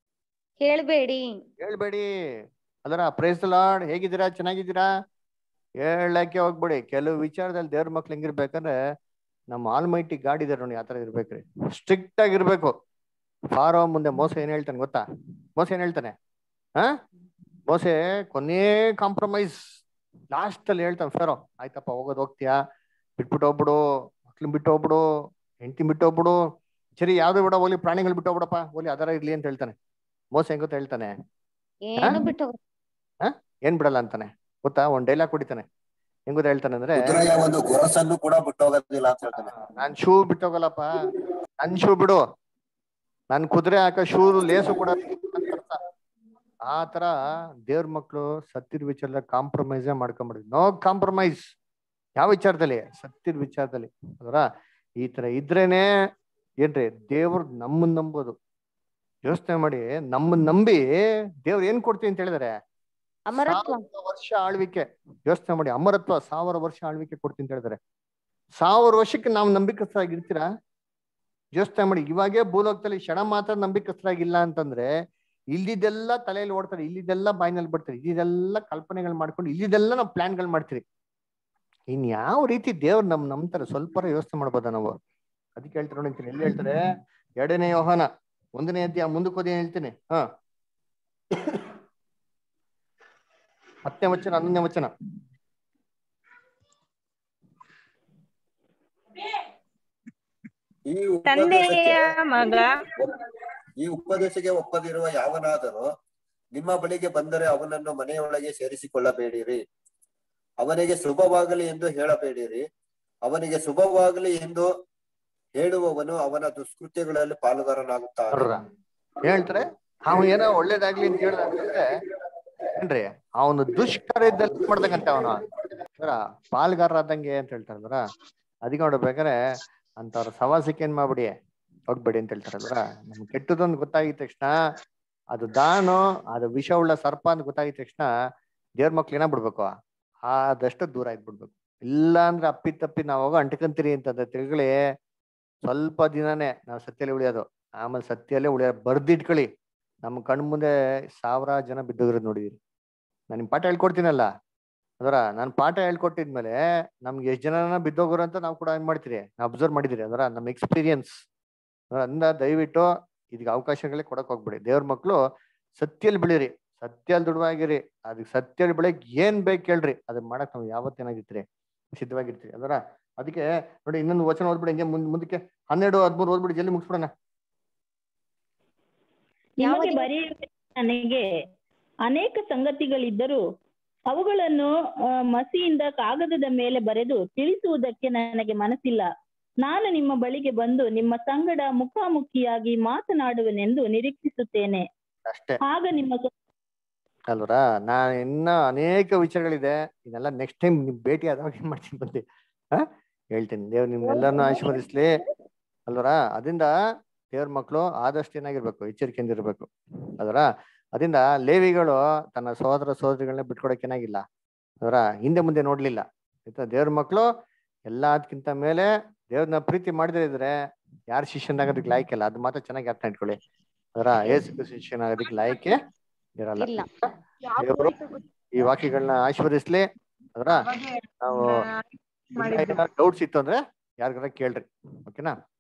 ಹೇಳ್ಬೇಡಿ ಹೇಳ್ಬೇಡಿ ಅದರ ಪ್ರೈಸ್ ಲಾರ್ಡ್ ಹೇಗಿದ್ದೀರಾ ಚೆನ್ನಾಗಿದ್ದೀರಾ ಹೇಳಕ್ಕೆ ಹೋಗ್ಬಿಡಿ ಕೆಲವು ವಿಚಾರದಲ್ಲಿ ದೇವ್ರ ಮಕ್ಳು ಹೆಂಗಿರ್ಬೇಕಂದ್ರೆ ನಮ್ಮ ಆಲ್ಮೈಟಿ ಗಾಡಿ ಇದೆ ನೋಡಿ ಆತರ ಇರ್ಬೇಕ್ರಿ ಸ್ಟ್ರಿಕ್ಟ್ ಆಗಿರ್ಬೇಕು ಫಾರೋ ಮುಂದೆ ಮೋಸ ಏನ್ ಹೇಳ್ತಾನೆ ಗೊತ್ತಾ ಮೋಸ ಏನ್ ಹೇಳ್ತಾನೆ ಹಾ ಮೋಸೆ ಕೊನೆ ಕಾಂಪ್ರಮೈಸ್ ಲಾಸ್ಟ್ ಅಲ್ಲಿ ಹೇಳ್ತಾನೆ ಫೇರೋ ಆಯ್ತಪ್ಪ ಹೋಗೋದು ಹೋಗ್ತೀಯಾ ಬಿಟ್ಬಿಟ್ಟು ಹೋಗ್ಬಿಡು ಮಕ್ಳನ್ ಬಿಟ್ಟು ಹೋಗ್ಬಿಡು ಹೆಂಡತಿ ಬಿಟ್ಟು ಹೋಗ್ಬಿಡು ಸರಿ ಯಾವ್ದು ಬಿಡ ಹೋಗ್ಲಿ ಪ್ರಾಣಿಗಳು ಬಿಟ್ಟು ಹೋಗ್ಬಿಡಪ್ಪ ಹೋಗ್ಲಿ ಅದರ ಇರ್ಲಿ ಅಂತ ಹೇಳ್ತಾನೆ ಮೋಸ ಹೆಂಗ್ ಗೊತ್ತಾ ಹೇಳ್ತಾನೆ ಏನು ಬಿಟ್ಟು ಹ? ಏನ್ ಬಿಡಲ್ಲ ಅಂತಾನೆ ಗೊತ್ತಾ ಒಂದ್ ಡೈಲಾಗ್ ಕುಡಿತಾನೆ ಹೆಂಗ್ ಗೊತ್ತಾ ಹೇಳ್ತಾನೆ ಅಂದ್ರೆ ಕುದುರೆಯ ಒಂದು ಗೊರಸನ್ನು ಕೂಡ ಬಿಟ್ಟು ಹೋಗೋದಿಲ್ಲ ಅಂತ ಹೇಳ್ತಾನೆ ನಾನ್ ಶೂ ಬಿಟ್ಟೋಗಲ್ಲಪ್ಪ ನನ್ ಶೂ ಬಿಡು ನನ್ ಕುದುರೆ ಹಾಕೋ ಶೂ ಲೇಸು ಕೂಡ ಆ ತರ ದೇವ್ರ ಮಕ್ಳು ಸತ್ತಿರ ವಿಚಾರದಲ್ಲಿ ಕಾಂಪ್ರಮೈಸ್ ಮಾಡ್ಕೊಂಬಿಡಿದ್ವಿ ನೋ ಕಾಂಪ್ರಮೈಸ್ ಯಾವ ವಿಚಾರದಲ್ಲಿ ಸತ್ತಿರ ವಿಚಾರದಲ್ಲಿ ಅದರ ಈ ತರ ಇದ್ರೇನೆ ಏನ್ರಿ ದೇವ್ರು ನಮ್ಮನ್ ನಂಬೋದು ಯೋಚನೆ ಮಾಡಿ ನಮ್ಮನ್ ನಂಬಿ ದೇವ್ರು ಏನ್ ಕೊಡ್ತೀವಿ ಅಂತ ಹೇಳಿದಾರೆ ಅಮರತ್ವ ಸಾವಿರ ವರ್ಷ ಆಳ್ವಿಕೆ ಯೋಚನೆ ಮಾಡಿ ಅಮರತ್ವ ಸಾವಿರ ವರ್ಷ ಆಳ್ವಿಕೆ ಕೊಡ್ತೀನಿ ಅಂತ ಹೇಳಿದಾರೆ ಸಾವಿರ ವರ್ಷಕ್ಕೆ ನಾವು ನಂಬಿಕಸ್ಥರಾಗಿರ್ತೀರಾ ಯೋಚನೆ ಮಾಡಿ ಇವಾಗೇ ಭೂಲೋಕದಲ್ಲಿ ಕ್ಷಣ ಮಾತ್ರ ನಂಬಿಕಸ್ಥರಾಗಿಲ್ಲ ಅಂತಂದ್ರೆ ಇಲ್ಲಿದೆಲ್ಲ ತಲೆಯಲ್ಲಿ ಓಡ್ತಾರೆ ಇಲ್ಲಿದೆಲ್ಲ ಬಾಯಿನಲ್ಲಿ ಬಿಡ್ತಾರೆ ಇಲ್ಲಿದೆಲ್ಲ ಕಲ್ಪನೆಗಳು ಮಾಡ್ಕೊಂಡು ಇಲ್ಲಿದೆಲ್ಲ ನಾವು ಪ್ಲಾನ್ಗಳು ಮಾಡ್ತೀರಿ ಇನ್ ಯಾವ ರೀತಿ ದೇವ್ರು ನಮ್ ನಂಬ್ತಾರೆ ಸ್ವಲ್ಪ ಯೋಚನೆ ಮಾಡ್ಬೋದಾ ನಾವು ಅದಕ್ಕೆ ಹೇಳ್ತಾರೆ ನೋಡಿ ಅಂತೀನಿ ಎಲ್ಲಿ ಹೇಳ್ತಾರೆ ಎರಡನೇ ಯೋಹಾನ ಒಂದನೇ ಅಧ್ಯಾಯ ಮುಂದಕ್ಕೆ ಓದಿ ಹೇಳ್ತೀನಿ ಹಾ ಹತ್ತನೇ ವಚನ ಹನ್ನೊಂದನೇ ವಚನ ಈ ತಂದೆಯ ಉಪದೇಶಕ್ಕೆ ಮಗ ಈ ಉಪದೇಶಕ್ಕೆ ಒಪ್ಪದಿರುವ ಯಾವನಾದರೂ ನಿಮ್ಮ ಬಳಿಗೆ ಬಂದರೆ ಅವನನ್ನು ಮನೆಯೊಳಗೆ ಸೇರಿಸಿಕೊಳ್ಳಬೇಡಿರಿ ಅವನಿಗೆ ಶುಭವಾಗಲಿ ಎಂದು ಹೇಳಬೇಡಿರಿ ಅವನಿಗೆ ಶುಭವಾಗಲಿ ಎಂದು ಹೇಳುವವನು ಅವನ ದುಷ್ಕೃತ್ಯಗಳಲ್ಲಿ ಪಾಲುಗಾರನಾಗುತ್ತಾನೆ ನೋಡ್ರ ಹೇಳ್ತಾರೆ ಅವ ಏನೋ ಒಳ್ಳೇದಾಗ್ಲಿ ಅಂತ ಹೇಳ್ದಂದ್ರೆ ಏನ್ರಿ ಅವನು ದುಷ್ಕಾರ್ಯದಲ್ಲಿ ಮಾಡ್ದಂಗಂತೆ ಅವನು ಅಂದ್ರ ಪಾಲ್ಗಾರ ಆದಂಗೆ ಅಂತ ಹೇಳ್ತಾರಲ್ರ ಅದಕ್ಕೆ ನೋಡ್ಬೇಕಾದ್ರೆ ಅಂತವ್ರ ಸವಾಸಕ್ಕೆ ಏನ್ ಮಾಡ್ಬಿಡಿ ಹೋಗ್ಬೇಡಿ ಅಂತ ಹೇಳ್ತಾರಲ್ರ ನಮ್ಗೆ ಕೆಟ್ಟದೊಂದು ಗೊತ್ತಾಗಿದ ತಕ್ಷಣ ಅದು ದಾನು ಅದು ವಿಷ ಉಳ್ಳ ಸರ್ಪ ಅಂತ ಗೊತ್ತಾಗಿದ ತಕ್ಷಣ ದೇವ್ರ ಮಕ್ಳು ಏನ ಬಿಡ್ಬೇಕು ಆದಷ್ಟು ದೂರ ಇದ್ಬಿಡ್ಬೇಕು ಇಲ್ಲ ಅಂದ್ರೆ ಅಪ್ಪಿ ತಪ್ಪಿ ನಾವ್ ಹೋಗೋ ಅಂಟ್ಕಂತೀರಿ ಅಂತಂದ್ರೆ ತಿಳ್ಕೊಳ್ಳಿ ಸ್ವಲ್ಪ ದಿನನೇ ನಾವು ಸತ್ಯಲ್ಲಿ ಉಳಿಯೋದು ಆಮೇಲೆ ಸತ್ಯಲ್ಲೇ ಉಳಿಯೋದು ಬರ್ದಿಟ್ಕೊಳ್ಳಿ ನಮ್ಮ ಕಣ್ ಮುಂದೆ ಸಾವಿರಾರು ಜನ ಬಿದ್ದೋಗಿರೋದು ನೋಡಿದೀರಿ ನಾನು ನಿಮ್ ಪಾಠ ಹೇಳ್ಕೊಡ್ತೀನಲ್ಲ ಅದರ ನಾನು ಪಾಠ ಹೇಳ್ಕೊಟ್ಟಿದ್ಮೇಲೆ ನಮ್ಗೆ ಎಷ್ಟ್ ಜನನ ಬಿದ್ದೋಗೋರು ಅಂತ ನಾವು ಕೂಡ ಏನ್ ಮಾಡ್ತೀರಿ ನಾವು ಅಬ್ಸರ್ವ್ ಮಾಡಿದಿರಿ ಅದರ ನಮ್ಮ ಎಕ್ಸ್ಪೀರಿಯನ್ಸ್ ಅಂದ ದಯವಿಟ್ಟು ಇದಕ್ಕೆ ಅವಕಾಶಗಳೇ ಕೊಡಕ್ ಹೋಗ್ಬಿಡಿ ದೇವ್ರ ಮಕ್ಳು ಸತ್ಯಲ್ಲಿ ಬೆಳೀರಿ ಸತ್ಯಲ್ಲಿ ದುಡುವಾಗಿರಿ ಅದಕ್ಕೆ ಸತ್ಯಲ್ಲಿ ಬೆಳಕ್ ಏನ್ ಬೇಕು ಕೇಳ್ರಿ ಅದನ್ನ ಮಾಡಕ್ ನಾವು ಯಾವತ್ತೇನಾಗಿರ್ತೀರಿ ಸಿದ್ಧವಾಗಿರ್ತೀರಿ ಅದರ ಅದಕ್ಕೆ ನೋಡಿ ಇನ್ನೊಂದು ವಚನ ಓದ್ಬಿಡಿ ಹಿಂಗೆ ಮುಂದ್ ಮುಂದಕ್ಕೆ ಹನ್ನೆರಡು ಹದ್ಮೂರು ಓದ್ಬಿಡಿ ಜಲ್ದಿ ಮುಗಿಸ್ಬಿಡೋಣ ನಿಮಗೆ ಬರೆಯುವ ನನಗೆ ಅನೇಕ ಸಂಗತಿಗಳಿದ್ದರೂ ಅವುಗಳನ್ನು ಆ, ಮಸಿಯಿಂದ ಕಾಗದದ ಮೇಲೆ ಬರೆದು ತಿಳಿಸುವುದಕ್ಕೆ ನನಗೆ ಮನಸ್ಸಿಲ್ಲ ನಾನು ನಿಮ್ಮ ಬಳಿಗೆ ಬಂದು ನಿಮ್ಮ ಸಂಗಡ ಮುಖಾಮುಖಿಯಾಗಿ ಮಾತನಾಡುವೆನೆಂದು ನಿರೀಕ್ಷಿಸುತ್ತೇನೆ ಅಷ್ಟೇ ಆಗ ನಿಮ್ಮ ಸ್ವ- ಅಲ್ವರಾ ನಾನು ಇನ್ನ ಅನೇಕ ವಿಚಾರಗಳಿದೆ ಇದೆಲ್ಲ ನೆಕ್ಸ್ಟ್ ಟೈಮ್ ನಿಮ್ ಭೇಟಿ ಆದಾಗ ಏನ್ ಮಾಡ್ತೀನಿ ಬಂದು ಹಾ ಹೇಳ್ತೀನಿ ದೇವ್ರು ನಿಮ್ನೆಲ್ಲರನ್ನು ಆಶೀರ್ವದಿಸ್ಲಿ ಅಲ್ವರಾ ಅದರಿಂದ ದೇವ್ರ ಮಕ್ಕಳು ಆದಷ್ಟು ಏನಾಗಿರ್ಬೇಕು ಎಚ್ಚರಿಕೆಯಿಂದ ಇರ್ಬೇಕು ಅದರ ಅದರಿಂದ ಲೇವಿಗಳು ತನ್ನ ಸಹೋದರ ಸಹೋದರಿಗಳನ್ನ ಬಿಟ್ಕೊಡಕ್ ಏನಾಗಿಲ್ಲ ಅದರ ಹಿಂದೆ ಮುಂದೆ ನೋಡ್ಲಿಲ್ಲ ಆಯ್ತಾ ದೇವ್ರ ಮಕ್ಕಳು ಎಲ್ಲದಕ್ಕಿಂತ ಮೇಲೆ ದೇವ್ರನ್ನ ಪ್ರೀತಿ ಮಾಡದೇ ಇದ್ರೆ ಯಾರು ಶಿಷ್ಯನಾಗೋದಕ್ಕೆ ಲಾಯ್ಕೆ ಇಲ್ಲ ಅದು ಮಾತ್ರ ಚೆನ್ನಾಗಿ ಅರ್ಥ ಇಟ್ಕೊಳ್ಳಿ ಅದರ ಏಸು ಶಿಷ್ಯನಾಗೋದಕ್ಕೆ ಲಾಯ್ಕೆ ಇರಲ್ಲ ಇಲ್ಲ ದೇವರು ಈ ವಾಕ್ಯಗಳನ್ನ ಆಶೀರ್ವದಿಸ್ಲಿ ಅದರ ನಾವು ಡೌಟ್ಸ್ ಇತ್ತು ಅಂದ್ರೆ ಯಾರಿಗಾರ ಕೇಳ್ರಿ ಓಕೆನಾ